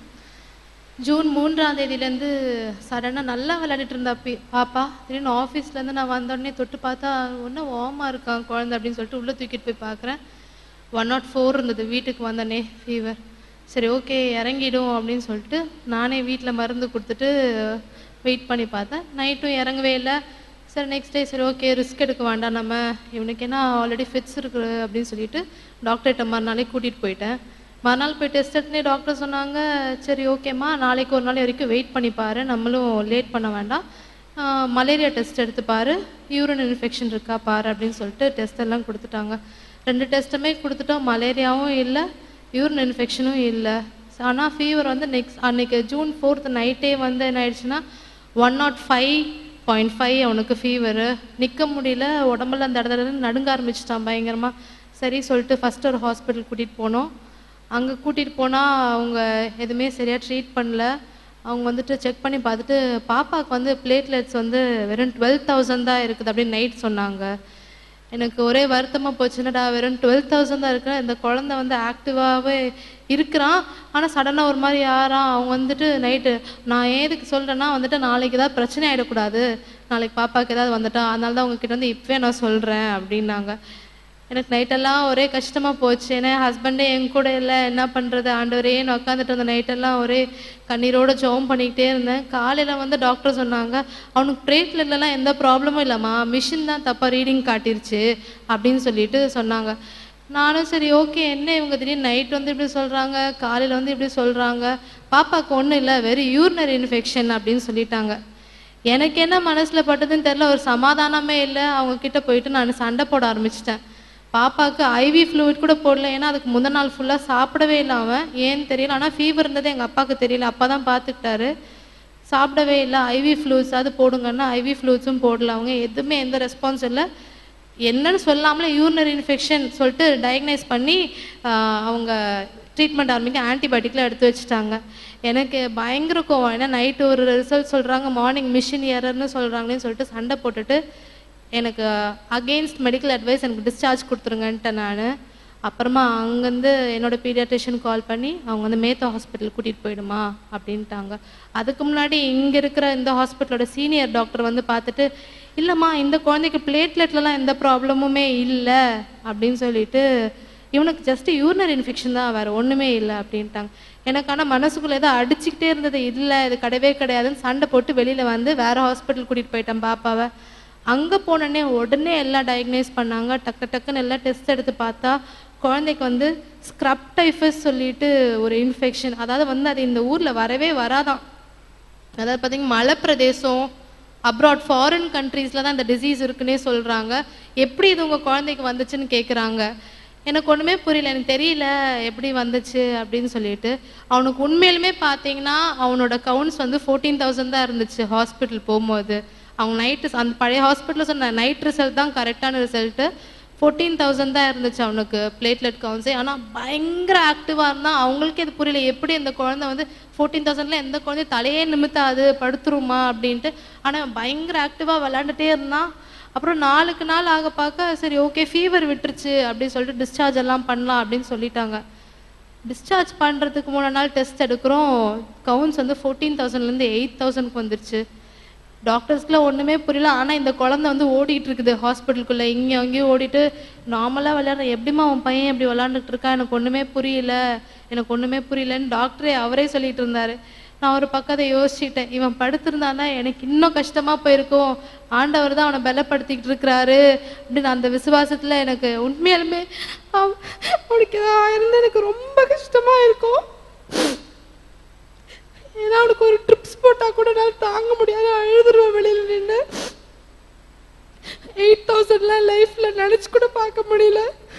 ஜூன் மூன்றாம் தேதியிலேருந்து சடனாக நல்லா விளையாடிட்டு இருந்தா பி பாப்பா திடீர்னு ஆஃபீஸ்லேருந்து நான் வந்தோடனே தொட்டு பார்த்தா ஒன்றும் ஓமா இருக்கான் குழந்தை அப்படின்னு சொல்லிட்டு உள்ளே தூக்கிட்டு போய் பார்க்குறேன் ஒன் நாட் ஃபோர் இருந்தது வீட்டுக்கு வந்தோடனே ஃபீவர் சரி ஓகே இறங்கிடும் அப்படின்னு சொல்லிட்டு நானே வீட்டில் மருந்து கொடுத்துட்டு வெயிட் பண்ணி பார்த்தேன் நைட்டும் இறங்கவே இல்லை சரி நெக்ஸ்ட் டே சரி ஓகே ரிஸ்க் எடுக்க வேண்டாம் நம்ம இவனுக்கு என்ன ஆல்ரெடி ஃபிட்ஸ் இருக்கு அப்படின்னு சொல்லிட்டு டாக்டர்கிட்ட மறுநாளே கூட்டிகிட்டு போயிட்டேன் மறுநாள் போய் டெஸ்ட் எடுத்துனே டாக்டர் சொன்னாங்க சரி ஓகேம்மா நாளைக்கு ஒரு நாள் வரைக்கும் வெயிட் பண்ணி பாரு நம்மளும் லேட் பண்ண வேண்டாம் மலேரியா டெஸ்ட் எடுத்து பாரு யூரின் இன்ஃபெக்ஷன் இருக்கா பாரு அப்படின்னு சொல்லிட்டு டெஸ்ட் எல்லாம் கொடுத்துட்டாங்க ரெண்டு டெஸ்ட்டுமே கொடுத்துட்டோம் மலேரியாவும் இல்லை யூரின் இன்ஃபெக்ஷனும் இல்லை ஆனால் ஃபீவர் வந்து நெக்ஸ்ட் அன்னைக்கு ஜூன் ஃபோர்த் நைட்டே வந்து என்ன ஆயிடுச்சுன்னா one not five point five அவனுக்கு ஃபீவரு நிற்க முடியல உடம்புல அந்த இடத்துல நடுங்க ஆரம்பிச்சிட்டான் பயங்கரமாக சரி சொல்லிட்டு ஃபஸ்ட்டு ஒரு ஹாஸ்பிட்டல் கூட்டிகிட்டு போனோம் அங்கே கூட்டிகிட்டு போனால் அவங்க எதுவுமே சரியாக ட்ரீட் பண்ணல அவங்க வந்துட்டு செக் பண்ணி பார்த்துட்டு பாப்பாவுக்கு வந்து பிளேட்லெட்ஸ் வந்து வெறும் டுவெல் தௌசண்ட் தான் இருக்குது அப்படின்னு நைட் சொன்னாங்க எனக்கு ஒரே வருத்தமாக போச்சுன்னடா வெறும் டுவெல் தௌசண்ட் தான் இருக்கிறேன் இந்த குழந்தை வந்து ஆக்டிவாகவே இருக்கிறான் ஆனால் சடனாக ஒரு மாதிரி யாராம் அவங்க வந்துட்டு நைட்டு நான் ஏதுக்கு சொல்கிறேன்னா வந்துட்டு நாளைக்கு ஏதாவது பிரச்சனை ஆகிடக்கூடாது நாளைக்கு பாப்பாவுக்கு ஏதாவது வந்துட்டா அதனால தான் உங்ககிட்ட வந்து இப்போவே நான் சொல்கிறேன் அப்படின்னாங்க எனக்கு நைட்டெல்லாம் ஒரே கஷ்டமாக போச்சு ஏன்னா ஹஸ்பண்டே என் கூட இல்லை என்ன பண்ணுறது ஆண்டவரே நான் உட்காந்துட்டு இருந்த நைட்டெல்லாம் ஒரே கண்ணீரோட ஜெபம் பண்ணிக்கிட்டே இருந்தேன் காலையில் வந்து டாக்டர் சொன்னாங்க அவனுக்கு பிளேட்லெட்லாம் எந்த ப்ராப்ளமும் இல்லைம்மா மிஷின் தான் தப்பாக ரீடிங் காட்டிருச்சு அப்படின்னு சொல்லிட்டு சொன்னாங்க நானும் சரி ஓகே என்ன இவங்க திடீர்னு நைட் வந்து இப்படி சொல்கிறாங்க காலையில் வந்து இப்படி சொல்கிறாங்க பாப்பாவுக்கு ஒன்றும் இல்லை வெறும் யூரினரி இன்ஃபெக்ஷன் அப்படின்னு சொல்லிட்டாங்க எனக்கு என்ன மனசில் பட்டதுன்னு தெரில ஒரு சமாதானமே இல்லை அவங்க கிட்ட போயிட்டு நான் சண்டை போட ஆரம்பிச்சிட்டேன் பாப்பாவுக்கு ஐவி ஃப்ளூயிட் கூட போடல ஏன்னா அதுக்கு முந்தின நாள் ஃபுல்லாக சாப்பிடவே இல்லை அவன் ஏன்னு தெரியல ஆனால் ஃபீவர் இருந்தது எங்கள் அப்பாவுக்கு தெரியல அப்பா தான் பார்த்துக்கிட்டாரு சாப்பிடவே இல்லை ஐவி ஃப்ளூட்ஸ் அது போடுங்கன்னா ஐவி ஃப்ளூட்ஸும் போடல அவங்க எதுவுமே எந்த ரெஸ்பான்ஸ் இல்லை என்னன்னு சொல்லாமலே யூரினரி இன்ஃபெக்ஷன் சொல்லிட்டு டயக்னைஸ் பண்ணி ஆஹ், அவங்க ட்ரீட்மெண்ட் ஆரம்பிக்க ஆன்டிபயோட்டிக்லாம் எடுத்து வச்சுட்டாங்க எனக்கு பயங்கர கோவம் ஏன்னா நைட்டு ஒரு ரிசல்ட் சொல்கிறாங்க மார்னிங் மிஷின் ஏரர்னு சொல்கிறாங்களேன்னு சொல்லிட்டு சண்டை போட்டுட்டு எனக்கு அகெயின்ஸ்ட் மெடிக்கல் அட்வைஸ் எனக்கு டிஸ்சார்ஜ் கொடுத்துருங்கன்ட்டேன் நான் அப்புறமா அங்கேருந்து என்னோட பீடியாட்ரிஷியன் கால் பண்ணி அவங்க வந்து மேத்தா ஹாஸ்பிட்டல் கூட்டிகிட்டு போயிடுமா அப்படின்ட்டாங்க அதுக்கு முன்னாடி இங்கே இருக்கிற இந்த ஹாஸ்பிட்டலோட சீனியர் டாக்டர் வந்து பார்த்துட்டு இல்லைம்மா இந்த குழந்தைக்கு பிளேட்லெட்லலாம் எந்த ப்ராப்ளமுமே இல்லை அப்படின்னு சொல்லிட்டு இவனுக்கு ஜஸ்ட் யூரினரி இன்ஃபெக்ஷன் தான் வேறு ஒன்றுமே இல்லை அப்படின்ட்டாங்க எனக்கு ஆனால் மனசுக்குள்ளே ஏதோ அடிச்சுக்கிட்டே இருந்தது இல்லை இது கிடையவே கிடையாதுன்னு சண்டை போட்டு வெளியில் வந்து வேறு ஹாஸ்பிட்டல் கூட்டிகிட்டு போயிட்டேன் பாப்பாவை அங்கே போனோடனே உடனே எல்லாம் டயக்னைஸ் பண்ணாங்க டக்கு டக்குன்னு எல்லாம் டெஸ்ட் எடுத்து பார்த்தா குழந்தைக்கு வந்து ஸ்க்ரப் டைஃபஸ் சொல்லிட்டு ஒரு இன்ஃபெக்ஷன் அதாவது வந்து அது இந்த ஊரில் வரவே வராதான் அதாவது பார்த்தீங்கன்னா மலை பிரதேசம் அப்ராட் ஃபாரின் கண்ட்ரீஸில் தான் இந்த டிசீஸ் இருக்குன்னே சொல்கிறாங்க எப்படி இது உங்கள் குழந்தைக்கு வந்துச்சுன்னு கேட்குறாங்க எனக்கு ஒன்றுமே புரியல எனக்கு தெரியல எப்படி வந்துச்சு அப்படின்னு சொல்லிட்டு அவனுக்கு உண்மையிலுமே பார்த்தீங்கன்னா அவனோட கவுண்ட்ஸ் வந்து ஃபோர்டீன் தௌசண்ட் தான் இருந்துச்சு ஹாஸ்பிட்டல் போகும்போது அவங்க நைட்டு அந்த பழைய ஹாஸ்பிட்டலில் சொன்ன நைட் ரிசல்ட் தான் கரெக்டான ரிசல்ட்டு ஃபோர்டீன் தௌசண்ட் தான் இருந்துச்சு அவனுக்கு பிளேட்லெட் கவுன்ஸே ஆனால் பயங்கர ஆக்டிவாக இருந்தால் அவங்களுக்கே இது புரியல எப்படி இந்த குழந்தை வந்து ஃபோர்டீன் தௌசண்ட்ல எந்த குழந்தை தலையே நிமித்தாது படுத்துருமா அப்படின்ட்டு ஆனால் பயங்கர ஆக்டிவாக விளாண்டுட்டே இருந்தான் அப்புறம் நாளுக்கு நாள் ஆக பார்க்க சரி ஓகே ஃபீவர் விட்டுருச்சு அப்படின்னு சொல்லிட்டு டிஸ்சார்ஜ் எல்லாம் பண்ணலாம் அப்படின்னு சொல்லிட்டாங்க டிஸ்சார்ஜ் பண்ணுறதுக்கு மூணு நாள் டெஸ்ட் எடுக்கிறோம் கவுன்ஸ் வந்து ஃபோர்டீன் தௌசண்ட்லேருந்து எயிட் தௌசண்ட்க்கு வந்துருச்சு டாக்டர்ஸ்க்குலாம் ஒன்றுமே புரியல ஆனால் இந்த குழந்தை வந்து ஓடிட்டு இருக்குது ஹாஸ்பிட்டலுக்குள்ளே இங்கே அங்கேயும் ஓடிட்டு நார்மலாக விளையாடுற எப்படிம்மா உன் பையன் இப்படி விளாண்டுட்டு இருக்கா எனக்கு ஒன்றுமே புரியல எனக்கு ஒன்றுமே புரியலன்னு டாக்டரே அவரே சொல்லிட்டு இருந்தாரு நான் ஒரு பக்கத்தை யோசிச்சுட்டேன் இவன் படுத்திருந்தானா எனக்கு இன்னும் கஷ்டமாக போயிருக்கும் ஆண்டவர் தான் அவனை பலப்படுத்திக்கிட்டு இருக்கிறாரு அப்படின்னு அந்த விசுவாசத்தில் எனக்கு உண்மையாலுமே அவ- அவனுக்கு ஏதாவது இருந்தால் எனக்கு ரொம்ப கஷ்டமாக இருக்கும் ஏன்னா அவனுக்கு ஒரு ட்ரிப்ஸ் போட்டா கூட நான் தாங்க முடியாது அழுதுருவேன் வெளியில நின்று எயிட் தௌசண்ட்லாம் லைஃப்ல நினைச்சு கூட பார்க்க முடியல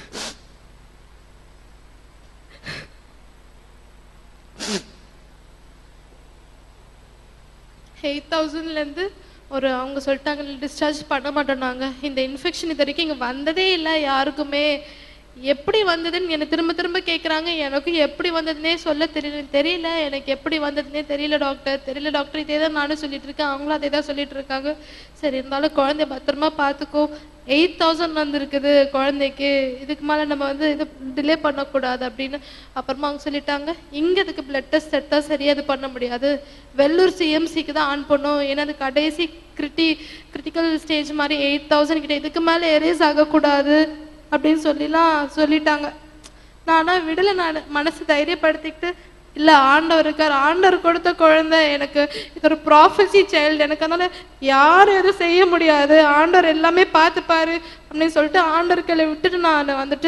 எயிட் தௌசண்ட்லேருந்து ஒரு அவங்க சொல்லிட்டாங்க டிஸ்சார்ஜ் பண்ண மாட்டோம் நாங்க இந்த இன்ஃபெக்ஷன் இது வரைக்கும் இங்கே வந்ததே இல்லை யாருக்குமே எப்படி வந்ததுன்னு என்னை திரும்ப திரும்ப கேட்குறாங்க எனக்கும் எப்படி வந்ததுன்னே சொல்ல தெரியல தெரியல எனக்கு எப்படி வந்ததுன்னே தெரியல டாக்டர் தெரியல டாக்டர் இதே தான் நானும் சொல்லிட்டு இருக்கேன் அவங்களும் அதே தான் சொல்லிட்டு இருக்காங்க சரி இருந்தாலும் குழந்தைய பத்திரமா பார்த்துக்கோ எயிட் தௌசண்ட் வந்திருக்குது குழந்தைக்கு இதுக்கு மேலே நம்ம வந்து இது டிலே பண்ணக்கூடாது அப்படின்னு அப்புறமா அவங்க சொல்லிட்டாங்க இங்கே இதுக்கு பிளட் டெஸ்ட் எடுத்தால் சரியா இது பண்ண முடியாது வெள்ளூர் சிஎம்சிக்கு தான் ஆன் பண்ணும் ஏன்னா அது கடைசி கிரிட்டி கிரிட்டிக்கல் ஸ்டேஜ் மாதிரி எயிட் தௌசண்ட் கிட்ட இதுக்கு மேலே எரேஸ் ஆகக்கூடாது அப்படின்னு சொல்லிலாம் சொல்லிட்டாங்க நானா விடலை நான் மனசு தைரியப்படுத்திக்கிட்டு இல்லை ஆண்டவர் இருக்கார் ஆண்டவர் கொடுத்த குழந்தை எனக்கு இது ஒரு ப்ராஃபஸி சைல்டு எனக்கு அதனால யாரும் எதுவும் செய்ய முடியாது ஆண்டவர் எல்லாமே பார்த்துப்பாரு அப்படின்னு சொல்லிட்டு ஆண்டவர்களை விட்டுட்டு நான் வந்துட்டு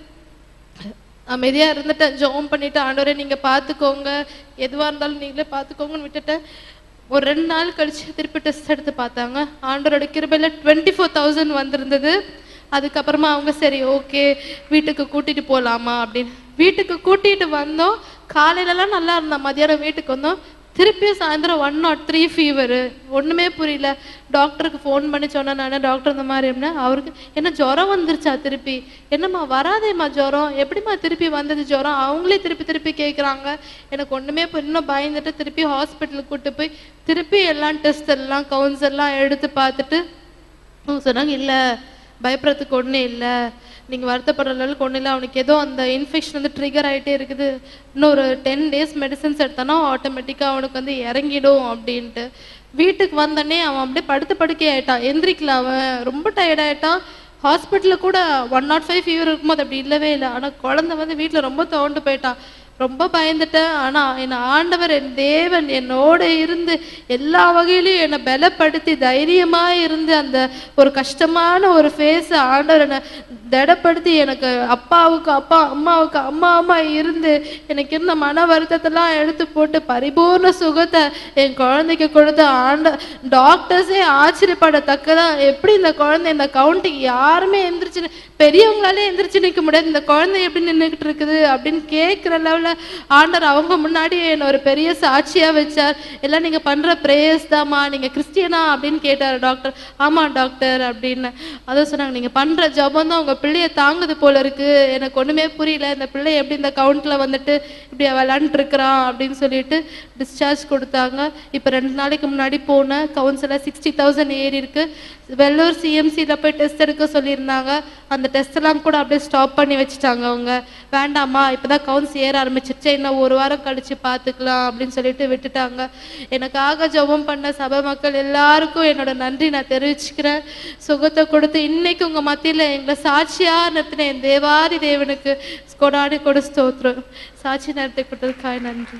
அமைதியா இருந்துட்டேன் ஜெபம் பண்ணிட்டு ஆண்டவரே நீங்க பார்த்துக்கோங்க எதுவா இருந்தாலும் நீங்களே பார்த்துக்கோங்கன்னு விட்டுட்டேன் ஒரு ரெண்டு நாள் கழிச்சு திருப்பி டெஸ்ட் எடுத்து பார்த்தாங்க ஆண்டவரோட கிருபையில டுவெண்ட்டி ஃபோர் தௌசண்ட் வந்திருந்தது அதுக்கப்புறமா அவங்க சரி ஓகே வீட்டுக்கு கூட்டிட்டு போலாமா அப்படின்னு வீட்டுக்கு கூட்டிட்டு வந்தோம் காலையிலலாம் நல்லா இருந்தான் மதியானம் வீட்டுக்கு வந்தோம் திருப்பியும் சாயந்தரம் ஒன் நாட் த்ரீ ஃபீவரு ஒன்றுமே புரியல டாக்டருக்கு ஃபோன் பண்ணி சொன்னேன் நான் டாக்டர் இந்த மாதிரி அப்படின்னா அவருக்கு என்ன ஜுரம் வந்துருச்சா திருப்பி என்னம்மா வராதேம்மா ஜுரம் எப்படிம்மா திருப்பி வந்தது ஜுரம் அவங்களே திருப்பி திருப்பி கேட்குறாங்க எனக்கு ஒன்றுமே புரியல. இன்னும் பயந்துட்டு திருப்பி ஹாஸ்பிட்டலுக்கு கூட்டு போய் திருப்பி எல்லாம் டெஸ்ட் எல்லாம் கவுன்ஸ் எல்லாம் எடுத்து பார்த்துட்டு அவங்க சொன்னாங்க இல்லை பயப்படுறதுக்கு ஒன்றும் இல்லை நீங்கள் வருத்தப்படுற அளவுக்கு ஒன்றும் இல்லை அவனுக்கு ஏதோ அந்த இன்ஃபெக்ஷன் வந்து ட்ரிகர் ஆகிட்டே இருக்குது இன்னும் ஒரு டென் டேஸ் மெடிசன்ஸ் எடுத்தானா ஆட்டோமேட்டிக்காக அவனுக்கு வந்து இறங்கிடும் அப்படின்ட்டு வீட்டுக்கு வந்தோடனே அவன் அப்படியே படுத்து படுக்கை ஆயிட்டான் எந்திரிக்கல அவன் ரொம்ப டயர்ட் ஆயிட்டான் ஹாஸ்பிட்டலில் கூட ஒன் நாட் ஃபைவ் ஃபீவர் இருக்கும்போது அப்படி இல்லவே இல்லை ஆனால் குழந்தை வந்து வீட்டில் ரொம்ப தோண்டு போயிட்டான் ரொம்ப பயந்துட்டேன் ஆனா என் ஆண்டவர் என் தேவன் என்னோட இருந்து எல்லா வகையிலும் என்னை பலப்படுத்தி தைரியமா இருந்து அந்த ஒரு கஷ்டமான ஒரு ஃபேஸ் ஆண்டவர் என்னை திடப்படுத்தி எனக்கு அப்பாவுக்கு அப்பா அம்மாவுக்கு அம்மா அம்மா இருந்து எனக்கு இருந்த மன வருத்தத்தெல்லாம் எடுத்து போட்டு பரிபூர்ண சுகத்தை என் குழந்தைக்கு கொடுத்த ஆண்ட டாக்டர்ஸே ஆச்சரியப்படத்தக்கதா எப்படி இந்த குழந்தை இந்த கவுண்டிங் யாருமே எந்திரிச்சு பெரியவங்களாலே எந்திரிச்சு நிற்க முடியாது இந்த குழந்தை எப்படி நின்றுக்கிட்டு இருக்குது அப்படின்னு கேட்குற லெவலில் நாட்களில் ஆண்டர் அவங்க முன்னாடி என்னை ஒரு பெரிய சாட்சியா வச்சார் எல்லாம் நீங்க பண்ற பிரேயர்ஸ் தாம்மா நீங்க கிறிஸ்டியனா அப்படின்னு கேட்டார் டாக்டர் ஆமா டாக்டர் அப்படின்னு அதான் சொன்னாங்க நீங்க பண்ற ஜபம் தான் உங்க பிள்ளைய தாங்குது போல இருக்கு எனக்கு ஒண்ணுமே புரியல இந்த பிள்ளை எப்படி இந்த கவுண்ட்ல வந்துட்டு இப்படி விளாண்டுட்டு இருக்கிறான் அப்படின்னு சொல்லிட்டு டிஸ்சார்ஜ் கொடுத்தாங்க இப்போ ரெண்டு நாளைக்கு முன்னாடி போனேன் கவுன்சிலர் சிக்ஸ்டி தௌசண்ட் ஏறி இருக்கு வெள்ளூர் சிஎம்சியில் போய் டெஸ்ட் எடுக்க சொல்லியிருந்தாங்க அந்த டெஸ்ட் எல்லாம் கூட அப்படியே ஸ்டாப் பண்ணி வச்சுட்டாங்க அவங்க வேண்டாம்மா இப்பதான் கவுன்ஸ் ஏற ஆரம்பிச்சிருச்சு இன்னும் ஒரு வாரம் கழிச்சு பார்த்துக்கலாம் அப்படின்னு சொல்லிட்டு விட்டுட்டாங்க எனக்காக ஜெபம் பண்ண சபை மக்கள் எல்லாருக்கும் என்னோட நன்றி நான் தெரிவிச்சுக்கிறேன் சுகத்தை கொடுத்து இன்னைக்கு உங்க மத்தியில எங்களை சாட்சியா நிறுத்தின என் தேவாதி தேவனுக்கு கொடாடி கொடு ஸ்தோத்திரம் சாட்சி நடத்தி கொடுத்ததுக்காக நன்றி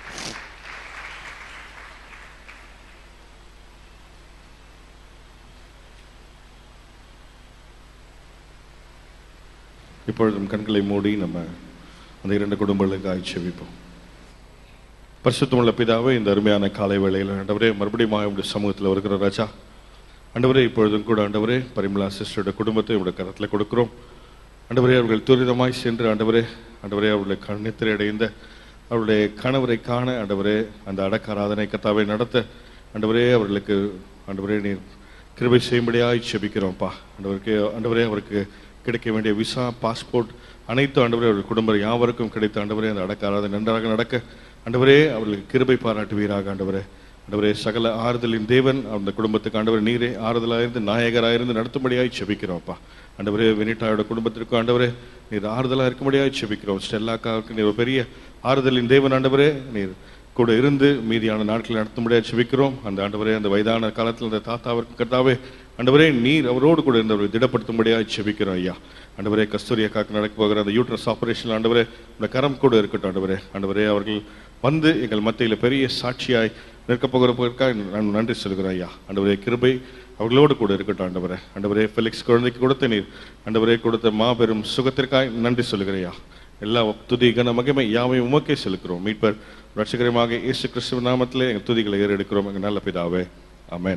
இப்பொழுதும் கண்களை மூடி நம்ம அந்த இரண்டு குடும்பங்களுக்காக செவிப்போம் பரிசுத்தமுள்ள பிதாவே இந்த அருமையான காலை வேளையில் ஆண்டவரே மறுபடியும் உடைய சமூகத்தில் வருகிற ராஜா ஆண்டவரே இப்பொழுதும் கூட ஆண்டவரே பரிமலா சிஸ்டரோட குடும்பத்தை உடைய கரத்தில் கொடுக்கிறோம் ஆண்டவரே அவர்கள் துரிதமாய் சென்று ஆண்டவரே ஆண்டவரே அவர்களுடைய கண்ணித்திரை அடைந்த அவருடைய கணவரை காண ஆண்டவரே அந்த அடக்க ஆராதனை கத்தாவை நடத்த ஆண்டவரே அவர்களுக்கு ஆண்டவரே நீர் கிருபை செய்யும்படியாய் செபிக்கிறோம்ப்பா ஆண்டவருக்கு ஆண்டவரே அவருக்கு கிடைக்க வேண்டிய விசா பாஸ்போர்ட் அனைத்து ஆண்டவரே அவர்கள் குடும்பம் யாவருக்கும் கிடைத்த ஆண்டவரே அந்த அடக்க ஆராதனை நன்றாக நடக்க ஆண்டவரே அவர்களுக்கு கிருபை பாராட்டுவீராக ஆண்டவரே ஆண்டவரே சகல ஆறுதலின் தேவன் அந்த குடும்பத்துக்கு ஆண்டவர் நீரே ஆறுதலாயிருந்து நாயகராயிருந்து நடத்தும்படியாய் செபிக்கிறோம்ப்பா ஆண்டவரே வினிட்டாயோட குடும்பத்திற்கும் ஆண்டவரே நீர் ஆறுதலாக இருக்கும்படியாய் செபிக்கிறோம் ஸ்டெல்லாக்காவுக்கு நீர் ஒரு பெரிய ஆறுதலின் தேவன் ஆண்டவரே நீர் கூட இருந்து மீதியான நாட்களை நடத்தும்படியாக செபிக்கிறோம் அந்த ஆண்டவரே அந்த வயதான காலத்தில் அந்த தாத்தாவிற்கு கர்த்தாவே ஆண்டவரே நீர் அவரோடு கூட இருந்தவரை திடப்படுத்தும்படியாக செபிக்கிறோம் ஐயா ஆண்டவரே கஸ்தூரி அக்காக்கு நடக்க போகிற அந்த யூட்ரஸ் ஆபரேஷன் ஆண்டவரே இந்த கரம் கூட இருக்கட்டும் ஆண்டவரே ஆண்டவரே அவர்கள் வந்து எங்கள் மத்தியில் பெரிய சாட்சியாய் நிற்கப் போகிறதற்காக நான் நன்றி சொல்கிறோம் ஐயா ஆண்டவரே கிருபை அவர்களோடு கூட இருக்கட்டும் ஆண்டவரே ஆண்டவரே ஃபெலிக்ஸ் குழந்தைக்கு கொடுத்த நீர் ஆண்டவரே கொடுத்த மாபெரும் சுகத்திற்காய் நன்றி சொல்கிறேன் ஐயா எல்லா துதி கன மகிமை யாவையும் உமக்கே செலுக்கிறோம் மீட்பர் ரட்சகரமாக இயேசு கிறிஸ்துவ நாமத்திலே எங்கள் துதிகளை ஏறெடுக்கிறோம் எங்கள் நல்ல பிதாவே ஆமென்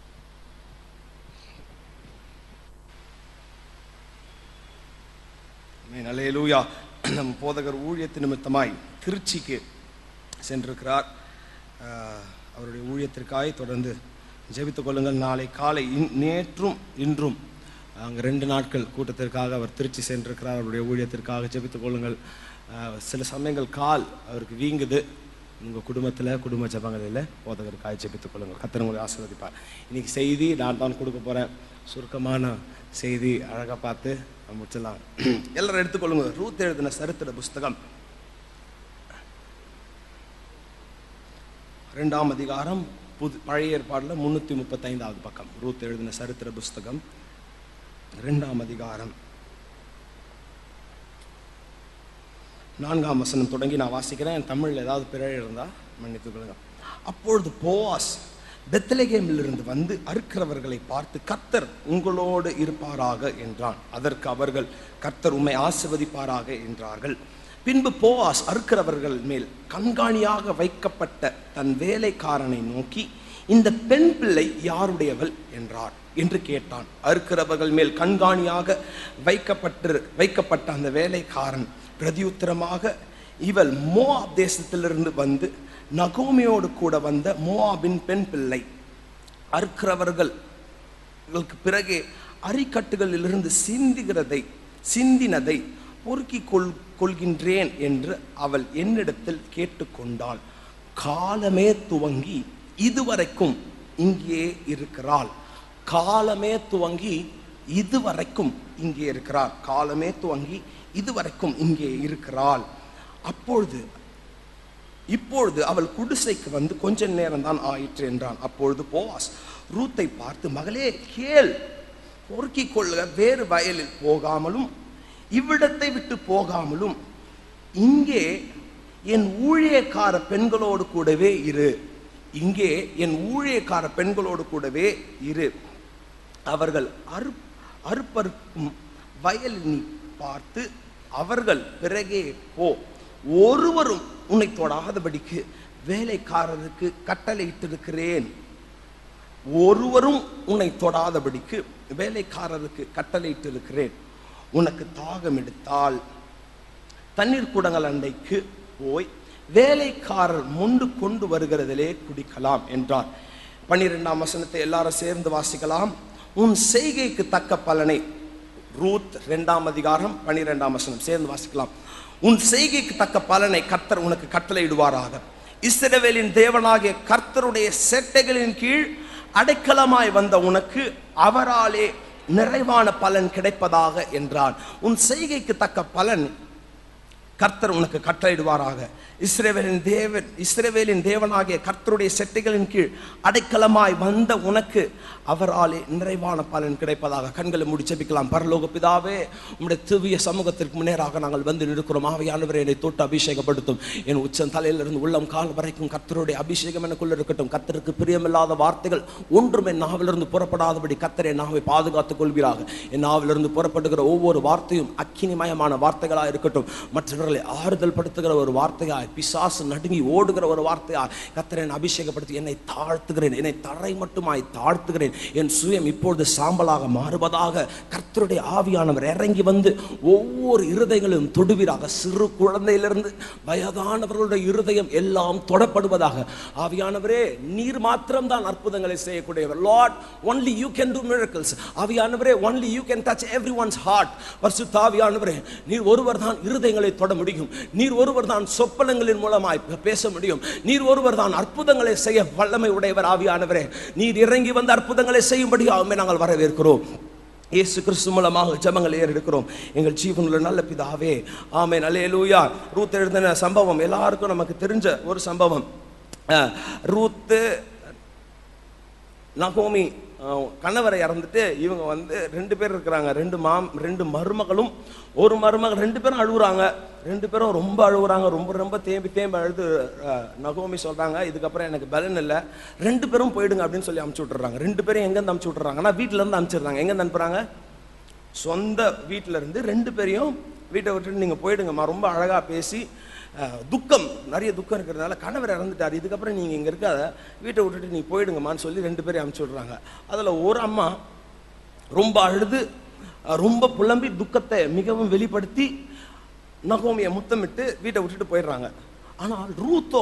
நல்லேலூயா நம் போதகர் ஊழியத்து நிமித்தமாய் திருச்சிக்கு சென்றிருக்கிறார் ஆஹ், அவருடைய ஊழியத்திற்காய் தொடர்ந்து ஜெபித்துக் கொள்ளுங்கள் நாளை காலை இன்- நேற்றும் இன்றும் அங்கே ரெண்டு நாட்கள் கூட்டத்திற்காக அவர் திருச்சி சென்றிருக்கிறார் அவருடைய ஊழியத்திற்காக ஜெபித்துக் கொள்ளுங்கள் ஆஹ், சில சமயங்கள் கால் அவருக்கு வீங்குது உங்கள் குடும்பத்தில் குடும்ப ஜபங்களில் போதகருக்காய் ஜெபித்துக் கொள்ளுங்கள் கத்தர் உங்களை ஆசீர்வதிப்பார் இன்னைக்கு செய்தி நான் தான் கொடுக்க போகிறேன் சுருக்கமான செய்தி அழகாக பார்த்து நம்ம முடிச்சிடலாம் எல்லாரும் எடுத்துக்கொள்ளுங்க ரூத் எழுதின சரித்திர புஸ்தகம் ரெண்டாம் அதிகாரம் புது பழைய ஏற்பாடில் முன்னூற்றி முப்பத்தைந்தாவது பக்கம் ரூத் எழுதின சரித்திர புஸ்தகம் ரெண்டாம் அதிகாரம் நான்காம் வசனம் தொடங்கி நான் வாசிக்கிறேன் என் தமிழில் ஏதாவது பிழை இருந்தால் மன்னித்துக் கொள்ளுங்க அப்பொழுது போவாஸ் பெத்லகேமிலிருந்து வந்து அறுக்கிறவர்களை பார்த்து கர்த்தர் உங்களோடு இருப்பாராக என்றான் அதற்கு அவர்கள் கர்த்தர் உம்மை ஆசிர்வதிப்பாராக என்றார்கள் பின்பு போவாஸ் அறுக்கிறவர்கள் மேல் கண்காணியாக வைக்கப்பட்ட தன் வேலைக்காரனை நோக்கி இந்த பெண் பிள்ளை யாருடையவள் என்றார் என்று கேட்டான் அறுக்கிறவர்கள் மேல் கண்காணியாக வைக்கப்பட்டு வைக்கப்பட்ட அந்த வேலைக்காரன் பிரதியுத்தரமாக இவள் மோஆப் தேசத்திலிருந்து வந்து நகோமியோடு கூட வந்த மோஆபின் பெண் பிள்ளை அறுக்கிறவர்கள் இவளுக்கு பிறகே அரிக்கட்டுகளிலிருந்து சிந்துகிறதை சிந்தினதை பொறுக்கிக் கொள் கொள்கின்றேன் என்று அவள் என்னிடத்தில் கேட்டுக்கொண்டாள் காலமே துவங்கி இதுவரைக்கும் இங்கே இருக்கிறாள் காலமே துவங்கி இதுவரைக்கும் இங்கே இருக்கிறாள் காலமே துவங்கி இதுவரைக்கும் இங்கே இருக்கிறாள் அப்பொழுது இப்பொழுது அவள் குடிசைக்கு வந்து கொஞ்ச நேரம் தான் ஆயிற்று என்றான் அப்பொழுது போவாஸ் ரூத்தை பார்த்து மகளே கேள் பொறுக்கிக் கொள்ள வேறு வயலில் போகாமலும் இவ்விடத்தை விட்டு போகாமலும் இங்கே என் ஊழியக்கார பெண்களோடு கூடவே இரு இங்கே என் ஊழியக்கார பெண்களோடு கூடவே இரு அவர்கள் அறு அறுப்பறுக்கும் வயலில் நீ பார்த்து அவர்கள் பிறகே போ ஒருவரும் உன்னை தொடாதபடிக்கு வேலைக்காரருக்கு கட்டளையிட்டிருக்கிறேன் ஒருவரும் உன்னை தொடாதபடிக்கு வேலைக்காரருக்கு கட்டளையிட்டிருக்கிறேன் உனக்கு தாகம் எடுத்தால் தண்ணீர் குடங்கள் அண்டைக்கு போய் வேலைக்காரர் முண்டு கொண்டு வருகிறதிலே குடிக்கலாம் என்றார் பன்னிரெண்டாம் வசனத்தை எல்லாரும் சேர்ந்து வாசிக்கலாம் உன் செய்கைக்கு தக்க பலனை ரூத் ரெண்டாம் அதிகாரம் பன்னிரெண்டாம் வசனம் சேர்ந்து வாசிக்கலாம் உன் செய்கைக்கு தக்க பலனை கர்த்தர் உனக்கு கட்டளையிடுவாராக இஸ்ரவேலின் தேவனாகிய கர்த்தருடைய செட்டைகளின் கீழ் அடைக்கலமாய் வந்த உனக்கு அவராலே நிறைவான பலன் கிடைப்பதாக என்றான் உன் செய்கைக்கு தக்க பலன் கர்த்தர் உனக்கு கட்டளையிடுவாராக இஸ்ரவேலின் தேவன் இஸ்ரவேலின் தேவனாகிய கர்த்தருடைய செட்டைகளின் கீழ் அடைக்கலமாய் வந்த உனக்கு அவராலே நிறைவான பலன் கிடைப்பதாக கண்களை மூடி ஜெபிக்கலாம் பரலோக பிதாவே உம்முடைய திவ்ய சமூகத்திற்கு முன்னேறாக நாங்கள் வந்து நிற்கிறோம் ஆவியானவரை என்னை தொட்டு அபிஷேகப்படுத்தும் என் உச்சம் தலையிலிருந்து உள்ளம் கால் வரைக்கும் கர்த்தருடைய அபிஷேகம் எனக்குள்ள இருக்கட்டும் கர்த்தருக்கு பிரியமில்லாத வார்த்தைகள் ஒன்றும் என் நாவிலிருந்து புறப்படாதபடி கர்த்தர் என் நாவை பாதுகாத்துக் கொள்வீராக என் நாவிலிருந்து புறப்படுகிற ஒவ்வொரு வார்த்தையும் அக்கினிமயமான வார்த்தைகளாக இருக்கட்டும் மற்றவர்களை ஆறுதல் படுத்துகிற ஒரு வார்த்தையாய் பிசாசு நடுங்கி ஓடுகிற ஒரு வார்த்தையாய் கர்த்தர் என்னை அபிஷேகப்படுத்தி என்னை தாழ்த்துகிறேன் என்னை தரை மட்டுமாய் தாழ்த்துகிறேன் என் சுயம் இப்பொழுது சாம்பலாக மாறுவதாக கர்த்தருடைய ஆவியானவர் இறங்கி வந்து ஒவ்வொரு இருதயங்களும் தொடுவீராக சிறு குழந்தையிலிருந்து வயதானவர்களுடைய இருதயம் எல்லாம் தொடப்படுவதாக ஆவியானவரே நீர் மாத்திரம்தான் அற்புதங்களை செய்யக்கூடியவர் lord only you can do miracles ஆவியானவரே only you can touch every one's heart பரிசுத்த ஆவியானவரே நீர் ஒருவர் தான் இருதயங்களை தொட முடியும் நீர் ஒருவர் தான் சொப்பனங்களின் மூலமாய் பேச முடியும் நீர் ஒருவர் தான் அற்புதங்களை செய்ய வல்லமை உடையவர் ஆவியானவரே நீர் இறங்கி வந்து அற்புதங்களை செய்யும்படி ஆமே நாங்கள் வரவேற்கிறோம் இயேசு கிறிஸ்து மூலமாக ஜெபங்கள் ஏறெடுக்கிறோம் எங்கள் ஜீவனுள்ள நல்ல பிதாவே ஆமென் அல்லேலூயா ரூத் எழுதின சம்பவம் எல்லாருக்கும் நமக்கு தெரிஞ்ச ஒரு சம்பவம் அஹ், ரூத்து நகோமி அஹ், கணவரை இறந்துட்டு இவங்க வந்து ரெண்டு பேர் இருக்கிறாங்க ரெண்டு மாம் ரெண்டு மருமகளும் ஒரு மருமகள் ரெண்டு பேரும் அழுகுறாங்க ரெண்டு பேரும் ரொம்ப அழுகுறாங்க ரொம்ப ரொம்ப தேம்பி தேம்பி அழுது அஹ், நகோமி சொல்றாங்க இதுக்கப்புறம் எனக்கு பலன் இல்லை ரெண்டு பேரும் போயிடுங்க அப்படின்னு சொல்லி அமுச்சு விட்டுறாங்க ரெண்டு பேரும் எங்கேருந்து அமுச்சு விட்டுறாங்கன்னா வீட்டுல இருந்து அனுப்பிச்சிடுறாங்க எங்கேருந்து அனுப்புறாங்க சொந்த வீட்டில இருந்து ரெண்டு பேரையும் வீட்டை விட்டுட்டு நீங்க போயிடுங்கம்மா ரொம்ப அழகா பேசி அஹ், துக்கம் நிறைய துக்கம் இருக்கிறதுனால கணவர் இறந்துட்டார் இதுக்கப்புறம் நீங்க இங்க இருக்காத வீட்டை விட்டுட்டு நீ போயிடுங்கம்மான்னு சொல்லி ரெண்டு பேரையும் அனுப்பிச்சு விடுறாங்க அதுல ஒரு அம்மா ரொம்ப அழுது அஹ், ரொம்ப புலம்பி துக்கத்தை மிகவும் வெளிப்படுத்தி நகோமியை முத்தமிட்டு வீட்டை விட்டுட்டு போயிடுறாங்க ஆனால் ரூத்தோ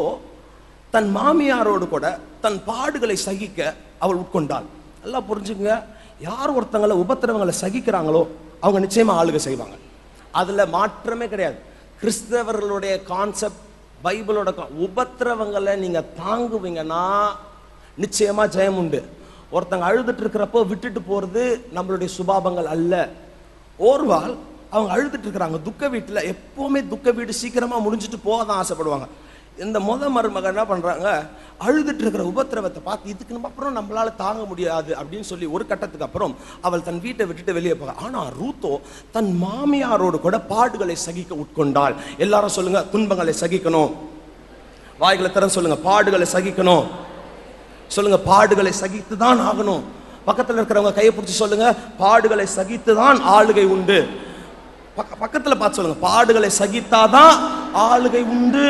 தன் மாமியாரோடு கூட தன் பாடுகளை சகிக்க அவள் உட்கொண்டாள் நல்லா புரிஞ்சுங்க யார் ஒருத்தங்களை உபத்திரவங்களை சகிக்கிறாங்களோ அவங்க நிச்சயமா ஆளுகை செய்வாங்க அதுல மாற்றமே கிடையாது கிறிஸ்தவர்களுடைய கான்செப்ட் பைபிளோட con- உபத்திரவங்களை நீங்க தாங்குவீங்கன்னா நிச்சயமா ஜெயம் உண்டு ஒருத்தங்க அழுதுட்டு இருக்கிறப்போ விட்டுட்டு போறது நம்மளுடைய சுபாபங்கள் அல்ல ஓர்வால் அவங்க அழுதுட்டு இருக்கிறாங்க துக்க வீட்டுல எப்பவுமே துக்க வீடு சீக்கிரமா முடிஞ்சிட்டு போக தான் ஆசைப்படுவாங்க இந்த முத மருமக என்ன பண்றாங்க அழுதுட்டு இருக்கிற உபத்திரவத்தை பார்த்து இதுக்கு நம்ம அப்புறம் நம்மளால தாங்க முடியாது அப்படின்னு சொல்லி ஒரு கட்டத்துக்கு அப்புறம் அவள் தன் வீட்டை விட்டுட்டு வெளியே போக ஆனா ரூத்தோ தன் மாமியாரோடு கூட பாடுகளை சகிக்க உட்கொண்டாள் எல்லாரும் சொல்லுங்க துன்பங்களை சகிக்கணும் வாய்களை திறந்து சொல்லுங்க பாடுகளை சகிக்கணும் சொல்லுங்க பாடுகளை சகித்து தான் ஆகணும் பக்கத்துல இருக்கிறவங்க கையை பிடிச்சி சொல்லுங்க பாடுகளை சகித்து தான் ஆளுகை உண்டு பக்க- பக்கத்துல பார்த்து சொல்லுங்க பாடுகளை சகித்தாதான் ஆளுகை உண்டு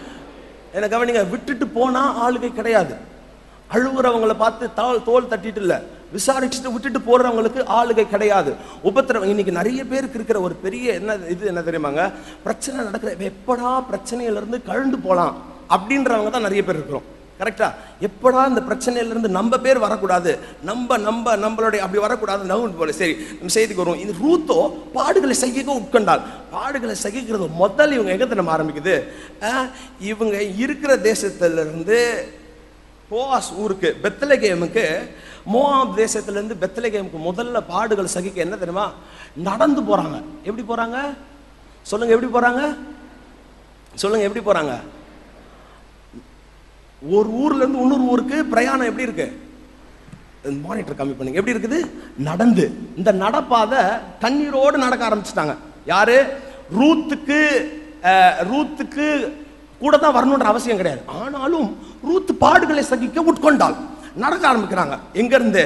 என்ன கவனிங்க விட்டுட்டு போனா ஆளுகை கிடையாது அழுகுறவங்களை பார்த்து தாள் தோல் தட்டிட்டு இல்ல விசாரிச்சுட்டு விட்டுட்டு போறவங்களுக்கு ஆளுகை கிடையாது உபத்திரவம் இன்னைக்கு நிறைய பேருக்கு இருக்கிற ஒரு பெரிய என்ன இது என்ன தெரியுமாங்க பிரச்சனை நடக்கிற எப்படா பிரச்சனையில இருந்து கழண்டு போலாம் அப்படின்றவங்க தான் நிறைய பேர் இருக்கிறோம் கரெக்டா எப்படா இந்த பிரச்சனையில இருந்து நம்ம பேர் வரக்கூடாது நம்ம நம்ம நம்மளுடைய அப்படி வரக்கூடாது நவுன் போல சரி நம்ம செய்திக்கு வருவோம் இது ரூத்தோ பாடுகளை சகிக்க உட்கொண்டால் பாடுகளை சகிக்கிறது முதல்ல இவங்க எங்க நம்ம ஆரம்பிக்குது அஹ், இவங்க இருக்கிற தேசத்துல இருந்து போவாஸ் ஊருக்கு பெத்தலகேமுக்கு மோவாப் தேசத்துல இருந்து பெத்தலகேமுக்கு முதல்ல பாடுகள் சகிக்க என்ன தெரியுமா நடந்து போறாங்க எப்படி போறாங்க சொல்லுங்க எப்படி போறாங்க சொல்லுங்க எப்படி போறாங்க ஒரு ஊர்ல இருந்து இன்னொரு ஊருக்கு பிரயாணம் எப்படி இருக்கு மானிட்டர் கம்மி பண்ணுங்க எப்படி இருக்குது நடந்து இந்த நடப்பாதை கண்ணீரோடு நடக்க ஆரம்பிச்சிட்டாங்க யாரு ரூத்துக்கு அஹ், ரூத்துக்கு கூட தான் வரணுன்ற அவசியம் கிடையாது ஆனாலும் ரூத் பாடுகளை சகிக்க உட்கொண்டாள் நடக்க ஆரம்பிக்கிறாங்க எங்க இருந்து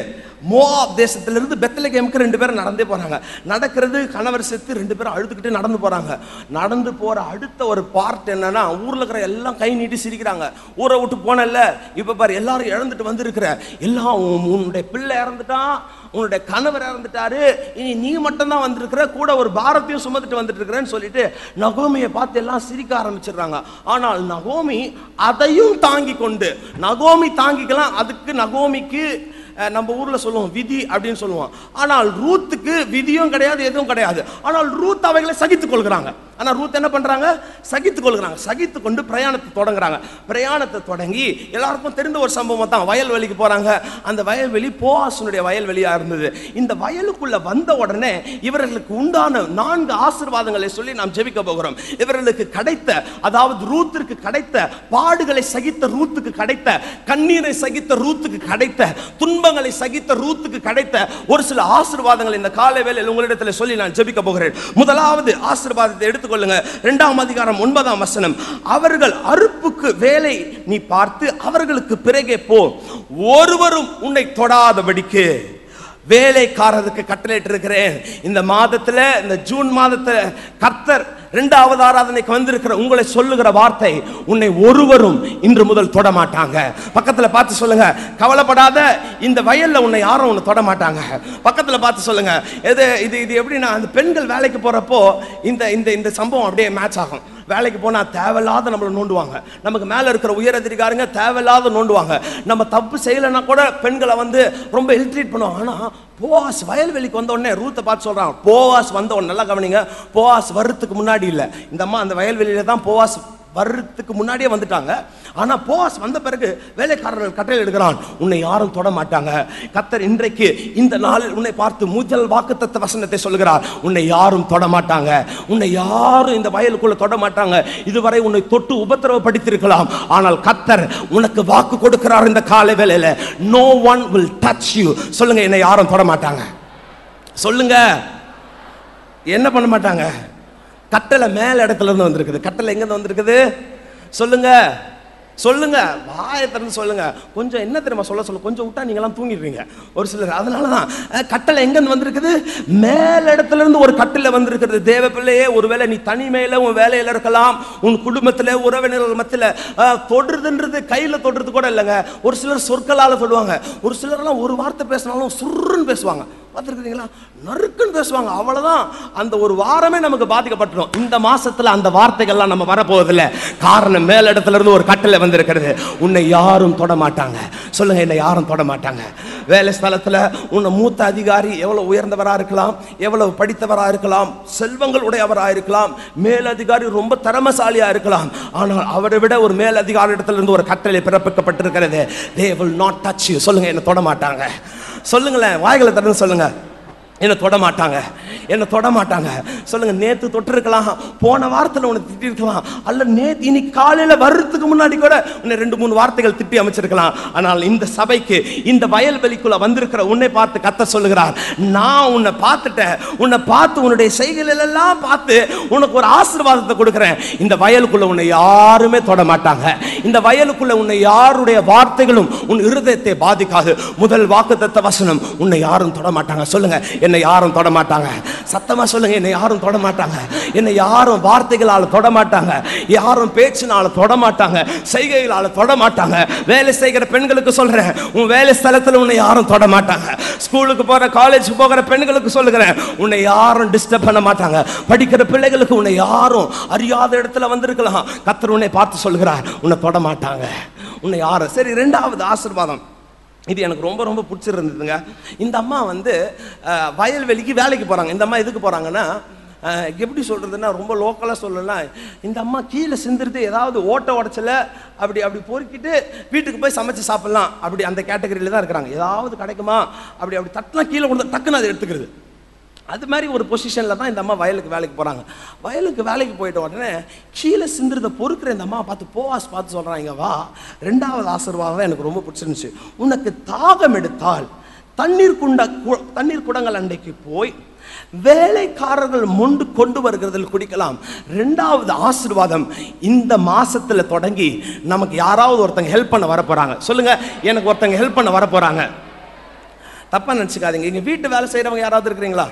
மோவாப் தேசத்திலிருந்து பெத்தலகேமுக்கு ரெண்டு பேரும் நடந்தே போறாங்க நடக்கிறது கணவர் செத்து ரெண்டு பேரும் அழுதுகிட்டு நடந்து போறாங்க நடந்து போற அடுத்த ஒரு பார்ட் என்னன்னா ஊர்ல இருக்கிற எல்லாம் கை நீட்டி சிரிக்கிறாங்க ஊரை விட்டு போனல இப்ப பாரு எல்லாரும் இழந்துட்டு வந்திருக்கிற எல்லாம் உன்- உன்னுடைய பிள்ளை இறந்துட்டான் உன்னுடைய கணவர் இறந்துட்டாரு இனி நீ மட்டும்தான் வந்திருக்கிற கூட ஒரு பாரத்தையும் சுமந்துட்டு வந்துட்டு இருக்கிறேன்னு சொல்லிட்டு நகோமியை பார்த்து எல்லாம் சிரிக்க ஆரம்பிச்சிடுறாங்க ஆனால் நகோமி அதையும் தாங்கி கொண்டு நகோமி தாங்கிக்கலாம் அதுக்கு நகோமிக்கு அஹ், நம்ம ஊர்ல சொல்லுவோம் விதி அப்படின்னு சொல்லுவோம் ஆனால் ரூத்துக்கு விதியும் கிடையாது எதுவும் கிடையாது ஆனால் ரூத் அவைகளை சகித்துக் கொள்கிறாங்க ஆனா ரூத் என்ன பண்றாங்க சகித்துக் கொள்கிறாங்க சகித்து கொண்டு பிரயாணத்தை தொடங்குறாங்க பிரயாணத்தை தொடங்கி எல்லாருக்கும் தெரிந்த ஒரு சம்பவம் தான் வயல்வெளிக்கு போறாங்க அந்த வயல்வெளி போவாசனுடைய வயல்வெளியா இருந்தது இந்த வயலுக்குள்ள வந்த உடனே இவர்களுக்கு உண்டான நான்கு ஆசீர்வாதங்களை சொல்லி நாம் ஜெபிக்க போகிறோம் இவர்களுக்கு கிடைத்த அதாவது ரூத்திற்கு கிடைத்த பாடுகளை சகித்த ரூத்துக்கு கிடைத்த கண்ணீரை சகித்த ரூத்துக்கு கிடைத்த துன்பங்களை சகித்த ரூத்துக்கு கிடைத்த ஒரு சில ஆசீர்வாதங்களை இந்த காலை வேளையில் உங்களிடத்தில் சொல்லி நான் ஜெபிக்க போகிறேன் முதலாவது ஆசீர்வாதத்தை எடுத்துக்கொள்ளுங்க இரண்டாம் அதிகாரம் ஒன்பதாம் வசனம் அவர்கள் அறுப்புக்கு வேலை நீ பார்த்து அவர்களுக்கு பிறகே போ ஒருவரும் உன்னை தொடாதபடிக்கு வேலைக்காரருக்கு கட்டளையிட்டு இருக்கிறேன் இந்த மாதத்துல இந்த ஜூன் மாதத்துல கர்த்தர் இரண்டாவது ஆராதனைக்கு வந்திருக்கிற உங்களை சொல்லுகிற வார்த்தை உன்னை ஒருவரும் இன்று முதல் தொட மாட்டாங்க பக்கத்துல பார்த்து சொல்லுங்க கவலைப்படாத இந்த வயல்ல உன்னை யாரும் உன்னை தொட மாட்டாங்க பக்கத்துல பார்த்து சொல்லுங்க இது இது இது எப்படின்னா அந்த பெண்கள் வேலைக்கு போறப்போ இந்த இந்த இந்த சம்பவம் அப்படியே மேட்ச் ஆகும் வேலைக்கு போனா தேவையில்லாத நம்மளை நோண்டுவாங்க நமக்கு மேல இருக்கிற உயர் அதிகாரிங்க தேவையில்லாத நோண்டுவாங்க நம்ம தப்பு செய்யலைன்னா கூட பெண்களை வந்து ரொம்ப இல்ட்ரீட் பண்ணுவாங்க ஆனா போவாஸ் வயல்வெளிக்கு வந்த உடனே ரூத்தை பார்த்து சொல்றாங்க போவாஸ் வந்த உடனே நல்லா கவனிங்க போவாஸ் வர்றதுக்கு முன்னாடி இல்ல இந்த அம்மா அந்த வயல்வெளியில தான் போவாஸ் வர்றதுக்கு முன்னாடியே வந்துட்டாங்க ஆனா போவாஸ் வந்த பிறகு வேலைக்காரர்கள் கட்டளை எடுக்கிறான் உன்னை யாரும் தொட மாட்டாங்க கத்தர் இன்றைக்கு இந்த நாளில் உன்னை பார்த்து முதல் வாக்குத்தத்த வசனத்தை சொல்கிறார் உன்னை யாரும் தொட மாட்டாங்க உன்னை யாரும் இந்த வயலுக்குள்ள தொட மாட்டாங்க இதுவரை உன்னை தொட்டு உபத்திரவப்படுத்தியிருக்கலாம் ஆனால் கத்தர் உனக்கு வாக்கு கொடுக்கிறார் இந்த காலை வேளையில no one will touch you சொல்லுங்க என்னை யாரும் தொட மாட்டாங்க சொல்லுங்க என்ன பண்ண மாட்டாங்க கட்டளை மேல இடத்துல இருந்து வந்திருக்குது கட்டளை எங்க இருந்து வந்திருக்குது சொல்லுங்க சொல்லுங்க வாயை திறந்து சொல்லுங்க கொஞ்சம் என்ன தெரியுமா சொல்ல சொல்ல கொஞ்சம் விட்டா நீங்களாம் தூங்கிடுவீங்க ஒரு சிலர் அதனால தான் அஹ், கட்டளை எங்க இருந்து வந்திருக்குது மேல இடத்துல இருந்து ஒரு கட்டளை வந்திருக்கிறது தேவ பிள்ளையே ஒருவேளை நீ தனிமையில உன் வேலையில இருக்கலாம் உன் குடும்பத்துல உறவினர்கள் மத்தியில அஹ், தொடுறதுன்றது கையில தொடுறது கூட இல்லைங்க ஒரு சிலர் சொற்களால சொல்லுவாங்க ஒரு சிலர்லாம் ஒரு வார்த்தை பேசினாலும் சுருன்னு பேசுவாங்க பார்த்துருக்கீங்களா நறுக்குன்னு பேசுவாங்க அவ்வளவுதான் அந்த ஒரு வாரமே நமக்கு பாதிக்கப்பட்டுரும் இந்த மாசத்துல அந்த வார்த்தைகள்லாம் நம்ம வரப்போவதில்ல காரணம் மேல் இடத்துல இருந்து ஒரு கட்டளை வந்திருக்கிறது உன்னை யாரும் தொட மாட்டாங்க சொல்லுங்க என்னை யாரும் தொட மாட்டாங்க வேலை ஸ்தலத்துல உன்னை மூத்த அதிகாரி எவ்வளவு உயர்ந்தவரா இருக்கலாம் எவ்வளவு படித்தவரா இருக்கலாம் செல்வங்கள் உடையவரா இருக்கலாம் மேல் அதிகாரி ரொம்ப திறமசாலியா இருக்கலாம் ஆனால் அவரை விட ஒரு மேல் அதிகாரி இடத்துல இருந்து ஒரு கட்டளை பிறப்பிக்கப்பட்டிருக்கிறது they will not touch you சொல்லுங்க என்னை தொட மாட்டாங்க சொல்லுங்களேன் வாய்களை திறந்து சொல்லுங்க என்னை தொட மாட்டாங்க என்னை தொட மாட்டாங்க சொல்லுங்க நேத்து தொட்டிருக்கலாம் போன வாரத்தில் உன்னை திட்டிருக்கலாம் அல்ல நேத்து இன்னைக்கு காலையில வர்றதுக்கு முன்னாடி கூட உன்னை ரெண்டு மூணு வார்த்தைகள் திட்டி அமைச்சிருக்கலாம் ஆனால் இந்த சபைக்கு இந்த வயல்வெளிக்குள்ள வந்திருக்கிற உன்னை பார்த்து கத்த சொல்லுகிறார் நான் உன்னை பார்த்துட்டேன் உன்னை பார்த்து உன்னுடைய செய்கைகள் எல்லாம் பார்த்து உனக்கு ஒரு ஆசீர்வாதத்தை கொடுக்கிறேன் இந்த வயலுக்குள்ள உன்னை யாருமே தொட மாட்டாங்க இந்த வயலுக்குள்ள உன்னை யாருடைய வார்த்தைகளும் உன் இருதயத்தை பாதிக்காது முதல் வாக்குத்தத்த வசனம் உன்னை யாரும் தொட மாட்டாங்க சொல்லுங்க என்னை யாரும் தொட மாட்டாங்க சத்தமா சொல்லுங்க என்னை யாரும் தொட மாட்டாங்க என்னை யாரும் வார்த்தைகளால் தொட மாட்டாங்க யாரும் பேச்சினால தொட மாட்டாங்க செய்கைகளால தொட மாட்டாங்க வேலை செய்கிற பெண்களுக்கு சொல்றேன் உன் வேலை ஸ்தலத்துல உன்னை யாரும் தொட மாட்டாங்க ஸ்கூலுக்கு போற காலேஜ் போகிற பெண்களுக்கு சொல்லுகிறேன் உன்னை யாரும் டிஸ்டர்ப் பண்ண மாட்டாங்க படிக்கிற பிள்ளைகளுக்கு உன்னை யாரும் அறியாத இடத்துல வந்திருக்கலாம் கத்தர் உன்னை பார்த்து சொல்கிறார் உன்னை தொட மாட்டாங்க உன்னை யாரும் சரி ரெண்டாவது ஆசீர்வாதம் இது எனக்கு ரொம்ப ரொம்ப பிடிச்சிருந்ததுங்க இந்த அம்மா வந்து அஹ், வயல்வெளிக்கு வேலைக்கு போகிறாங்க இந்த அம்மா எதுக்கு போகிறாங்கன்னா எப்படி சொல்கிறதுன்னா ரொம்ப லோக்கலாக சொல்லலாம் இந்த அம்மா கீழே சிந்துறது ஏதாவது ஓட்ட உடச்சல அப்படி அப்படி பொறுக்கிட்டு வீட்டுக்கு போய் சமைச்சு சாப்பிட்லாம் அப்படி அந்த கேட்டகரியில் தான் இருக்கிறாங்க ஏதாவது கிடைக்குமா அப்படி அப்படி தட்டினா கீழே கொண்டு டக்குன்னு அதை எடுத்துக்கிறது அது மாதிரி ஒரு பொசிஷனில் தான் இந்த அம்மா வயலுக்கு வேலைக்கு போகிறாங்க வயலுக்கு வேலைக்கு போயிட்ட உடனே கீழே சிந்துறத பொறுக்கிற இந்த அம்மா பார்த்து போவாஸ் பார்த்து சொல்கிறாங்க வா ரெண்டாவது ஆசீர்வாதம் எனக்கு ரொம்ப பிடிச்சிருந்துச்சு உனக்கு தாகம் எடுத்தால் தண்ணீர் குண்ட கு- தண்ணீர் குடங்கள் அண்டைக்கு போய் வேலைக்காரர்கள் மொண்டு கொண்டு வருகிறதில் குடிக்கலாம் ரெண்டாவது ஆசீர்வாதம் இந்த மாசத்துல தொடங்கி நமக்கு யாராவது ஒருத்தங்க ஹெல்ப் பண்ண வர போறாங்க சொல்லுங்க எனக்கு ஒருத்தங்க ஹெல்ப் பண்ண வர போறாங்க தப்பா நினச்சிக்காதீங்க இங்க வீட்டு வேலை செய்றவங்க யாராவது இருக்கிறீங்களா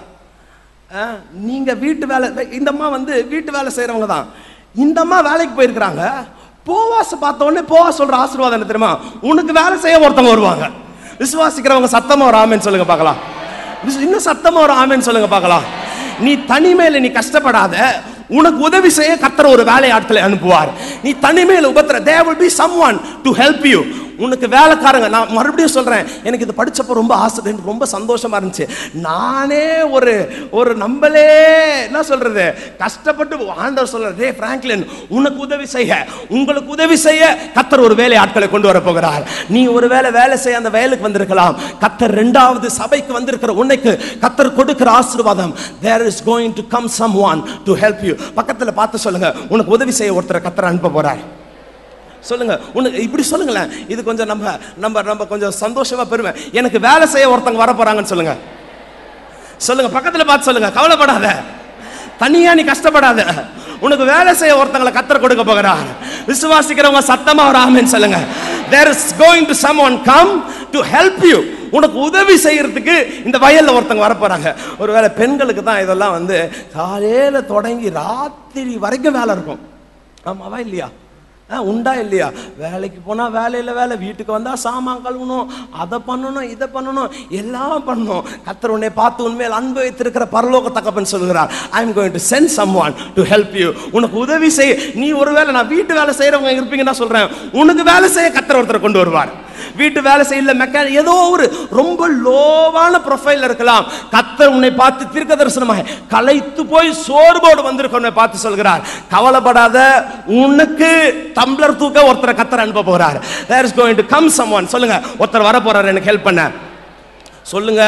ஆ, நீங்க வீட்டு வேலை இந்த அம்மா வந்து வீட்டு வேலை செய்றவங்க தான் இந்த அம்மா வேலைக்கு போயிருக்கிறாங்க போவாச பார்த்த உடனே போவா சொல்ற ஆசீர்வாதம் என்ன தெரியுமா உனக்கு வேலை செய்ய ஒருத்தவங்க வருவாங்க விசுவாசிக்கிறவங்க சத்தமா ஒரு ஆமேன்னு சொல்லுங்க பார்க்கலாம் விசு- இன்னும் சத்தமா ஒரு ஆமேன்னு சொல்லுங்க பார்க்கலாம் நீ தனிமையில நீ கஷ்டப்படாத உனக்கு உதவி செய்ய கத்தர் ஒரு வேலை ஆட்களை அனுப்புவார் நீ தனிமையில உபத்திர there will be someone to help you உனக்கு வேலைக்காரங்க நான் மறுபடியும் சொல்றேன் எனக்கு இது படிச்சப்ப ரொம்ப ஆசை எனக்கு ரொம்ப சந்தோஷமா இருந்துச்சு நானே ஒரு ஒரு நம்மளே என்ன சொல்றது கஷ்டப்பட்டு ஆண்டவர் சொல்றாரு டே பிராங்க்லின் உனக்கு உதவி செய்ய உங்களுக்கு உதவி செய்ய கத்தர் ஒரு வேலை ஆட்களை கொண்டு வர போகிறார் நீ ஒரு வேலை வேலை செய்ய அந்த வேலைக்கு வந்திருக்கலாம் கத்தர் ரெண்டாவது சபைக்கு வந்திருக்கிற உன்னைக்கு கத்தர் கொடுக்கிற ஆசீர்வாதம் there is going to come someone to help you பக்கத்துல பார்த்து சொல்லுங்க உனக்கு உதவி செய்ய ஒருத்தரை கத்தர் அனுப்ப போறார் சொல்லுங்க உனக்கு இப்படி சொல்லுங்களேன் இது கொஞ்சம் நம்ம நம்ம நம்ம கொஞ்சம் சந்தோஷமா பெருமை எனக்கு வேலை செய்ய ஒருத்தங்க வர போறாங்கன்னு சொல்லுங்க சொல்லுங்க பக்கத்துல பார்த்து சொல்லுங்க கவலைப்படாத தனியா நீ கஷ்டப்படாத உனக்கு வேலை செய்ய ஒருத்தங்களை கத்தர் கொடுக்க போகிறார் விசுவாசிக்கிறவங்க சத்தமா ஒரு ஆமென் சொல்லுங்க there is going to someone come to help you உனக்கு உதவி செய்யறதுக்கு இந்த வயல்ல ஒருத்தங்க வர போறாங்க ஒருவேளை பெண்களுக்கு தான் இதெல்லாம் வந்து காலையில தொடங்கி ராத்திரி வரைக்கும் வேலை இருக்கும் ஆமாவா இல்லையா ஆ, உண்டா இல்லையா வேலைக்கு போனா வேலையில வேலை வீட்டுக்கு வந்தா சாமான் கழுவணும் அதை பண்ணணும் இதை பண்ணணும் எல்லாம் பண்ணணும் கத்தர் உன்னை பார்த்து உண்மையில் அன்பு வைத்திருக்கிற பரலோக தகப்பன் சொல்கிறார் I am going to send someone to help you உனக்கு உதவி செய் நீ ஒரு வேலை நான் வீட்டு வேலை செய்யறவங்க இருப்பீங்கன்னா சொல்றேன் உனக்கு வேலை செய்ய கத்தர் ஒருத்தர் கொண்டு வருவார் வீட்டு வேலை செய்யல மெக்கானிக் ஏதோ ஒரு ரொம்ப லோவான ப்ரொஃபைல் இருக்கலாம் கத்தர் உன்னை பார்த்து தீர்க்க தரிசனமாய் களைத்து போய் சோர்வோடு வந்திருக்க உன்னை பார்த்து சொல்கிறார் கவலைப்படாத உனக்கு டம்ளர் தூக்க ஒருத்தரை கத்தர் அனுப்ப போறார் there is going to come someone சொல்லுங்க ஒருத்தர் வர போறாரு எனக்கு ஹெல்ப் பண்ண சொல்லுங்க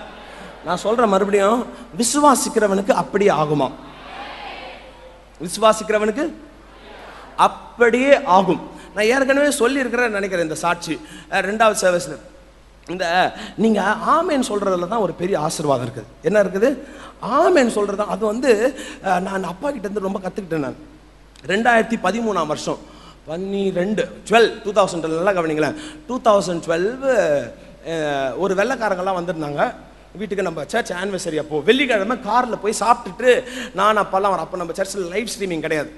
நான் சொல்றேன் மறுபடியும் விசுவாசிக்கிறவனுக்கு அப்படியே ஆகுமா விசுவாசிக்கிறவனுக்கு அப்படியே ஆகும் நான் ஏற்கனவே சொல்லியிருக்கிறேன் நினைக்கிறேன் இந்த சாட்சி அஹ் ரெண்டாவது சர்வீஸில் இந்த நீங்கள் ஆமேன் சொல்கிறதுல தான் ஒரு பெரிய ஆசீர்வாதம் இருக்குது என்ன இருக்குது ஆமேன் சொல்கிறது அது வந்து அஹ், நான் அப்பா கிட்ட இருந்து ரொம்ப கற்றுக்கிட்டேன் நான் ரெண்டாயிரத்தி பதிமூணாம் வருஷம் பன்னிரெண்டு டுவெல் டூ தௌசண்ட் நல்லா கவனிங்களேன் டூ தௌசண்ட் டுவெல் ஒரு வெள்ளைக்காரங்கெல்லாம் வந்திருந்தாங்க வீட்டுக்கு நம்ம சர்ச் ஆனிவர்சரி அப்போ வெள்ளிக்கிழமை காரில் போய் சாப்பிட்டுட்டு நான் அப்போல்லாம் வர அப்போ நம்ம சர்ச்சில் லைவ் ஸ்ட்ரீமிங் கிடையாது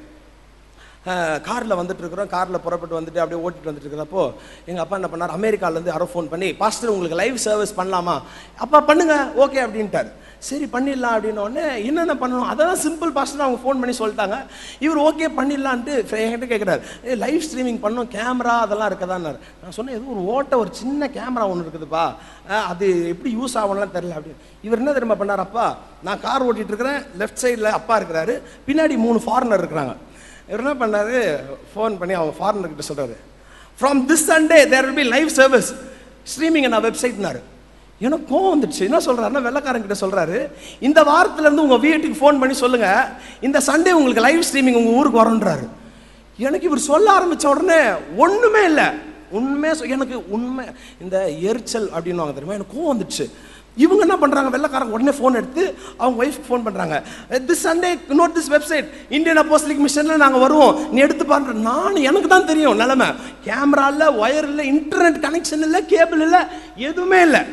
காரில் வந்துட்டு இருக்கிறோம் காரில் புறப்பட்டு வந்துட்டு அப்படியே ஓட்டிட்டு வந்துட்டு இருக்கிறப்போ எங்கள் அப்பா என்ன பண்ணார் அமெரிக்காலேருந்து யாரோ ஃபோன் பண்ணி பாஸ்டர் உங்களுக்கு லைவ் சர்வீஸ் பண்ணலாமா அப்பா பண்ணுங்க ஓகே அப்படின்ட்டார் சரி பண்ணிடலாம் அப்படின்ன உடனே என்னென்ன பண்ணணும் அதெல்லாம் சிம்பிள் பாஸ்டர் அவங்க ஃபோன் பண்ணி சொல்லிட்டாங்க இவர் ஓகே பண்ணிடலான்ட்டு என்கிட்ட கேட்குறாரு ஏ லைவ் ஸ்ட்ரீமிங் பண்ணணும் கேமரா அதெல்லாம் இருக்கதான்னாரு நான் சொன்னேன் எதுவும் ஒரு ஓட்ட ஒரு சின்ன கேமரா ஒன்று இருக்குதுப்பா அஹ் அது எப்படி யூஸ் ஆகணும்லாம் தெரியல அப்படின்னு இவர் என்ன தெரியுமா பண்ணார் அப்பா நான் கார் ஓட்டிட்டு இருக்கிறேன் லெஃப்ட் சைடில் அப்பா இருக்கிறாரு பின்னாடி மூணு ஃபாரினர் இருக்கிறாங்க இவர் என்ன பண்ணாரு ஃபோன் பண்ணி அவங்க ஃபாரினர் கிட்ட சொல்றாரு from this Sunday there will be live service streaming நான் வெப்சைட்னாரு எனக்கு கோவம் வந்துடுச்சு என்ன சொல்றாருன்னா வெள்ளக்காரன் கிட்ட சொல்றாரு இந்த வாரத்துல இருந்து உங்க வீட்டுக்கு ஃபோன் பண்ணி சொல்லுங்க இந்த சண்டே உங்களுக்கு லைவ் ஸ்ட்ரீமிங் உங்க ஊருக்கு வரும்ன்றாரு எனக்கு இவர் சொல்ல ஆரம்பிச்ச உடனே ஒண்ணுமே இல்லை உண்மை எனக்கு உண்மை இந்த எரிச்சல் அப்படின்னு தெரியுமா எனக்கு கோவம் வந்துடுச்சு இவங்க என்ன பண்றாங்க வெள்ளக்காரங்க உடனே ஃபோன் எடுத்து அவங்க ஒய்ஃப்க்கு ஃபோன் பண்றாங்க this Sunday note this website Indian apostolic மிஷன்ல நாங்க வருவோம் நீ எடுத்து பாருங்க நான் எனக்கு தான் தெரியும் நிலைமை கேமரா இல்ல ஒயர் இல்ல இன்டர்நெட் கனெக்ஷன் இல்ல கேபிள் இல்ல எதுவுமே இல்லை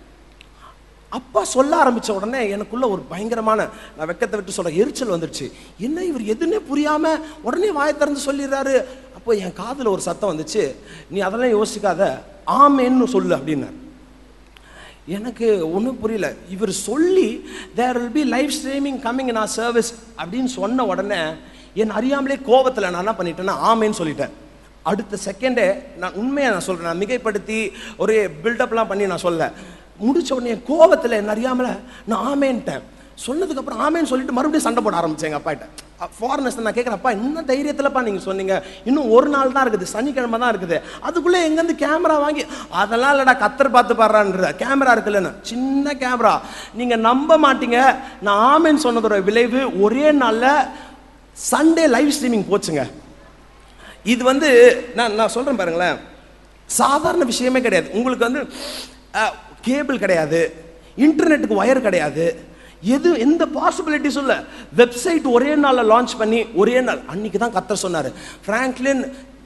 அப்பா சொல்ல ஆரம்பிச்ச உடனே எனக்குள்ள ஒரு பயங்கரமான நான் வெக்கத்தை விட்டு சொல்ற எரிச்சல் வந்துடுச்சு என்ன இவர் எதுன்னே புரியாம உடனே வாயை திறந்து சொல்லிடுறாரு அப்போ என் காதுல ஒரு சத்தம் வந்துச்சு நீ அதெல்லாம் யோசிக்காத ஆமேன்னு சொல்லு அப்படின்னாரு எனக்கு ஒன்றும் புரியல இவர் சொல்லி there will be live streaming coming in our service அப்படின்னு சொன்ன உடனே என் அறியாமலே கோபத்தில் நான் என்ன பண்ணிட்டேன்னா ஆமேன்னு சொல்லிட்டேன் அடுத்த செகண்டே நான் உண்மையை நான் சொல்கிறேன் நான் மிகைப்படுத்தி ஒரே பில்டப்லாம் பண்ணி நான் சொல்ல முடிச்ச உடனே கோபத்தில் என்ன அறியாமல நான் ஆமேன்ட்டேன் சொன்னதுக்கப்புறம் ஆமேன்னு சொல்லிட்டு மறுபடியும் சண்டை போட ஆரம்பிச்சேன் எங்கள் அப்பாட்ட ஃபாரினர்ஸ் நான் கேட்குறேன் அப்பா இன்னும் தைரியத்தில்ப்பா நீங்கள் சொன்னீங்க இன்னும் ஒரு நாள் தான் இருக்குது சனிக்கிழமை தான் இருக்குது அதுக்குள்ளே எங்கேருந்து கேமரா வாங்கி அதெல்லாம் இல்லைடா கத்தர் பார்த்து பாடுறான்ற கேமரா இருக்குல்லன்னு சின்ன கேமரா நீங்கள் நம்ப மாட்டீங்க நான் ஆமேன்னு சொன்னதோட விளைவு ஒரே நாளில் சண்டே லைவ் ஸ்ட்ரீமிங் போச்சுங்க இது வந்து நான் நான் சொல்கிறேன் பாருங்களேன் சாதாரண விஷயமே கிடையாது உங்களுக்கு வந்து கேபிள் கிடையாது இன்டர்நெட்டுக்கு ஒயர் கிடையாது எது எந்த பாசிபிலிட்டிஸ் இல்லை வெப்சைட் ஒரே நாளில் லான்ச் பண்ணி ஒரே நாள் அன்னைக்கு தான் கத்த சொன்னார் ஃப்ராங்க்லின்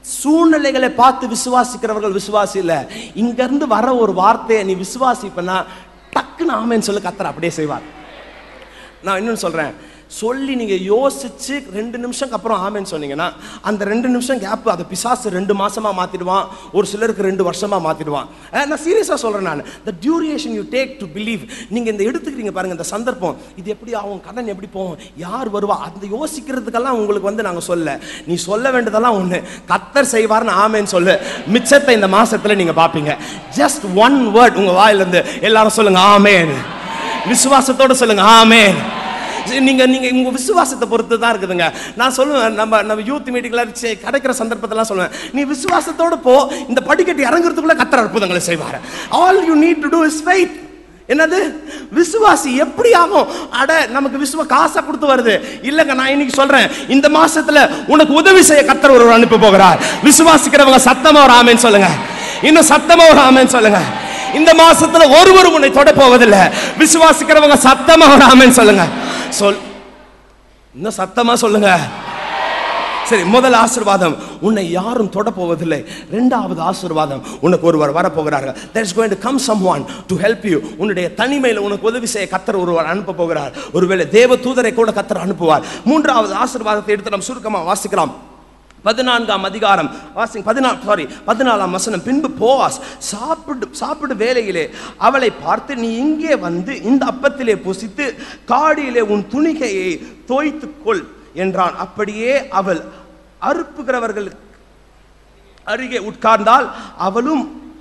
சூழ்நிலைகளை பார்த்து விசுவாசிக்கிறவர்கள் விசுவாசி இல்ல இங்க இருந்து வர ஒரு வார்த்தையை நீ விசுவாசிப்பனா டக்குன்னு ஆமேன்னு சொல்லி கத்தர் அப்படியே செய்வார் நான் இன்னொன்னு சொல்றேன் சொல்லி நீங்க யோசிச்சு ரெண்டு நிமிஷம் அப்புறம் ஆமேன்னு சொன்னீங்கன்னா அந்த ரெண்டு நிமிஷம் கேப் அதை பிசாசு ரெண்டு மாசமா மாத்திடுவான் ஒரு சிலருக்கு ரெண்டு வருஷமா மாத்திடுவான் அஹ் நான் சீரியஸா சொல்றேன் நான் the duration you take to believe நீங்க இந்த எடுத்துக்கிறீங்க பாருங்க இந்த சந்தர்ப்பம் இது எப்படி ஆகும் கடன் எப்படி போகும் யார் வருவா அந்த யோசிக்கிறதுக்கெல்லாம் உங்களுக்கு வந்து நாங்க சொல்ல நீ சொல்ல வேண்டியதெல்லாம் ஒண்ணு கத்தர் செய்வார்னு ஆமேன்னு சொல்லு மிச்சத்தை இந்த மாசத்துல நீங்க பாப்பீங்க ஜஸ்ட் ஒன் வேர்ட் உங்க வாயில இருந்து எல்லாரும் சொல்லுங்க ஆமேன் விசுவாசத்தோட சொல்லுங்க ஆமேன் நீங்க நீங்க உங்க விசுவாசத்தை பொறுத்து தான் இருக்குதுங்க நான் சொல்லுவேன் நம்ம நம்ம யூத் மீட்டிங்ல கிடைக்கிற சந்தர்ப்பத்தெல்லாம் சொல்லுவேன் நீ விசுவாசத்தோட போ இந்த படிக்கட்டு இறங்குறதுக்குள்ள கத்தர் அற்புதங்களை செய்வார் all you need to do is faith என்னது விசுவாசி எப்படி ஆகும் அட நமக்கு விசுவ காசை கொடுத்து வருது இல்லங்க நான் இன்னைக்கு சொல்றேன் இந்த மாசத்துல உனக்கு உதவி செய்ய கத்தர் ஒருவர் அனுப்ப போகிறார் விசுவாசிக்கிறவங்க சத்தமா ஒரு ஆமேன்னு சொல்லுங்க இன்னும் சத்தமா ஒரு ஆமேன்னு சொல்லுங்க இந்த மாசத்துல ஒருவரும் உன்னை தொட போவதில்லை விசுவாசிக்கிறவங்க சத்தமா ஒரு ஆமேன்னு சொல்லுங்க சொல் இன்னும் சத்தமா சொல்லுங்க சரி முதல் ஆசீர்வாதம் உன்னை யாரும் தொட போவதில்லை ரெண்டாவது ஆசீர்வாதம் உனக்கு ஒருவர் வரப்போகிறார்கள் there is going to come someone to help you உன்னுடைய தனிமையில் உனக்கு உதவி செய்ய கத்தர் ஒருவர் அனுப்ப போகிறார் ஒருவேளை தேவ தூதரை கூட கத்தர் அனுப்புவார் மூன்றாவது ஆசீர்வாதத்தை எடுத்து நாம் சுருக்கமா வாசிக்கலாம் பதினான்காம் அதிகாரம் வாசிங் பதினாலு சாரி பதினாலாம் வசனம் பின்பு போவாஸ் சாப்பிடு சாப்பிடு வேலையிலே அவளை பார்த்து நீ இங்கே வந்து இந்த அப்பத்திலே புசித்து காடியிலே உன் துணிகையை தோய்த்துக் கொள் என்றான் அப்படியே அவள் அறுப்புகிறவர்கள் அருகே உட்கார்ந்தால் அவளும்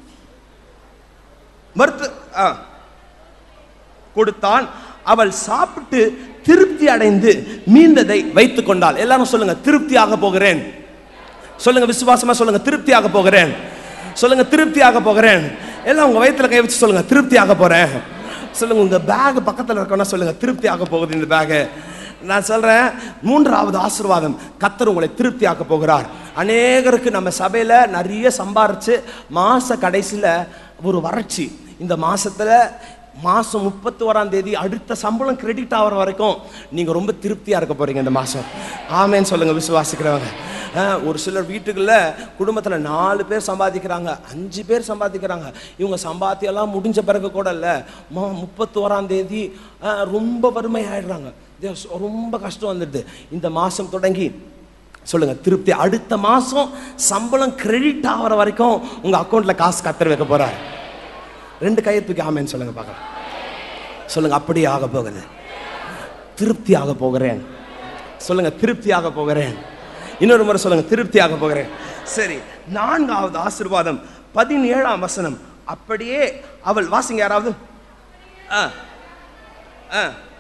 மறுத்து ஆ கொடுத்தான் அவள் சாப்பிட்டு திருப்தி அடைந்து மீந்ததை வைத்துக் கொண்டாள் எல்லாரும் சொல்லுங்க திருப்தியாக போகிறேன் சொல்லுங்க விசுவாசமா சொல்லுங்க திருப்தியாக போகிறேன் சொல்லுங்க திருப்தியாக போகிறேன் எல்லாம் உங்க வயித்துல கை வச்சு சொல்லுங்க திருப்தியாக போறேன் சொல்லுங்க உங்க பேக் பக்கத்துல இருக்கணும் சொல்லுங்க திருப்தியாக போகுது இந்த பேக் நான் சொல்றேன் மூன்றாவது ஆசீர்வாதம் கத்தர் உங்களை திருப்தியாக்க போகிறார் அநேகருக்கு நம்ம சபையில நிறைய சம்பாரிச்சு மாச கடைசியில ஒரு வறட்சி இந்த மாசத்துல மாசம் முப்பத்தி ஓராம் தேதி அடுத்த சம்பளம் கிரெடிட் ஆகிற வரைக்கும் நீங்க ரொம்ப திருப்தியா இருக்க போறீங்க இந்த மாசம் ஆமேன்னு சொல்லுங்க விசுவாசிக்கிறவங்க அஹ், ஒரு சிலர் வீட்டுக்குள்ள குடும்பத்துல நாலு பேர் சம்பாதிக்கிறாங்க அஞ்சு பேர் சம்பாதிக்கிறாங்க இவங்க சம்பாத்தியெல்லாம் முடிஞ்ச பிறகு கூட இல்ல மா முப்பத்தி ஓராம் தேதி அஹ், ரொம்ப வறுமை ஆயிடுறாங்க இது ரொம்ப கஷ்டம் வந்துடுது இந்த மாசம் தொடங்கி சொல்லுங்க திருப்தி அடுத்த மாசம் சம்பளம் கிரெடிட் ஆகிற வரைக்கும் உங்க அக்கௌண்ட்ல காசு கத்தர் வைக்க போறாரு ரெண்டு கையை தூக்கி ஆமேன்னு சொல்லுங்க பார்க்கலாம் சொல்லுங்க அப்படியே ஆக போகுது திருப்தி ஆக போகிறேன் சொல்லுங்க திருப்தி ஆக போகிறேன் இன்னொரு முறை சொல்லுங்க திருப்தி ஆக போகிறேன் சரி நான்காவது ஆசீர்வாதம் பதினேழாம் வசனம் அப்படியே அவள் வாசிங்க யாராவது ஆ ஆ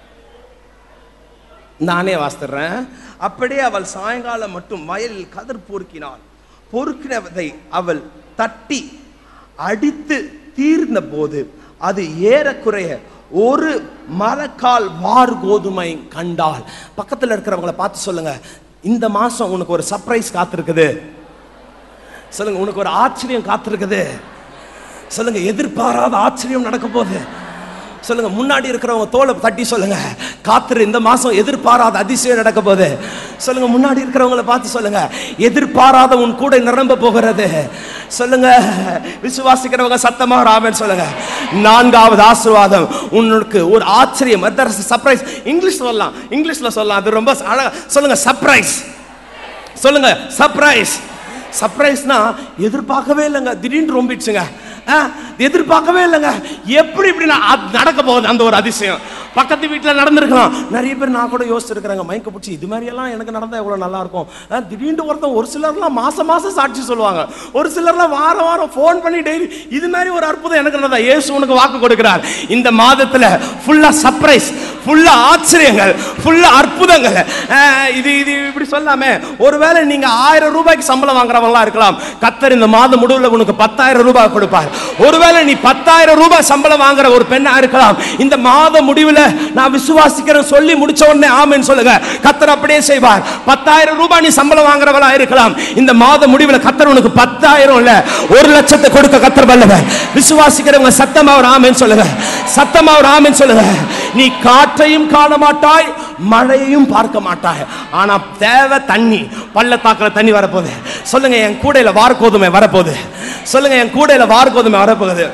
நானே வாசித்துறேன் அப்படியே அவள் சாயங்காலம் மட்டும் வயலில் கதிர் பொறுக்கினாள் பொறுக்கினதை அவள் தட்டி அடித்து தீர்ந்த போது அது ஏறக்குறைய ஒரு மரக்கால் வார் கோதுமை கண்டால் பக்கத்துல இருக்கிறவங்கள பார்த்து சொல்லுங்க இந்த மாசம் உனக்கு ஒரு சர்ப்ரைஸ் காத்திருக்குது சொல்லுங்க உனக்கு ஒரு ஆச்சரியம் காத்திருக்குது சொல்லுங்க எதிர்பாராத ஆச்சரியம் நடக்க போகுது சொல்லுங்க முன்னாடி இருக்கிறவங்க தோலை தட்டி சொல்லுங்க காத்திரு இந்த மாசம் எதிர்பாராத அதிசயம் நடக்க போகுது சொல்லுங்க முன்னாடி இருக்கிறவங்கள பார்த்து சொல்லுங்க எதிர்பாராத உன் கூட நிரம்ப போகிறது சொல்லுங்க விசுவாசிக்கிறவங்க சத்தமா ராமன் சொல்லுங்க நான்காவது ஆசீர்வாதம் உனக்கு ஒரு ஆச்சரியம் சர்ப்ரைஸ் இங்கிலீஷ் சொல்லலாம் இங்கிலீஷ்ல சொல்லலாம் அது ரொம்ப அழகா சொல்லுங்க சர்ப்ரைஸ் சொல்லுங்க சர்ப்ரைஸ் சர்ப்ரைஸ்னா எதிர்பார்க்கவே இல்லைங்க திடீர்னு ரொம்பிடுச்சுங்க ஆ, எதிர்பார்க்கவே இல்லைங்க எப்படி இப்படி நான் அது நடக்க போகுது அந்த ஒரு அதிசயம் பக்கத்து வீட்டில் நடந்திருக்கலாம் நிறைய பேர் நான் கூட யோசிச்சிருக்கிறாங்க மயக்க பிடிச்சி இது மாதிரி எல்லாம் எனக்கு நடந்தா எவ்வளோ நல்லா இருக்கும் ஆ, திடீர்னு ஒருத்தன் ஒரு சிலர்லாம் மாசம் மாசம் சாட்சி சொல்லுவாங்க ஒரு சிலர்லாம் வாரம் வாரம் ஃபோன் பண்ணி டெய்லி இது மாதிரி ஒரு அற்புதம் எனக்கு நடந்தா இயேசு உனக்கு வாக்கு கொடுக்கிறார் இந்த மாதத்துல ஃபுல்லா சர்ப்ரைஸ் ஃபுல்லா ஆச்சரியங்கள் ஃபுல்லா அற்புதங்கள் ஆ, இது இது இப்படி சொல்லாமே ஒருவேளை நீங்க ஆயிரம் ரூபாய்க்கு சம்பளம் வாங்குறவங்களா இருக்கலாம் கத்தர் இந்த மாதம் முடிவுல உனக்கு பத்தாயிரம் ரூபாய் கொடுப்பார் ஒருவேளை நீ பத்தாயிரம் ரூபாய் சம்பளம் வாங்குற ஒரு பெண்ணா இருக்கலாம் இந்த மாத முடிவுல நான் விசுவாசிக்கிறேன் சொல்லி முடிச்ச உடனே ஆமென்னு சொல்லுங்க கத்தர் அப்படியே செய்வார் பத்தாயிரம் ரூபாய் நீ சம்பளம் வாங்குறவளா இருக்கலாம் இந்த மாத முடிவுல கத்தர் உனக்கு பத்தாயிரம் இல்ல ஒரு லட்சத்தை கொடுக்க கத்தர் வல்லவர் விசுவாசிக்கிறவங்க சத்தமா ஒரு ஆமென்னு சொல்லுங்க சத்தமா ஒரு ஆமென்னு சொல்லுங்க நீ காற்றையும் காண மாட்டாய் மழையையும் பார்க்க மாட்டாய் ஆனா தேவை தண்ணி பள்ளத்தாக்குல தண்ணி வரப்போகுது சொல்லுங்க என் கூடையில வார் கோதுமை வரப்போகுது சொல்லுங்க என் கூடையில வார் கோதுமை வரப்போகுது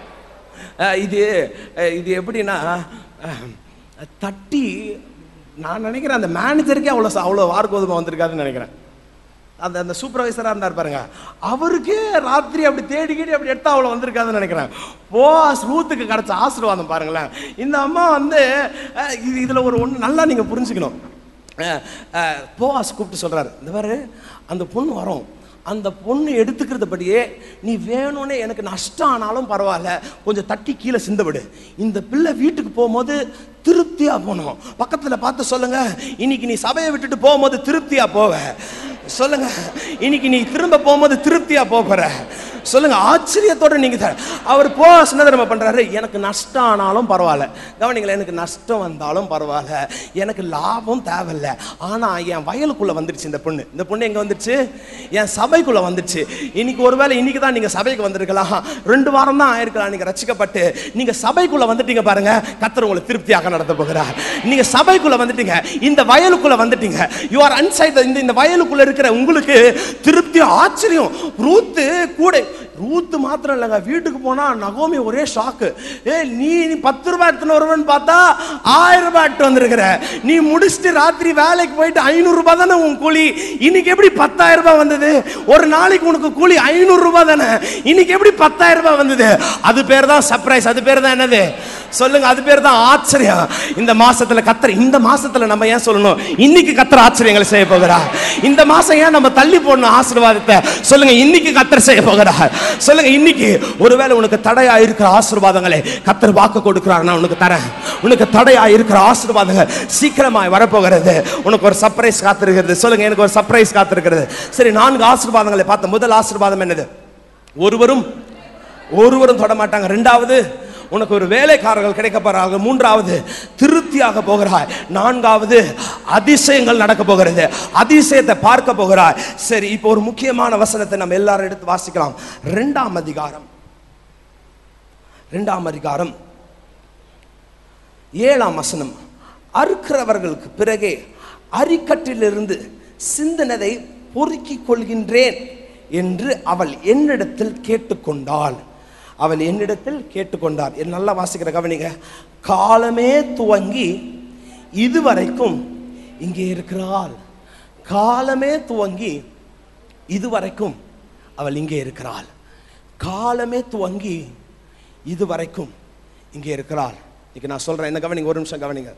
அஹ் இது அஹ் இது எப்படின்னா அஹ், தட்டி நான் நினைக்கிறேன் அந்த மேனேஜருக்கே அவ்வளோ ச- அவ்வளோ வார் கோதுமை வந்திருக்காதுன்னு நினைக்கிறேன் அந்த அந்த சூப்பர்வைசராக இருந்தார் பாருங்க அவருக்கே ராத்திரி அப்படி தேடிக்கிட்டு அப்படி எடுத்தா அவ்வளோ வந்திருக்காதுன்னு நினைக்கிறேன் போஸ் ரூத்துக்கு கிடைச்ச ஆசீர்வாதம் பாருங்களேன் இந்த அம்மா வந்து அஹ், இது இதில் ஒரு ஒன்று நல்லா நீங்கள் புரிஞ்சுக்கணும் அஹ், அஹ், போவாஸ் கூப்பிட்டு சொல்றாரு இந்த பாரு அந்த பொண்ணு வரும் அந்த பொண்ணு எடுத்துக்கிறதுபடியே நீ வேணும்னே எனக்கு நஷ்டம் ஆனாலும் பரவாயில்ல கொஞ்சம் தட்டி கீழே சிந்த விடு இந்த பிள்ளை வீட்டுக்கு போகும்போது திருப்தியா போகணும் பக்கத்துல பார்த்து சொல்லுங்க இன்னைக்கு நீ சபையை விட்டுட்டு போகும்போது திருப்தியா போவ சொல்லுங்க இன்னைக்கு நீ திரும்ப போகும்போது திருப்தியா போக போற சொல்லுங்க ஆச்சரியத்தோட நீங்க த- அவர் போ என்ன தெரியுமா பண்றாரு எனக்கு நஷ்டம் ஆனாலும் பரவாயில்ல கவனிங்களேன் எனக்கு நஷ்டம் வந்தாலும் பரவாயில்ல எனக்கு லாபம் தேவையில்ல ஆனா என் வயலுக்குள்ள வந்துடுச்சு இந்த பொண்ணு இந்த பொண்ணு எங்க வந்துடுச்சு என் சபைக்குள்ள வந்துடுச்சு இன்னைக்கு ஒருவேளை இன்னைக்கு தான் நீங்க சபைக்கு வந்திருக்கலாம் ரெண்டு வாரம் தான் ஆயிருக்கலாம் நீங்க ரசிக்கப்பட்டு நீங்க சபைக்குள்ள வந்துட்டீங்க பாருங்க கத்தர் உங்களை திருப்தியாக நடத்த போகிறார் நீங்க சபைக்குள்ள வந்துட்டீங்க இந்த வயலுக்குள்ள வந்துட்டீங்க யூ ஆர் அன்சைட் இந்த இந்த வயலுக்குள்ள இருக்கிற உங்களுக்கு திருப்தி ஆச்சரியம் ரூத்து கூட ரூத்து மாத்திரம் இல்லைங்க வீட்டுக்கு போனா நகோமி ஒரே ஷாக்கு ஏ நீ நீ பத்து ரூபாய் எடுத்துன்னு வருவேன்னு பார்த்தா ஆயிரம் ரூபாய் எடுத்து வந்திருக்கிற நீ முடிச்சுட்டு ராத்திரி வேலைக்கு போயிட்டு ஐநூறு ரூபாய் தானே உன் கூலி இன்னைக்கு எப்படி பத்தாயிரம் ரூபாய் வந்தது ஒரு நாளைக்கு உனக்கு கூலி ஐநூறு ரூபாய் தானே இன்னைக்கு எப்படி பத்தாயிரம் ரூபாய் வந்தது அது பேர் தான் சர்ப்ரைஸ் அது பேர் தான் என்னது சொல்லுங்க அது பேர் தான் ஆச்சரியம் இந்த மாசத்துல கத்தர் இந்த மாசத்துல நம்ம ஏன் சொல்லணும் இன்னைக்கு கத்தர் ஆச்சரியங்களை செய்ய போகிறார் இந்த மாசம் ஏன் நம்ம தள்ளி போடணும் ஆசீர்வாதத்தை சொல்லுங்க இன்னைக்கு கத்தர் செய்ய போகிறார் சொல்லுங்க இன்னைக்கு ஒருவேளை உனக்கு தடையா இருக்கிற ஆசீர்வாதங்களை கத்தர் வாக்கு கொடுக்கிறார் நான் உனக்கு தரேன் உனக்கு தடையா இருக்கிற ஆசீர்வாதங்கள் சீக்கிரமாய் வரப்போகிறது உனக்கு ஒரு சர்ப்ரைஸ் காத்திருக்கிறது சொல்லுங்க எனக்கு ஒரு சர்ப்ரைஸ் காத்திருக்கிறது சரி நான்கு ஆசீர்வாதங்களை பார்த்த முதல் ஆசீர்வாதம் என்னது ஒருவரும் ஒருவரும் தொட மாட்டாங்க ரெண்டாவது உனக்கு ஒரு வேலைக்காரர்கள் கிடைக்க போறாங்க மூன்றாவது திருப்தியாக போகிறாய் நான்காவது அதிசயங்கள் நடக்க போகிறது அதிசயத்தை பார்க்க போகிறாய் சரி இப்போ ஒரு முக்கியமான வசனத்தை நம்ம எல்லாரும் எடுத்து வாசிக்கலாம் ரெண்டாம் அதிகாரம் ரெண்டாம் அதிகாரம் ஏழாம் வசனம் அறுக்கிறவர்களுக்கு பிறகே அரிக்கட்டிலிருந்து சிந்தனதை பொறுக்கிக் கொள்கின்றேன் என்று அவள் என்னிடத்தில் கேட்டுக்கொண்டாள் அவள் என்னிடத்தில் கேட்டுக்கொண்டார் என் நல்லா வாசிக்கிற கவனிங்க காலமே துவங்கி இதுவரைக்கும் இங்கே இருக்கிறாள் காலமே துவங்கி இதுவரைக்கும் அவள் இங்கே இருக்கிறாள் காலமே துவங்கி இதுவரைக்கும் இங்கே இருக்கிறாள் இன்னைக்கு நான் சொல்றேன் என்ன கவனிங்க ஒரு நிமிஷம் கவனிங்க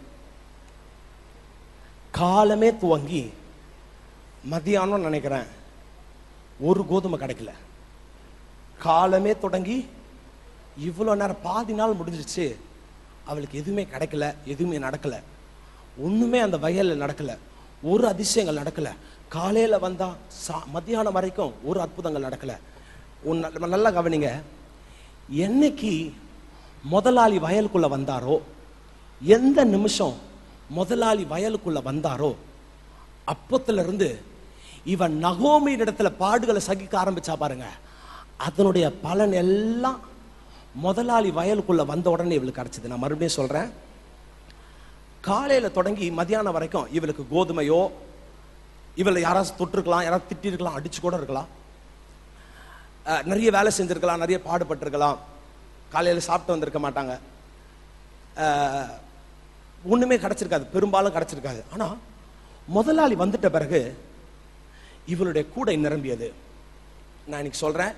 காலமே துவங்கி மதியானம் நினைக்கிறேன் ஒரு கோதுமை கிடைக்கல காலமே தொடங்கி இவ்வளோ நேரம் பாதி நாள் முடிஞ்சிருச்சு அவளுக்கு எதுவுமே கிடைக்கல எதுவுமே நடக்கல ஒண்ணுமே அந்த வயல்ல நடக்கல ஒரு அதிசயங்கள் நடக்கல காலையில வந்தா சா மத்தியானம் வரைக்கும் ஒரு அற்புதங்கள் நடக்கல உன் நல்ல- நல்லா கவனிங்க என்னைக்கு முதலாளி வயலுக்குள்ள வந்தாரோ எந்த நிமிஷம் முதலாளி வயலுக்குள்ள வந்தாரோ அப்பத்துல இருந்து இவன் நகோமியின் இடத்துல பாடுகளை சகிக்க ஆரம்பிச்சா பாருங்க அதனுடைய பலன் எல்லாம் முதலாளி வயலுக்குள்ள வந்த உடனே இவளுக்கு கிடைச்சது நான் மறுபடியும் சொல்றேன் காலையில தொடங்கி மதியானம் வரைக்கும் இவளுக்கு கோதுமையோ இவளை யாராவது தொட்டிருக்கலாம் யாராவது திட்டிருக்கலாம் அடிச்சு கூட இருக்கலாம் அஹ், நிறைய வேலை செஞ்சிருக்கலாம் நிறைய பாடுபட்டிருக்கலாம் காலையில சாப்பிட்டு வந்திருக்க மாட்டாங்க அஹ், ஒண்ணுமே கிடைச்சிருக்காது பெரும்பாலும் கிடைச்சிருக்காது ஆனா முதலாளி வந்துட்ட பிறகு இவளுடைய கூடை நிரம்பியது நான் இன்னைக்கு சொல்றேன்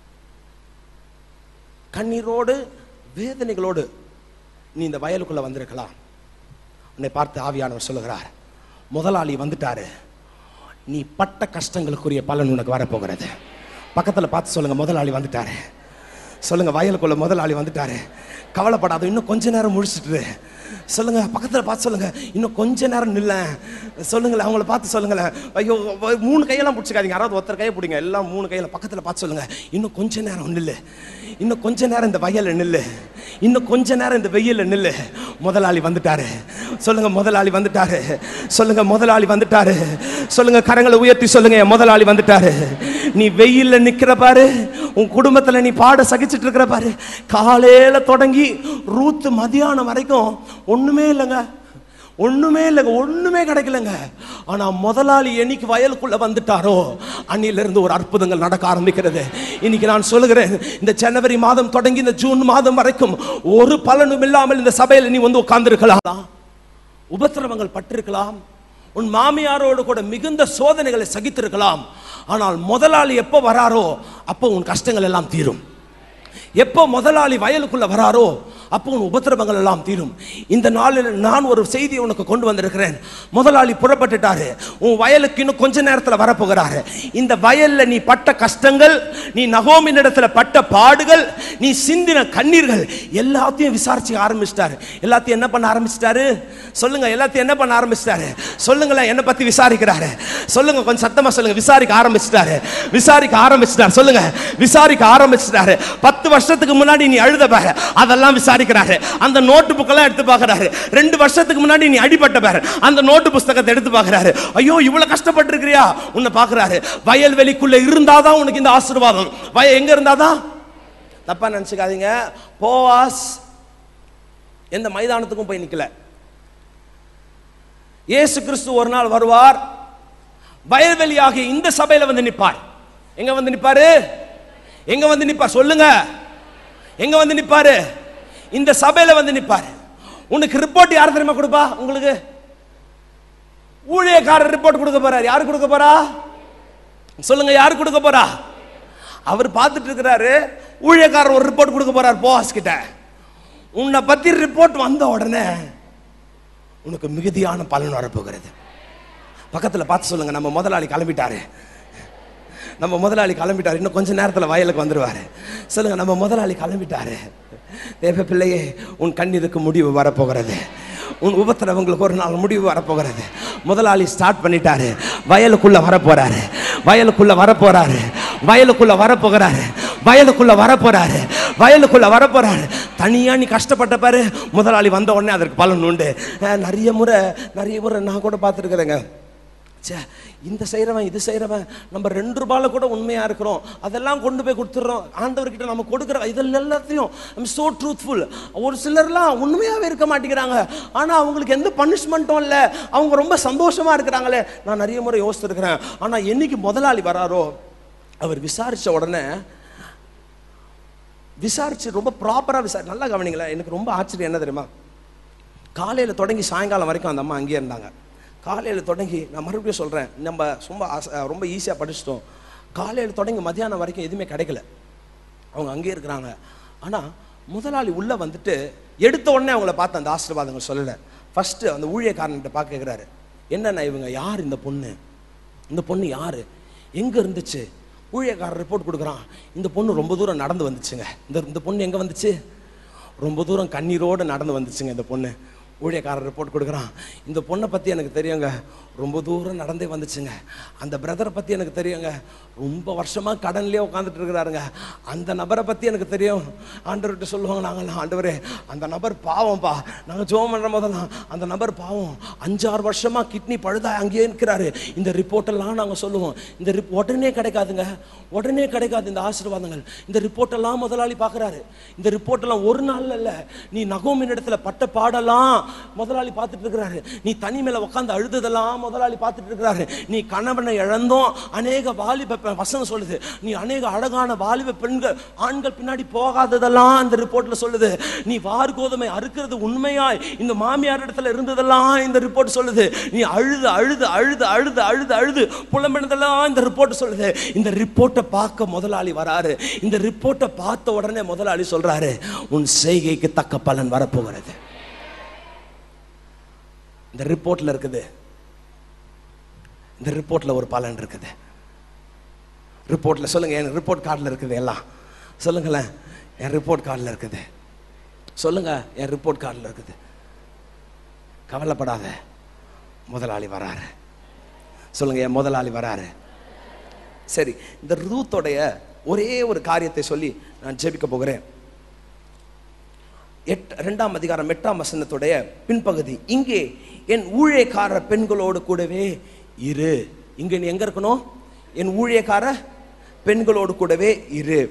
கண்ணீரோடு வேதனைகளோடு நீ இந்த வயலுக்குள்ள வந்திருக்கலாம் உன்னை பார்த்து ஆவியானவர் சொல்லுகிறார் முதலாளி வந்துட்டாரு நீ பட்ட கஷ்டங்களுக்குரிய பலன் உனக்கு வரப்போகிறது பக்கத்துல பார்த்து சொல்லுங்க முதலாளி வந்துட்டாரு சொல்லுங்க வயலுக்குள்ள முதலாளி வந்துட்டாரு கவலைப்படாத இன்னும் கொஞ்ச நேரம் முழிச்சிட்டு சொல்லுங்க பக்கத்துல பார்த்து சொல்லுங்க இன்னும் கொஞ்ச நேரம் நில்ல சொல்லுங்களேன் அவங்கள பார்த்து சொல்லுங்களேன் ஐயோ வ- மூணு கையெல்லாம் பிடிச்சிக்காதீங்க யாராவது ஒருத்தர் கையை பிடிங்க எல்லாம் மூணு கையில பக்கத்துல பார்த்து சொல்லுங்க இன்னும் கொஞ்ச நேரம் நில்லு இன்னும் கொஞ்ச நேரம் இந்த வயல்ல நில்லு இன்னும் கொஞ்ச நேரம் இந்த வெயில்ல நில்லு முதலாளி வந்துட்டாரு சொல்லுங்க முதலாளி வந்துட்டாரு சொல்லுங்க முதலாளி வந்துட்டாரு சொல்லுங்க கரங்களை உயர்த்தி சொல்லுங்க என் முதலாளி வந்துட்டாரு நீ வெயில்ல நிக்கிற பாரு உன் குடும்பத்துல நீ பாட சகிச்சிட்டு இருக்கிற பாரு காலையில தொடங்கி ரூத்து மதியானம் வரைக்கும் ஒண்ணுமே இல்லைங்க ஒண்ணுமே இல்லைங்க ஒண்ணுமே கிடைக்கலங்க ஆனா முதலாளி என்னைக்கு வயலுக்குள்ள வந்துட்டாரோ அன்னில இருந்து ஒரு அற்புதங்கள் நடக்க ஆரம்பிக்கிறது இன்னைக்கு நான் சொல்லுகிறேன் இந்த ஜனவரி மாதம் தொடங்கி இந்த ஜூன் மாதம் வரைக்கும் ஒரு பலனும் இல்லாமல் இந்த சபையில் நீ வந்து உட்கார்ந்திருக்கலாம் உபத்திரவங்கள் பட்டிருக்கலாம் உன் மாமியாரோடு கூட மிகுந்த சோதனைகளை சகித்திருக்கலாம் ஆனால் முதலாளி எப்போ வராரோ அப்போ உன் கஷ்டங்கள் எல்லாம் தீரும் எப்போ முதலாளி வயலுக்குள்ள வராரோ அப்போ உன் உபத்திரவங்கள் எல்லாம் தீரும் இந்த நாளில் நான் ஒரு செய்தியை உனக்கு கொண்டு வந்திருக்கிறேன் முதலாளி புறப்பட்டுட்டாரு உன் வயலுக்கு இன்னும் கொஞ்ச நேரத்தில் வரப்போகிறாரு இந்த வயல்ல நீ பட்ட கஷ்டங்கள் நீ நகோமின் இடத்துல பட்ட பாடுகள் நீ சிந்தின கண்ணீர்கள் எல்லாத்தையும் விசாரிச்சு ஆரம்பிச்சிட்டாரு எல்லாத்தையும் என்ன பண்ண ஆரம்பிச்சிட்டாரு சொல்லுங்க எல்லாத்தையும் என்ன பண்ண ஆரம்பிச்சிட்டாரு சொல்லுங்களேன் என்ன பத்தி விசாரிக்கிறாரு சொல்லுங்க கொஞ்சம் சத்தமா சொல்லுங்க விசாரிக்க ஆரம்பிச்சிட்டாரு விசாரிக்க ஆரம்பிச்சிட்டாரு சொல்லுங்க விசாரிக்க ஆரம்பிச்சிட்டாரு பத்து வருஷத்துக்கு முன்னாடி நீ அழுத பாரு அதெல்லாம் விசாரிக்கிறாரு அந்த நோட்டு புக்கெல்லாம் எடுத்து பார்க்கறாரு ரெண்டு வருஷத்துக்கு முன்னாடி நீ அடிபட்ட பாரு அந்த நோட்டு புஸ்தகத்தை எடுத்து பார்க்கறாரு ஐயோ இவ்வளவு கஷ்டப்பட்டு இருக்கிறியா உன்னை பார்க்கறாரு வயல்வெளிக்குள்ள இருந்தாதான் உனக்கு இந்த ஆசீர்வாதம் வய எங்க இருந்தாதான் தப்பா நினைச்சுக்காதீங்க போவாஸ் எந்த மைதானத்துக்கும் போய் நிக்கல இயேசு கிறிஸ்து ஒரு நாள் வருவார் வயல்வெளியாகிய இந்த சபையில வந்து நிப்பார் எங்க வந்து நிப்பாரு எங்க வந்து நிப்பார் சொல்லுங்க எங்க வந்து நிப்பாரு இந்த சபையில வந்து நிப்பாரு உனக்கு ரிப்போர்ட் யார் தெரியுமா கொடுப்பா உங்களுக்கு ஊழியக்காரர் ரிப்போர்ட் கொடுக்க போறார் யாரு கொடுக்க போறா சொல்லுங்க யாரு கொடுக்க போறா அவர் பார்த்துட்டு இருக்கிறாரு ஊழியக்காரர் ஒரு ரிப்போர்ட் கொடுக்க போறார் போவாஸ் கிட்ட உன்னை பத்தி ரிப்போர்ட் வந்த உடனே உனக்கு மிகுதியான பலன் வரப்போகிறது பக்கத்துல பார்த்து சொல்லுங்க நம்ம முதலாளி கிளம்பிட்டாரு நம்ம முதலாளி கிளம்பிட்டாரு இன்னும் கொஞ்ச நேரத்துல வயலுக்கு வந்துருவாரு சொல்லுங்க நம்ம முதலாளி கிளம்பிட்டாரு தேவ பிள்ளையே உன் கண்ணீருக்கு முடிவு வரப்போகிறது உன் உபத்திரவங்களுக்கு ஒரு நாள் முடிவு வரப்போகிறது முதலாளி ஸ்டார்ட் பண்ணிட்டாரு வயலுக்குள்ள வரப்போறாரு வயலுக்குள்ள வரப்போறாரு வயலுக்குள்ள வரப்போகிறாரு வயலுக்குள்ள வரப்போறாரு வயலுக்குள்ள வரப்போறாரு தனியா நீ கஷ்டப்பட்ட பாரு முதலாளி வந்த உடனே அதற்கு பலன் உண்டு அஹ் நிறைய முறை நிறைய முறை நான் கூட பார்த்துருக்குறேங்க ச்சே இந்த செய்கிறவன் இது செய்கிறவன் நம்ம ரெண்டு ரூபாயில கூட உண்மையாக இருக்கிறோம் அதெல்லாம் கொண்டு போய் கொடுத்துட்றோம் ஆண்டவர்கிட்ட நம்ம கொடுக்குற இதில் எல்லாத்தையும் ஐம் ஸோ ட்ரூத்ஃபுல் ஒரு சிலர்லாம் உண்மையாகவே இருக்க மாட்டேங்கிறாங்க ஆனால் அவங்களுக்கு எந்த பனிஷ்மெண்ட்டும் இல்லை அவங்க ரொம்ப சந்தோஷமாக இருக்கிறாங்களே நான் நிறைய முறை யோசிச்சிருக்கிறேன் ஆனால் என்னைக்கு முதலாளி வராரோ அவர் விசாரித்த உடனே விசாரிச்சு ரொம்ப ப்ராப்பராக விசாரி நல்லா கவனிங்களேன் எனக்கு ரொம்ப ஆச்சரியம் என்ன தெரியுமா காலையில் தொடங்கி சாயங்காலம் வரைக்கும் அந்த அம்மா அங்கேயே இருந்தாங்க காலையில் தொடங்கி நான் மறுபடியும் சொல்கிறேன் நம்ம ரொம்ப ஆச- ரொம்ப ஈஸியாக படிச்சிட்டோம் காலையில் தொடங்கி மத்தியானம் வரைக்கும் எதுவுமே கிடைக்கல அவங்க அங்கேயே இருக்கிறாங்க ஆனால் முதலாளி உள்ளே வந்துட்டு எடுத்த உடனே அவங்கள பார்த்து அந்த ஆசீர்வாதங்கள் சொல்லலை ஃபஸ்ட்டு அந்த ஊழியக்காரன்கிட்ட பார்க்க கேட்குறாரு என்னண்ணா இவங்க யார் இந்த பொண்ணு இந்த பொண்ணு யார் எங்கே இருந்துச்சு ஊழியக்காரர் ரிப்போர்ட் கொடுக்குறான் இந்த பொண்ணு ரொம்ப தூரம் நடந்து வந்துச்சுங்க இந்த இந்த பொண்ணு எங்கே வந்துச்சு ரொம்ப தூரம் கண்ணீரோடு நடந்து வந்துச்சுங்க இந்த பொண்ணு ஊழியக்காரர் ரிப்போர்ட் கொடுக்குறான் இந்த பொண்ணை பற்றி எனக்கு தெரியுங்க ரொம்ப தூரம் நடந்தே வந்துச்சுங்க அந்த பிரதரை பற்றி எனக்கு தெரியுங்க ரொம்ப வருஷமாக கடன்லேயே உட்காந்துட்டு இருக்கிறாருங்க அந்த நபரை பற்றி எனக்கு தெரியும் ஆண்டவர்கிட்ட சொல்லுவாங்க நாங்களாம் ஆண்டவரே அந்த நபர் பாவம்ப்பா நாங்கள் ஜோம் பண்ணுற போதெல்லாம் அந்த நபர் பாவம் அஞ்சாறு வருஷமாக கிட்னி பழுதா அங்கேயே இருக்கிறாரு இந்த ரிப்போர்ட்டெல்லாம் நாங்கள் சொல்லுவோம் இந்த ரிப் உடனே கிடைக்காதுங்க உடனே கிடைக்காது இந்த ஆசீர்வாதங்கள் இந்த ரிப்போர்ட்டெல்லாம் முதலாளி பார்க்குறாரு இந்த ரிப்போர்ட்டெல்லாம் ஒரு நாள்ல இல்லை நீ நகோமின் இடத்துல பட்ட பாடெல்லாம் முதலாளி பார்த்துட்டு இருக்கிறாரு நீ தனி மேல உட்காந்து அழுததெல்லாம் முதலாளி பார்த்துட்டு இருக்கிறாரு நீ கணவனை இழந்தோம் அநேக வாலிப பெ- வசனம் சொல்லுது நீ அநேக அழகான வாலிப பெண்கள் ஆண்கள் பின்னாடி போகாததெல்லாம் அந்த ரிப்போர்ட்ல சொல்லுது நீ வார் கோதுமை அறுக்கிறது உண்மையாய் இந்த மாமியார் இடத்துல இருந்ததெல்லாம் இந்த ரிப்போர்ட் சொல்லுது நீ அழுது அழுது அழுது அழுது அழுது அழுது புலம்பினதெல்லாம் இந்த ரிப்போர்ட் சொல்லுது இந்த ரிப்போர்ட்டை பார்க்க முதலாளி வராரு இந்த ரிப்போர்ட்டை பார்த்த உடனே முதலாளி சொல்றாரு உன் செய்கைக்கு தக்க பலன் வரப்போகிறது இந்த ரிப்போர்ட்ல இருக்குது இந்த ரிப்போர்ட்ல ஒரு பலன் இருக்குது ரிப்போர்ட்ல சொல்லுங்க என் ரிப்போர்ட் கார்டில் இருக்குது எல்லாம் சொல்லுங்களேன் என் ரிப்போர்ட் கார்டில் இருக்குது சொல்லுங்க என் ரிப்போர்ட் கார்டில் இருக்குது கவலைப்படாத முதலாளி வராரு சொல்லுங்க என் முதலாளி வராரு சரி இந்த ரூத்தோடைய ஒரே ஒரு காரியத்தை சொல்லி நான் ஜெபிக்க போகிறேன் எட் ரெண்டாம் அதிகாரம் எட்டாம் வசனத்துடைய பின்பகுதி இங்கே என் ஊழியக்கார பெண்களோடு கூடவே இரு இங்க நீ எங்க இருக்கணும் என் ஊழியக்கார பெண்களோடு கூடவே இரு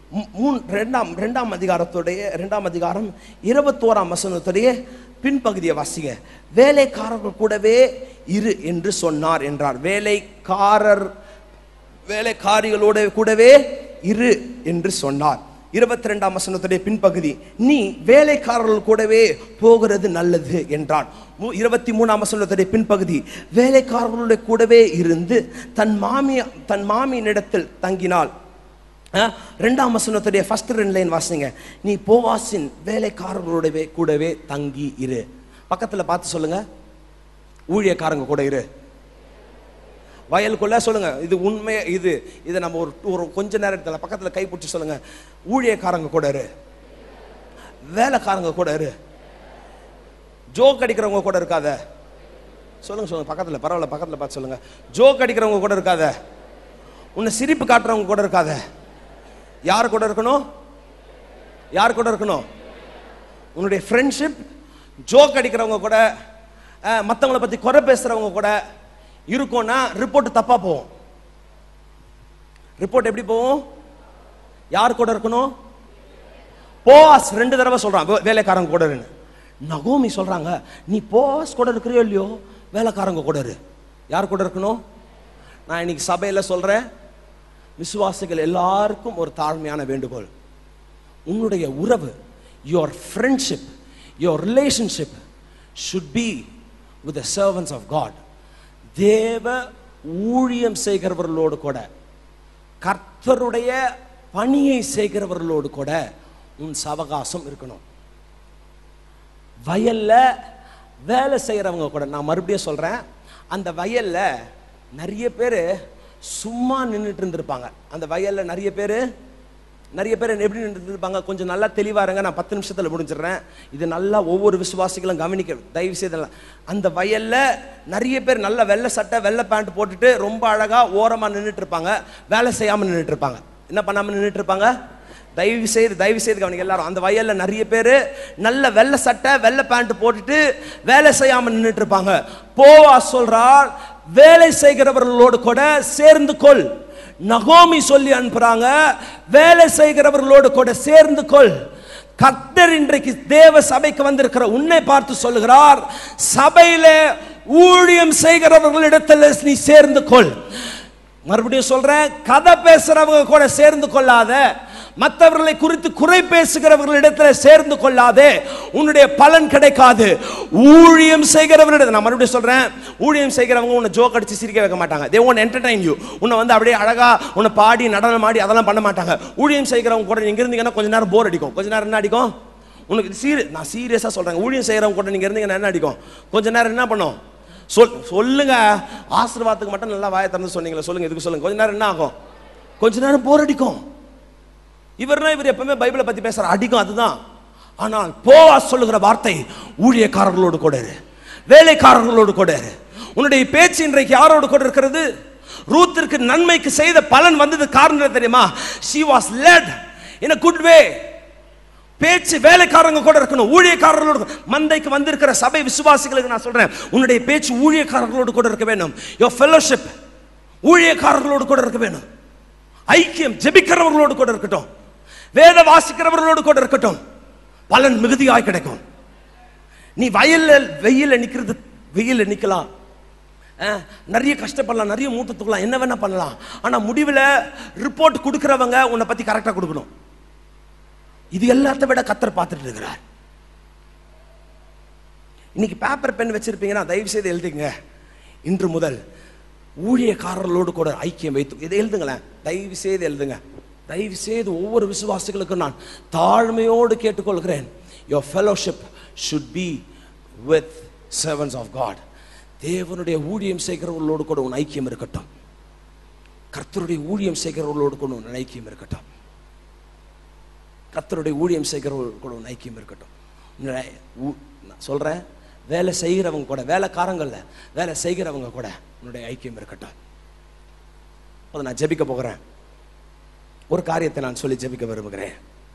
மூ- மூணு ரெண்டாம் ரெண்டாம் அதிகாரத்துடைய ரெண்டாம் அதிகாரம் இருபத்தோராம் வசனத்துடைய பின்பகுதியை வாசிங்க வேலைக்காரர்கள் கூடவே இரு என்று சொன்னார் என்றார் வேலைக்காரர் வேலைக்காரிகளோட கூடவே இரு என்று சொன்னார் இருபத்தி ரெண்டாம் வசனத்துடைய பின்பகுதி நீ வேலைக்காரர்கள் கூடவே போகிறது நல்லது என்றான் மு- இருபத்தி மூணாம் வசனத்துடைய பின்பகுதி வேலைக்காரர்களுடைய கூடவே இருந்து தன் மாமி தன் மாமியினிடத்தில் தங்கினாள் அஹ், ரெண்டாம் வசனத்துடைய ஃபர்ஸ்ட் ரெண்டு லைன் வாசிங்க நீ போவாசின் வேலைக்காரர்களுடைய கூடவே தங்கி இரு பக்கத்துல பார்த்து சொல்லுங்க ஊழியக்காரங்க கூட இரு வயலுக்குள்ள சொல்லுங்க இது உண்மை இது இது நம்ம ஒரு ஒரு கொஞ்ச நேரத்தில் பக்கத்துல கை பிடிச்சி சொல்லுங்க ஊழியக்காரங்க கூட இரு வேலைக்காரங்க கூட இரு ஜோக் அடிக்கிறவங்க கூட இருக்காத சொல்லுங்க சொல்லுங்க பக்கத்துல பரவாயில்ல பக்கத்துல பார்த்து சொல்லுங்க ஜோக் அடிக்கிறவங்க கூட இருக்காத உன்னை சிரிப்பு காட்டுறவங்க கூட இருக்காத யார் கூட இருக்கணும் யார் கூட இருக்கணும் உன்னுடைய ஃப்ரெண்ட்ஷிப் ஜோக் அடிக்கிறவங்க கூட அஹ், மத்தவங்கள பத்தி குறை பேசுறவங்க கூட இருக்கும்னா ரிப்போர்ட் தப்பா போகும் ரிப்போர்ட் எப்படி போகும் யார் கூட இருக்கணும் போவாஸ் ரெண்டு தடவை சொல்றான் வே- வேலைக்காரங்க கூட இருன்னு நகோமி சொல்றாங்க நீ போவாஸ் கூட இருக்கிறியோ இல்லையோ வேலைக்காரங்க கூட இரு யார் கூட இருக்கணும் நான் இன்னைக்கு சபையில சொல்றேன் விசுவாசிகள் எல்லாருக்கும் ஒரு தாழ்மையான வேண்டுகோள் உன்னுடைய உறவு your friendship your relationship should be with the servants of God தேவ ஊழியம் செய்கிறவர்களோடு கூட கர்த்தருடைய பணியை செய்கிறவர்களோடு கூட உன் சவகாசம் இருக்கணும் வயல்ல வேலை செய்கிறவங்க கூட நான் மறுபடியும் சொல்றேன் அந்த வயல்ல நிறைய பேர் சும்மா நின்றுட்டு இருந்திருப்பாங்க அந்த வயல்ல நிறைய பேர் நிறைய பேர் எப்படி நின்றுட்டு இருப்பாங்க கொஞ்சம் நல்லா தெளிவா இருங்க நான் பத்து நிமிஷத்துல முடிஞ்சிடுறேன் இது நல்லா ஒவ்வொரு விசுவாசிகளும் கவனிக்க தயவு செய்து எல்லாம். அந்த வயல்ல நிறைய பேர் நல்ல வெள்ளை சட்டை வெள்ளை பேண்ட் போட்டுட்டு ரொம்ப அழகா ஓரமா நின்றுட்டு இருப்பாங்க வேலை செய்யாம நின்றுட்டு இருப்பாங்க என்ன பண்ணாம நின்றுட்டு இருப்பாங்க தயவு செய்து தயவு செய்து கவனிங்க எல்லாரும் அந்த வயல்ல நிறைய பேர் நல்ல வெள்ளை சட்டை வெள்ளை பேண்ட் போட்டுட்டு வேலை செய்யாம நின்றுட்டு இருப்பாங்க போவா சொல்றார் வேலை செய்கிறவர்களோடு கூட சேர்ந்து கொள் நகோமி சொல்லி அனுப்புறாங்க வேலை செய்கிறவர்களோடு கூட சேர்ந்து கொள் கர்த்தர் இன்றைக்கு தேவ சபைக்கு வந்திருக்கிற உன்னை பார்த்து சொல்லுகிறார் சபையில ஊழியம் செய்கிறவர்களிடத்தில் நீ சேர்ந்து கொள் மறுபடியும் சொல்றேன் கதை பேசுறவங்க கூட சேர்ந்து கொள்ளாத மற்றவர்களை குறித்து குறை பேசுகிறவர்களிடத்தில் சேர்ந்து கொள்ளாதே உன்னுடைய பலன் கிடைக்காது ஊழியம் செய்கிறவர்களிடத்தில் நான் மறுபடியும் சொல்றேன் ஊழியம் செய்கிறவங்க உன்னை ஜோக் அடிச்சு சிரிக்க வைக்க மாட்டாங்க தே ஒன் என்டர்டைன் யூ உன்னை வந்து அப்படியே அழகா உன்னை பாடி நடனம் ஆடி அதெல்லாம் பண்ண மாட்டாங்க ஊழியம் செய்கிறவங்க கூட நீங்க இருந்தீங்கன்னா கொஞ்ச நேரம் போர் அடிக்கும் கொஞ்ச நேரம் என்ன அடிக்கும் உனக்கு சீரி நான் சீரியஸா சொல்றேன் ஊழியம் செய்கிறவங்க கூட நீங்க இருந்தீங்கன்னா என்ன அடிக்கும் கொஞ்ச நேரம் என்ன பண்ணும் சொல் சொல்லுங்க ஆசீர்வாதத்துக்கு மட்டும் நல்லா வாயை திறந்து சொன்னீங்களே சொல்லுங்க இதுக்கு சொல்லுங்க கொஞ்ச நேரம் என்ன ஆகும் கொஞ்ச நேரம் போர் அடிக்கும் இவர்னா இவர் எப்பவுமே பைபிளை பத்தி பேசுற அடிக்கும் அதுதான் ஆனால் போவா சொல்லுகிற வார்த்தை ஊழியக்காரர்களோடு கூட இரு வேலைக்காரர்களோடு கூட இரு உன்னுடைய பேச்சு இன்றைக்கு யாரோடு கூட இருக்கிறது ரூத்திற்கு நன்மைக்கு செய்த பலன் வந்தது காரணம் என்ன தெரியுமா she was led in a good way பேச்சு வேலைக்காரங்க கூட இருக்கணும் ஊழியக்காரர்களோடு மந்தைக்கு வந்திருக்கிற சபை விசுவாசிகளுக்கு நான் சொல்றேன் உன்னுடைய பேச்சு ஊழியக்காரர்களோடு கூட இருக்க வேண்டும் யோர் ஃபெல்லோஷிப் ஊழியக்காரர்களோடு கூட இருக்க வேண்டும் ஐக்கியம் ஜெபிக்கிறவர்களோடு கூட இருக்கட்டும் வேத வாசிக்கிறவர்களோடு கூட இருக்கட்டும் பலன் மிகுதியாய் கிடைக்கும் நீ வயல்ல வெயில்ல நிக்கிறது வெயில்ல நிக்கலாம் அஹ், நிறைய கஷ்டப்படலாம் நிறைய மூட்டை தூக்கலாம் என்ன வேணா பண்ணலாம் ஆனா முடிவில் ரிப்போர்ட் கொடுக்கறவங்க உன்னை பத்தி கரெக்டா கொடுக்கணும் இது எல்லாத்த விட கத்தர் பார்த்துட்டு இருக்கிறார் இன்னைக்கு பேப்பர் பென் வச்சிருப்பீங்கன்னா தயவு செய்து எழுதுங்க இன்று முதல் ஊழியக்காரர்களோடு கூட ஐக்கியம் வைத்து இதை எழுதுங்களேன் தயவு செய்து எழுதுங்க தயவு செய்து ஒவ்வொரு விசுவாசிகளுக்கும் நான் தாழ்மையோடு கேட்டுக்கொள்கிறேன் your fellowship should be with servants of God தேவனுடைய ஊழியம் செய்கிறவர்களோடு கூட உன் ஐக்கியம் இருக்கட்டும் கர்த்தருடைய ஊழியம் செய்கிறவர்களோடு கூட உன் ஐக்கியம் இருக்கட்டும் கர்த்தருடைய ஊழியம் செய்கிறவர்கள் கூட உன் ஐக்கியம் இருக்கட்டும் உன்னுடைய ஊ- நான் சொல்றேன் வேலை செய்கிறவங்க கூட வேலைக்காரங்கள்ல வேலை செய்கிறவங்க கூட உன்னுடைய ஐக்கியம் இருக்கட்டும் அதை நான் ஜெபிக்க போகிறேன் ஒரு காரியத்தை நான் சொல்லி ஜெபிக்க விரும்புகிறேன்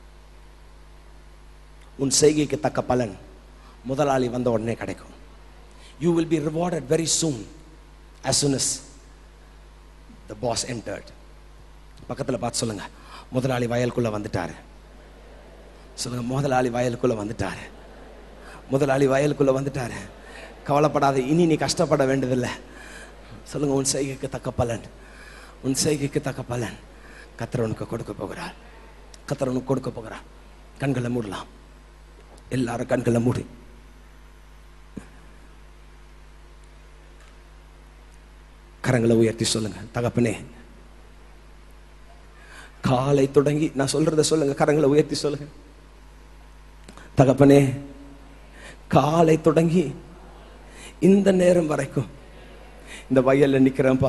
உன் செய்கைக்கு தக்க பலன் முதலாளி வந்த உடனே கிடைக்கும் you will be rewarded very soon as soon as the boss entered பக்கத்தில் பார்த்து சொல்லுங்க முதலாளி வயலுக்குள்ள வந்துட்டாரு சொல்லுங்க முதலாளி வயலுக்குள்ள வந்துட்டாரு முதலாளி வயலுக்குள்ள வந்துட்டாரு கவலைப்படாத இனி நீ கஷ்டப்பட வேண்டியதில்லை சொல்லுங்க உன் செய்கைக்கு தக்க பலன் உன் செய்கைக்கு தக்க பலன் கத்தர் உனக்கு கொடுக்க போகிறார் கத்தர் உனக்கு கொடுக்க போகிறார் கண்களை மூடலாம் எல்லாரும் கண்களை மூடி கரங்களை உயர்த்தி சொல்லுங்க தகப்பனே காலை தொடங்கி நான் சொல்றத சொல்லுங்க கரங்களை உயர்த்தி சொல்லுங்க தகப்பனே காலை தொடங்கி இந்த நேரம் வரைக்கும் இந்த வயல்ல நிக்கிறேன்ப்பா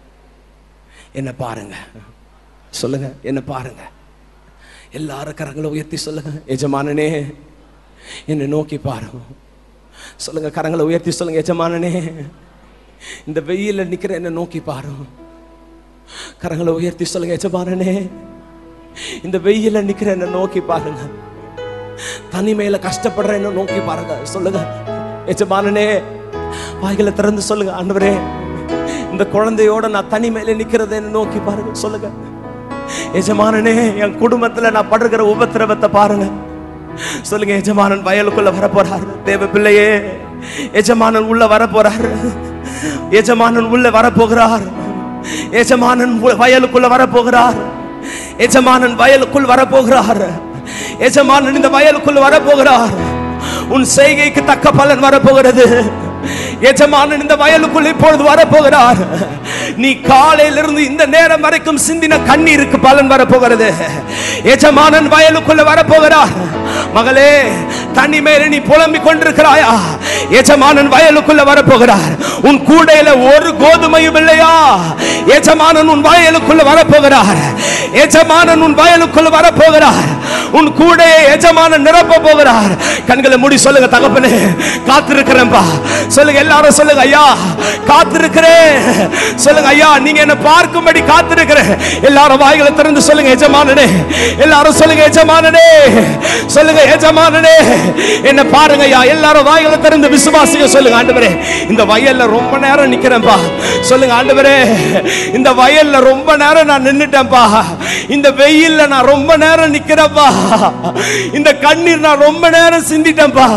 என்ன பாருங்க சொல்லுங்க என்ன பாருங்க எல்லாரும் கரங்களை உயர்த்தி சொல்லுங்க எஜமானனே என்னை நோக்கி பாரு சொல்லுங்க கரங்களை உயர்த்தி சொல்லுங்க எஜமானனே இந்த வெயில்ல நிக்கிற என்ன நோக்கி பாரு கரங்களை உயர்த்தி சொல்லுங்க எஜமானனே இந்த வெயில்ல நிக்கிற என்ன நோக்கி பாருங்க தனிமையில கஷ்டப்படுற என்ன நோக்கி பாருங்க சொல்லுங்க எஜமானனே வாய்களை திறந்து சொல்லுங்க ஆண்டவரே இந்த குழந்தையோட நான் தனிமையில நிக்கிறத என்ன நோக்கி பாருங்க சொல்லுங்க எஜமானனே என் குடும்பத்துல நான் படுகிற உபத்திரவத்தை பாருங்க சொல்லுங்க எஜமானன் வயலுக்குள்ள வர போறாரு தேவ பிள்ளையே எஜமானன் உள்ள வர போறாரு எஜமானன் உள்ள வர போகிறார் எஜமானன் உ- வயலுக்குள்ள வர போகிறார் எஜமானன் வயலுக்குள் வர போகிறார் எஜமானன் இந்த வயலுக்குள் வர போகிறார் உன் செய்கைக்கு தக்க பலன் வரப்போகிறது எஜமானன் இந்த வயலுக்குள் இப்பொழுது வரப்போகிறார் நீ காலையிலிருந்து இந்த நேரம் வரைக்கும் சிந்தின கண்ணீருக்கு பலன் வரப்போகிறது எஜமானன் வயலுக்குள்ள வரப்போகிறார் மகளே தண்ணி மேல நீ புலம்பிக் கொண்டிருக்கிறாயா எஜமானன் வயலுக்குள்ள வரப்போகிறார் உன் கூடையில ஒரு கோதுமையும் இல்லையா எஜமானன் உன் வயலுக்குள்ள வரப்போகிறார் எஜமானன் உன் வயலுக்குள்ள வரப்போகிறார் உன் கூடையை எஜமானன் நிரப்ப போகிறார் கண்களை மூடி சொல்லுங்க தகப்பனே காத்திருக்கிறேன்பா சொல்லுங்க எல்லாரும் சொல்லுங்க ஐயா காத்திருக்கிறேன் சொல்லுங்க ஐயா நீங்க என்ன பார்க்கும்படி காத்திருக்கிறேன் எல்லாரும் வாய்களை திறந்து சொல்லுங்க எஜமானனே எல்லாரும் சொல்லுங்க எஜமானனே சொல்லுங்க எஜமானனே என்ன பாருங்க ஐயா எல்லாரும் வாய்களை திறந்து விசுவாசிங்க சொல்லுங்க ஆண்டவரே இந்த வயல்ல ரொம்ப நேரம் நிக்கிறேன்பா சொல்லுங்க ஆண்டவரே இந்த வயல்ல ரொம்ப நேரம் நான் நின்னுட்டேன்பா இந்த வெயில்ல நான் ரொம்ப நேரம் நிக்கிறேன்பா இந்த கண்ணீர் நான் ரொம்ப நேரம் சிந்திட்டேன்பா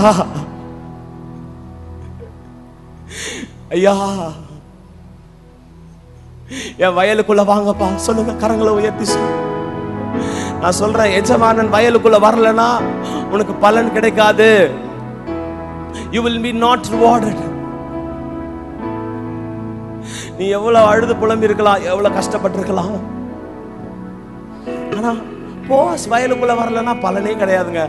ஐயா என் வயலுக்குள்ள வாங்கப்பா சொல்லுங்க கரங்களை உயர்த்தி சொல்லு நான் சொல்றேன் எஜமானன் வயலுக்குள்ள வரலனா உனக்கு பலன் கிடைக்காது you will be not rewarded நீ எவ்வளவு அழுது புலம்பி இருக்கலாம் எவ்வளவு கஷ்டப்பட்டிருக்கலாம் ஆனா போஸ் வயலுக்குள்ள வரலனா பலனே கிடையாதுங்க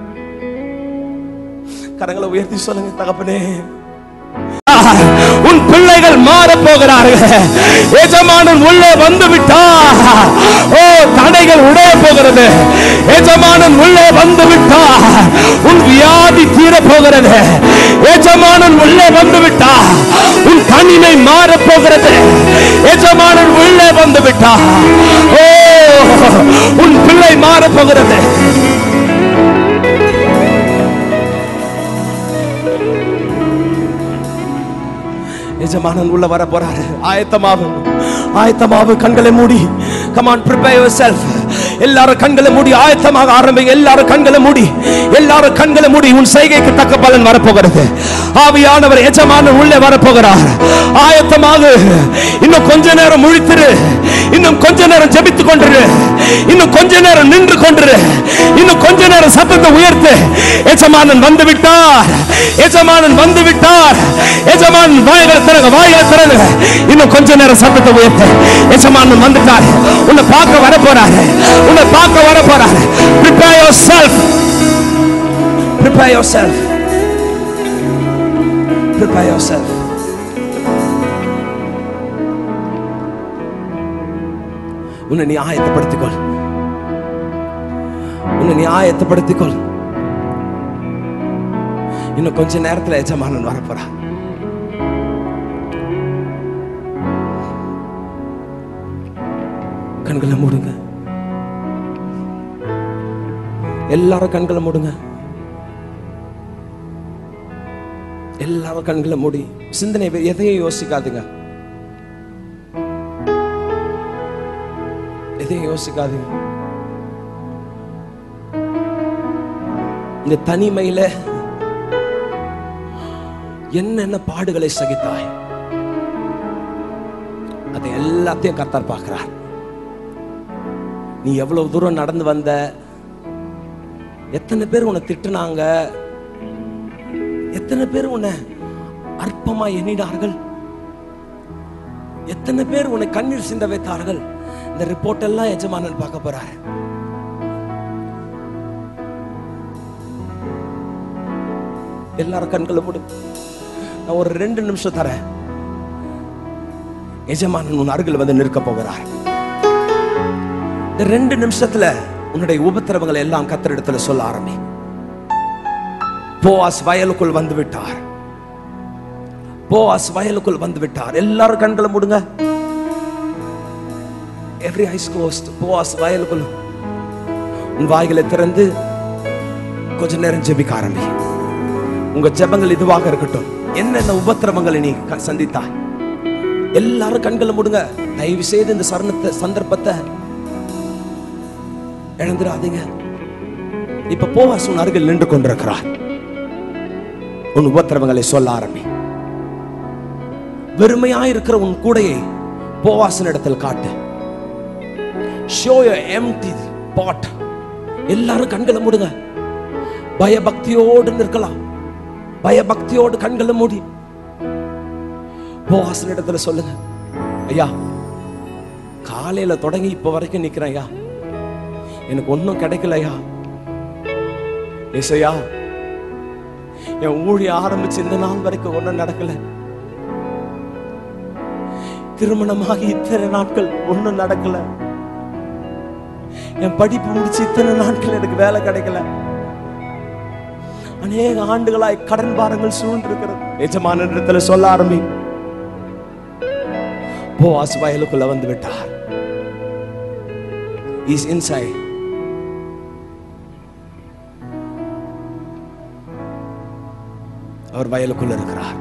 கரங்களை உயர்த்தி சொல்லுங்க தகப்பனே உன் பிள்ளைகள் மாற போகிறார்கள் எஜமானன் உள்ளே வந்து விட்டார் ஓ தடைகள் உடைய போகிறது எஜமானன் உள்ளே வந்து விட்டார் உன் வியாதி தீர போகிறது எஜமானன் உள்ளே வந்து விட்டார் உன் தனிமை மாற போகிறது எஜமானன் உள்ளே வந்து விட்டார் ஓ உன் பிள்ளை மாற போகிறது எஜமானன் உள்ள வர போறாரு ஆயத்தமாவு ஆயத்தமாவு கண்களை மூடி கமான் prepare yourself எல்லாரும் கண்களை மூடி ஆயத்தமாக ஆரம்பிங்க எல்லாரும் கண்களை மூடி எல்லாரும் கண்களை மூடி உன் செய்கைக்கு தக்க பலன் வரப்போகிறது ஆவியானவர் எஜமானன் உள்ளே வரப்போகிறார் ஆயத்தமாக இன்னும் கொஞ்ச நேரம் முழித்திரு இன்னும் கொஞ்ச நேரம் ஜெபித்துக் கொண்டிரு இன்னும் கொஞ்ச நேரம் நின்று கொண்டிரு இன்னும் கொஞ்ச நேரம் சத்தத்தை உயர்த்து எஜமானன் வந்து விட்டார் எஜமானன் வந்து விட்டார் எஜமானன் வாய்களை திறங்க வாய்களை திறங்க இன்னும் கொஞ்ச நேரம் சத்தத்தை உயர்த்து எஜமானன் வந்துட்டார் உன்னை பார்க்க வர போறாரு உன்னை பார்க்க வர போறாரு prepare yourself prepare yourself prepare yourself உன்னை நீ ஆயத்தப்படுத்திக்கொள் உன்னை நீ ஆயத்தப்படுத்திக்கொள் இன்னும் கொஞ்ச நேரத்துல எஜமானன் வரப்போறா கண்களை மூடுங்க எல்லாரும் கண்களை மூடுங்க எல்லாரும் கண்களை மூடி சிந்தனை வே- எதையும் யோசிக்காதுங்க எதையும் யோசிக்காதீங்க இந்த தனிமையில என்னென்ன பாடுகளை சகித்தாய் அதை எல்லாத்தையும் கர்த்தர் பார்க்கிறார் நீ எவ்வளவு தூரம் நடந்து வந்த எத்தனை பேர் உன்னை திட்டுனாங்க எத்தனை பேர் உன்னை அற்பமா எண்ணினார்கள் எத்தனை பேர் உன்னை கண்ணீர் சிந்த வைத்தார்கள் இந்த ரிப்போர்ட் எல்லாம் எஜமானன் பார்க்க போறாரு எல்லாரும் கண்களை மூடு நான் ஒரு ரெண்டு நிமிஷம் தரேன் எஜமானன் உன் அருகில் வந்து நிற்க போகிறார் இந்த ரெண்டு நிமிஷத்துல உன்னுடைய உபத்திரவங்களை எல்லாம் கத்தரிடத்துல சொல்ல ஆரம்பி போவாஸ் வயலுக்குள் வந்து விட்டார் போவாஸ் வயலுக்குள் வந்து விட்டார் எல்லாரும் கண்களை மூடுங்க எவ்ரி ஐஸ் க்ளோஸ்ட் போவாஸ் வயலுக்குள் உன் வாய்களை திறந்து கொஞ்ச நேரம் ஜெபிக்க ஆரம்பி உங்க ஜெபங்கள் இதுவாக இருக்கட்டும் என்னென்ன உபத்திரவங்களை நீ க- சந்தித்தாய் எல்லாரும் கண்களை மூடுங்க தயவு செய்து இந்த சரணத்தை சந்தர்ப்பத்தை இழந்துடாதீங்க இப்ப போவாஸ் உன் அருகில் நின்று கொண்டிருக்கிறார் உன் உபத்திரவங்களை சொல்ல ஆரம்பி வெறுமையாயிருக்கிற உன் கூடையை போவாசன் இடத்தில் காட்டு ஷோ எம்டி பாட் எல்லாரும் கண்களை மூடுங்க பயபக்தியோடு நிற்கலாம் பயபக்தியோடு கண்களை மூடி போவாசன் இடத்துல சொல்லுங்க ஐயா காலையில தொடங்கி இப்ப வரைக்கும் நிக்கிறேன் ஐயா எனக்கு ஒன்றும் கிடைக்கலையா ஏசையா என் ஊழிய ஆரம்பிச்சு இந்த நாள் வரைக்கும் ஒன்றும் நடக்கல திருமணமாகி இத்தனை நாட்கள் ஒன்றும் நடக்கல என் படிப்பு முடிச்சு இத்தனை நாட்கள் எனக்கு வேலை கிடைக்கல அநேக ஆண்டுகளாய் கடன் பாரங்கள் சூழ்ந்திருக்கிறது எஜமான இடத்துல சொல்ல ஆரம்பி போவாஸ் வயலுக்குள்ள வந்து விட்டார் இஸ் இன்சைட் அவர் வயலுக்குள்ள இருக்கிறார்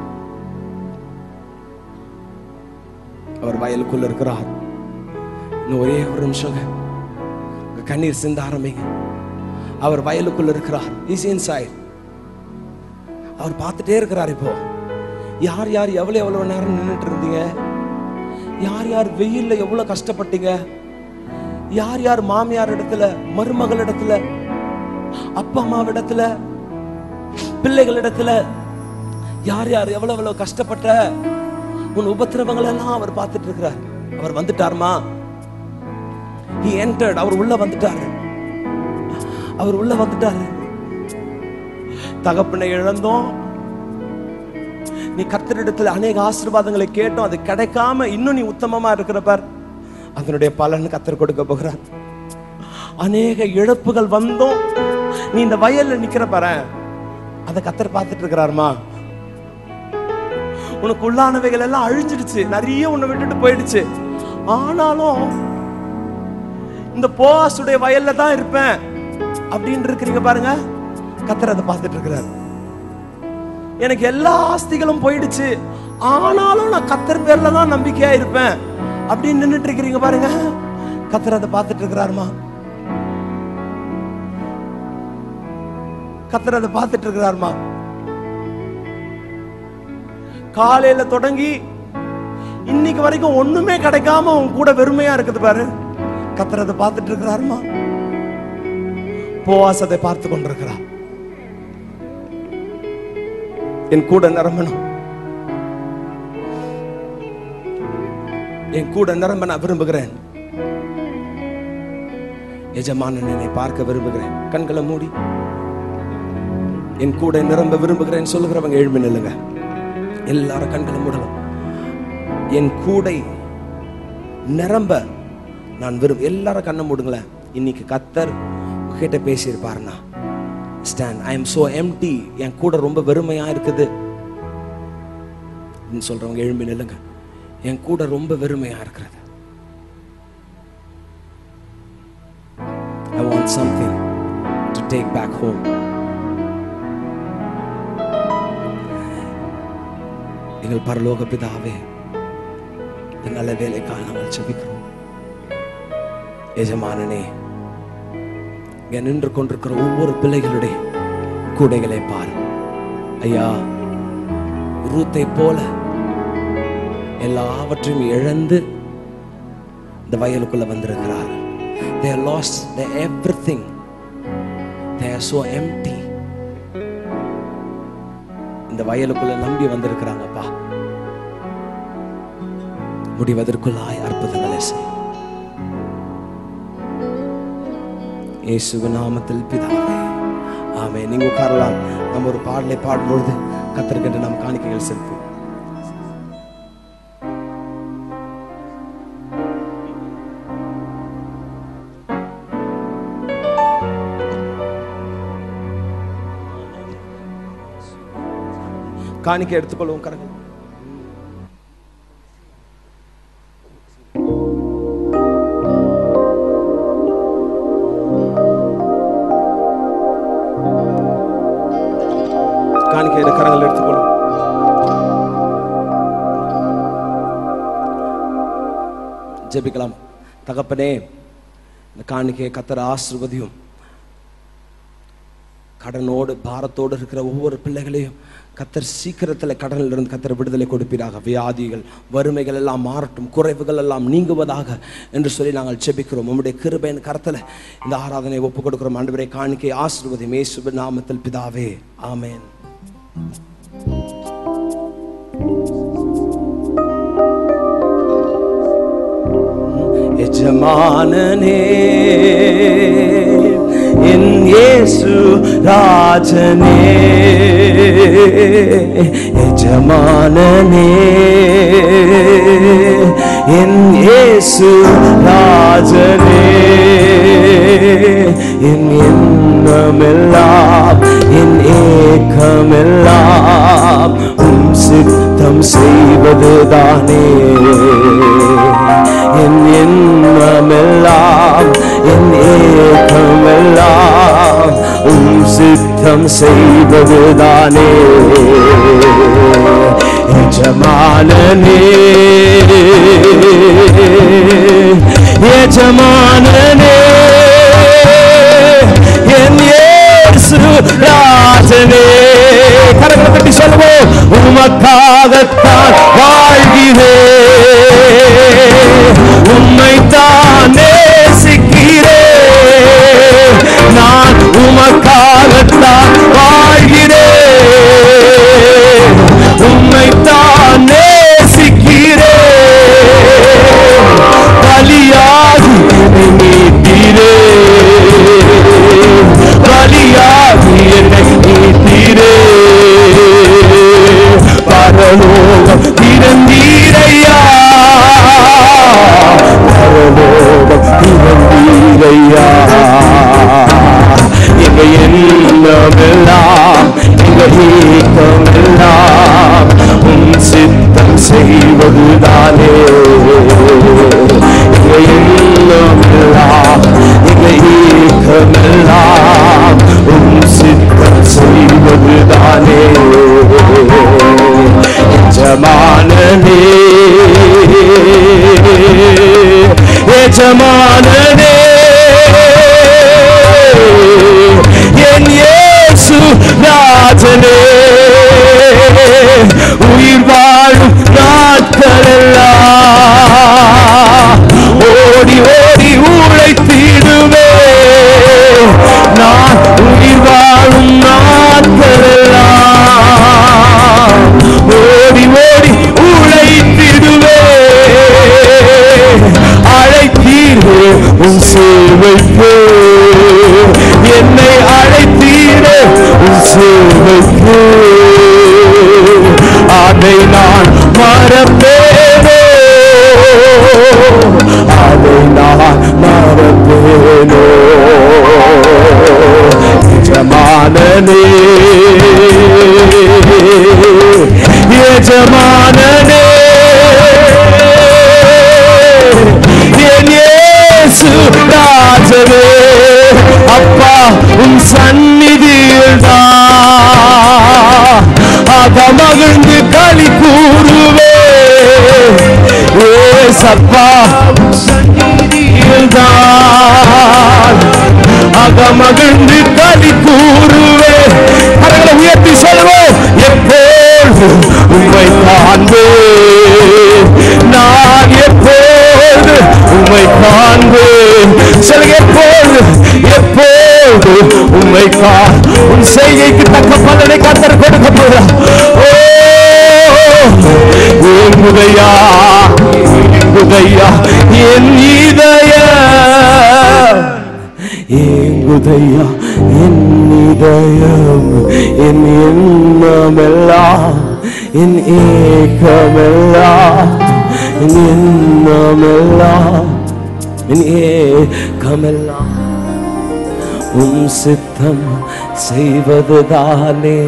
அவர் வயலுக்குள்ள இருக்கிறார் இன்னும் ஒரே ஒரு நிமிஷங்க உங்க கண்ணீர் சிந்த ஆரம்பிங்க அவர் வயலுக்குள்ள இருக்கிறார் இஸ் இன்சைட் அவர் பார்த்துட்டே இருக்கிறார் இப்போ யார் யார் எவ்வளவு எவ்வளவு நேரம் நின்றுட்டு இருந்தீங்க யார் யார் வெயில்ல எவ்வளவு கஷ்டப்பட்டீங்க யார் யார் மாமியார் இடத்துல மருமகள் இடத்துல அப்பா அம்மாவிடத்துல பிள்ளைகள் இடத்துல யார் யார் எவ்வளவு எவ்வளவு கஷ்டப்பட்ட உன் உபத்திரவங்கள் எல்லாம் அவர் பார்த்துட்டு இருக்கிறார் அவர் வந்துட்டாருமா he entered அவர் உள்ள வந்துட்டாரு அவர் உள்ள வந்துட்டாரு தகப்பனை இழந்தோம் நீ கர்த்தரிடத்துல அநேக ஆசீர்வாதங்களை கேட்டோம் அது கிடைக்காம இன்னும் நீ உத்தமமா இருக்கிற பார் அதனுடைய பலன் கத்தர் கொடுக்க போகிறார் அநேக இழப்புகள் வந்தோம் நீ இந்த வயல்ல நிக்கிற பாரு அதை கத்தர் பார்த்துட்டு இருக்கிறாருமா உனக்கு உள்ளானவைகள் எல்லாம் அழிஞ்சிடுச்சு நிறைய உன்னை விட்டுட்டு போயிடுச்சு ஆனாலும் இந்த போவாசுடைய வயல்ல தான் இருப்பேன் அப்படின்னு இருக்கிறீங்க பாருங்க கத்தர் அதை பார்த்துட்டு இருக்கிறாரு எனக்கு எல்லா ஆஸ்திகளும் போயிடுச்சு ஆனாலும் நான் கத்தர் பேர்ல தான் நம்பிக்கையா இருப்பேன் அப்படின்னு நின்னுட்டு இருக்கிறீங்க பாருங்க கத்தர் அதை பார்த்துட்டு இருக்கிறாருமா கத்தர் அதை பார்த்துட்டு இருக்கிறாருமா காலையில தொடங்கி இன்னைக்கு வரைக்கும் ஒண்ணுமே கிடைக்காம உன் கூட வெறுமையா இருக்குது பாரு கத்தர் அதை பார்த்துட்டு இருக்கிறாருமா போவாஸ் அதை பார்த்து கொண்டிருக்கிறார் என் கூட நிரம்பணும் என் கூட நிரம்ப நான் விரும்புகிறேன் எஜமானன் என்னை பார்க்க விரும்புகிறேன் கண்களை மூடி என் கூட நிரம்ப விரும்புகிறேன் சொல்லுகிறவங்க எழுமி நில்லுங்க எல்லாரும் கண்களை மூடலாம் என் கூடை நிரம்ப நான் விரும்ப எல்லாரும் கண்ணை மூடுங்களேன் இன்னைக்கு கத்தர் உங்ககிட்ட பேசியிருப்பாருண்ணா stand I am so empty என் கூட ரொம்ப வெறுமையா இருக்குது அப்படின்னு சொல்றவங்க எழும்பி நில்லுங்க என் கூட ரொம்ப வெறுமையா இருக்கிறது I want something to take back home எங்கள் பரலோக பிதாவே இந்த நல்ல வேலைக்காக நாங்கள் ஜெபிக்கிறோம் எஜமானனே இங்க நின்று கொண்டிருக்கிற ஒவ்வொரு பிள்ளைகளுடைய கூடைகளை பார் ஐயா ரூத்தை போல எல்லாவற்றையும் இழந்து இந்த வயலுக்குள்ள வந்திருக்கிறார் they have lost their everything they are so empty இந்த வயலுக்குள்ள நம்பி வந்திருக்கிறாங்கப்பா முடிவதற்குள்ளாய் அற்புதங்களை செய்யும் இயேசுவின் நாமத்தில் பிதாவே ஆமே நீங்க உட்காரலாம் நம்ம ஒரு பாடலை பாடும்பொழுது கத்தர்கிட்ட நாம் காணிக்கைகள் செலுத்துவோம் காணிக்கை எடுத்துக்கொள்வோம் கரங்கள் காணிக்கை எடு கரங்கள் எடுத்துக்கொள்வோம் ஜெபிக்கலாம் தகப்பனே இந்த காணிக்கையை கத்தர ஆசிர்வதியும் கடனோடு பாரத்தோடு இருக்கிற ஒவ்வொரு பிள்ளைகளையும் கத்தர் சீக்கிரத்தில் கடனில் இருந்து கத்தர் விடுதலை கொடுப்பீராக வியாதிகள் வறுமைகள் எல்லாம் மாறட்டும் குறைவுகள் எல்லாம் நீங்குவதாக என்று சொல்லி நாங்கள் செபிக்கிறோம் உம்முடைய கிருபையின் கரத்தில் இந்த ஆராதனை ஒப்புக் கொடுக்கிறோம் ஆண்டவரை காணிக்கை ஆசிர்வதி மேசுப நாமத்தில் பிதாவே ஆமென் எஜமானனே என் இயேசு ராஜனே எஜமானனே என் இயேசு ராஜனே என் எண்ணமெல்லாம் என் ஏக்கமெல்லாம் உம் சித்தம் செய்வதுதானே என் எண்ணமெல்லாம் என் ஏக்கமெல்லாம் உம் சித்தம் செய்வதுதானே எஜமானனே எஜமானனே என் இயேசு ராஜனே கரங்களை தட்டி சொல்லுவோம் உமக்காகத்தான் வாழ்கிறேன் உம்மைத்தான் நேசிக்கிறேன் நான் உமக்காகத்தான் வாழ்கிறேன் உம்மைத்தான் நேசிக்கிறேன் பலியாகி என்னை மீட்டீரே பலியாகி என்னை மீட்டீரே பரலோகம் திறந்தீரையா பரலோகம் திறந்தீரையா எங்க எண்ணமெல்லாம் எங்க ஏக்கமெல்லாம் உன் சித்தம் செய்வதுதானே எங்க எண்ணமெல்லாம் எங்க ஏக்கமெல்லாம் உன் சித்தம் செய்வதுதானே எஜமானனே எஜமானனே என் இயேசு ராஜனே உயிர் வாழும் நாட்களெல்லாம் ஓடி ஓடி உழைத்திடுவே நான் உயிர் வாழும் நாட்களெல்லாம் ஓடி ஓடி உழைத்திடுவே அழைத்தீரே உன் சேவைக்கு என்னை அழைத்தீரே உன் சேவைக்கு அதை நான் மறப்பேனோ அதை நான் மறப்பேனோ எஜமானனே எஜமானனே என் இயேசு ராஜனே அப்பா உன் சந்நிதியில் தான் அகமகிழ்ந்து களி கூறுவே ஏசப்பா உன் சந்நிதியில் தான் அகமகிழ்ந்து களி கூறுவே உயர்த்தி சொல்வோம் எப்போது உம்மை காண்பேன் நான் எப்போது உம்மை காண்பேன் சொல்லுங்க எப்போது எப்போது உம்மை காண் உன் செய்கைக்கு தக்க பலனை கத்தர் கொடுக்க போறார் ஓ ஏங்குதையா ஏங்குதையா என் இதய ஏங்குதையா என் இதயம் என் எண்ணமெல்லாம் என் ஏக்கமெல்லாம் என் எண்ணமெல்லாம் என் ஏக்கமெல்லாம் உன் சித்தம் செய்வதுதானே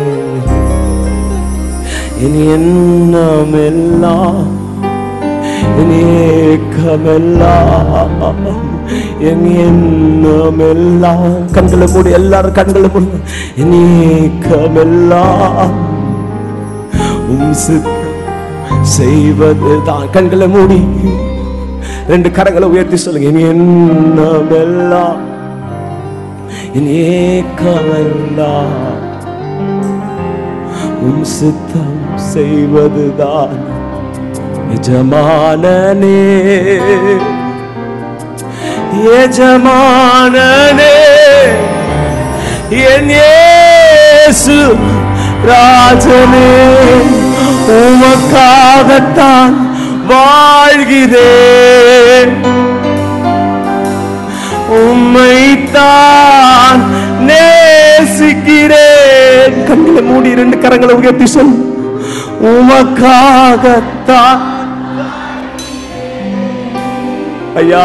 என் எண்ணமெல்லாம் என் ஏக்கமெல்லாம் என் எண்ணமெல்லாம் கண்களை மூடி எல்லாரும் கண்களை மூடி என் ஏக்கமெல்லாம் உம் சித்தம் செய்வதுதான் கண்களை மூடி ரெண்டு கரங்களை உயர்த்தி சொல்லுங்க என் எண்ணமெல்லாம் என் ஏக்கமெல்லாம் உம் சித்தம் செய்வதுதான் எஜமானனே எஜமானனே என் இயேசு ராஜனே உமக்காகத்தான் வாழ்கிறேன் உம்மைத்தான் நேசிக்கிறேன் கண்களை மூடி ரெண்டு கரங்களை உயர்த்தி சொல் உமக்காகத்தான் ஐயா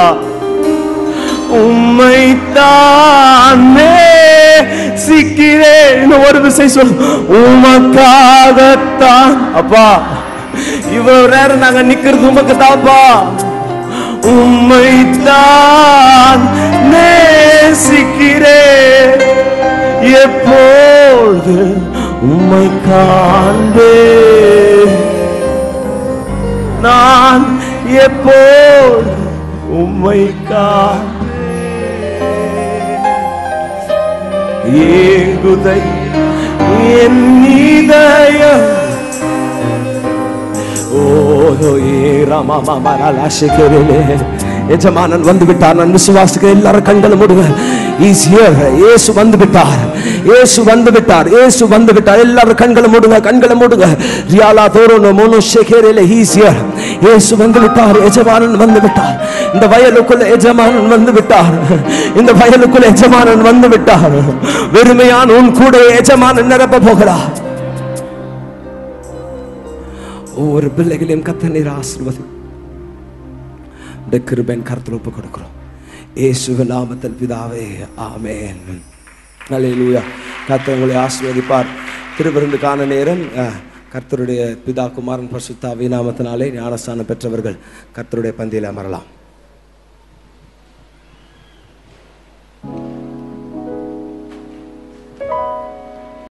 உம்மைத்தான் நேசிக்கிறேன் இன்னும் ஒரு விசை சொல் உமக்காகத்தான் அப்பா இவ்வளவு நேரம் நாங்க நிக்கிறது உமக்கு தாப்பா உம்மைத்தான் நேசிக்கிறேன் எப்போது உம்மை காண்பேன் நான் எப்போது உம்மை காண்பேன் ஏங்குதை என் இதயம் ஓஹோ ஏ ராமா மாமா லாஷிக்கிறே எஜமானன் வந்து விட்டார் நான் விசுவாசிக்க எல்லாரும் கண்களை மூடுங்க இஸ் ஹியர் இயேசு வந்து விட்டார் இயேசு வந்து விட்டார் இயேசு வந்து விட்டார் எல்லாரும் கண்களை மூடுங்க கண்களை மூடுங்க ரியாலா தோரோனோ மோனோ ஷெகேரேல ஹீஸ் ஹியர் இயேசு வந்து விட்டார் எஜமானன் வந்து விட்டார் இந்த வயலுக்குள்ள எஜமானன் வந்து விட்டார் இந்த வயலுக்குள்ள எஜமானன் வந்து விட்டார் வெறுமையான உன் கூட எஜமானன் நிரப்ப போகிறார் ஒவ்வொரு பிள்ளைகளையும் கத்த நீர் ஆசிர்வதி உடைய கிருபையின் கருத்தில் ஒப்பு கொடுக்கிறோம் இயேசுவின் நாமத்தில் பிதாவே ஆமென் அல்லேலூயா கர்த்தர் உங்களை ஆசீர்வதிப்பார் திருவிருந்து காண நேரம் அஹ், கர்த்தருடைய பிதா குமாரன் பரிசுத்தாவி நாமத்தினாலே ஞானஸ்தானம் பெற்றவர்கள் கர்த்தருடைய பந்தியில் அமரலாம்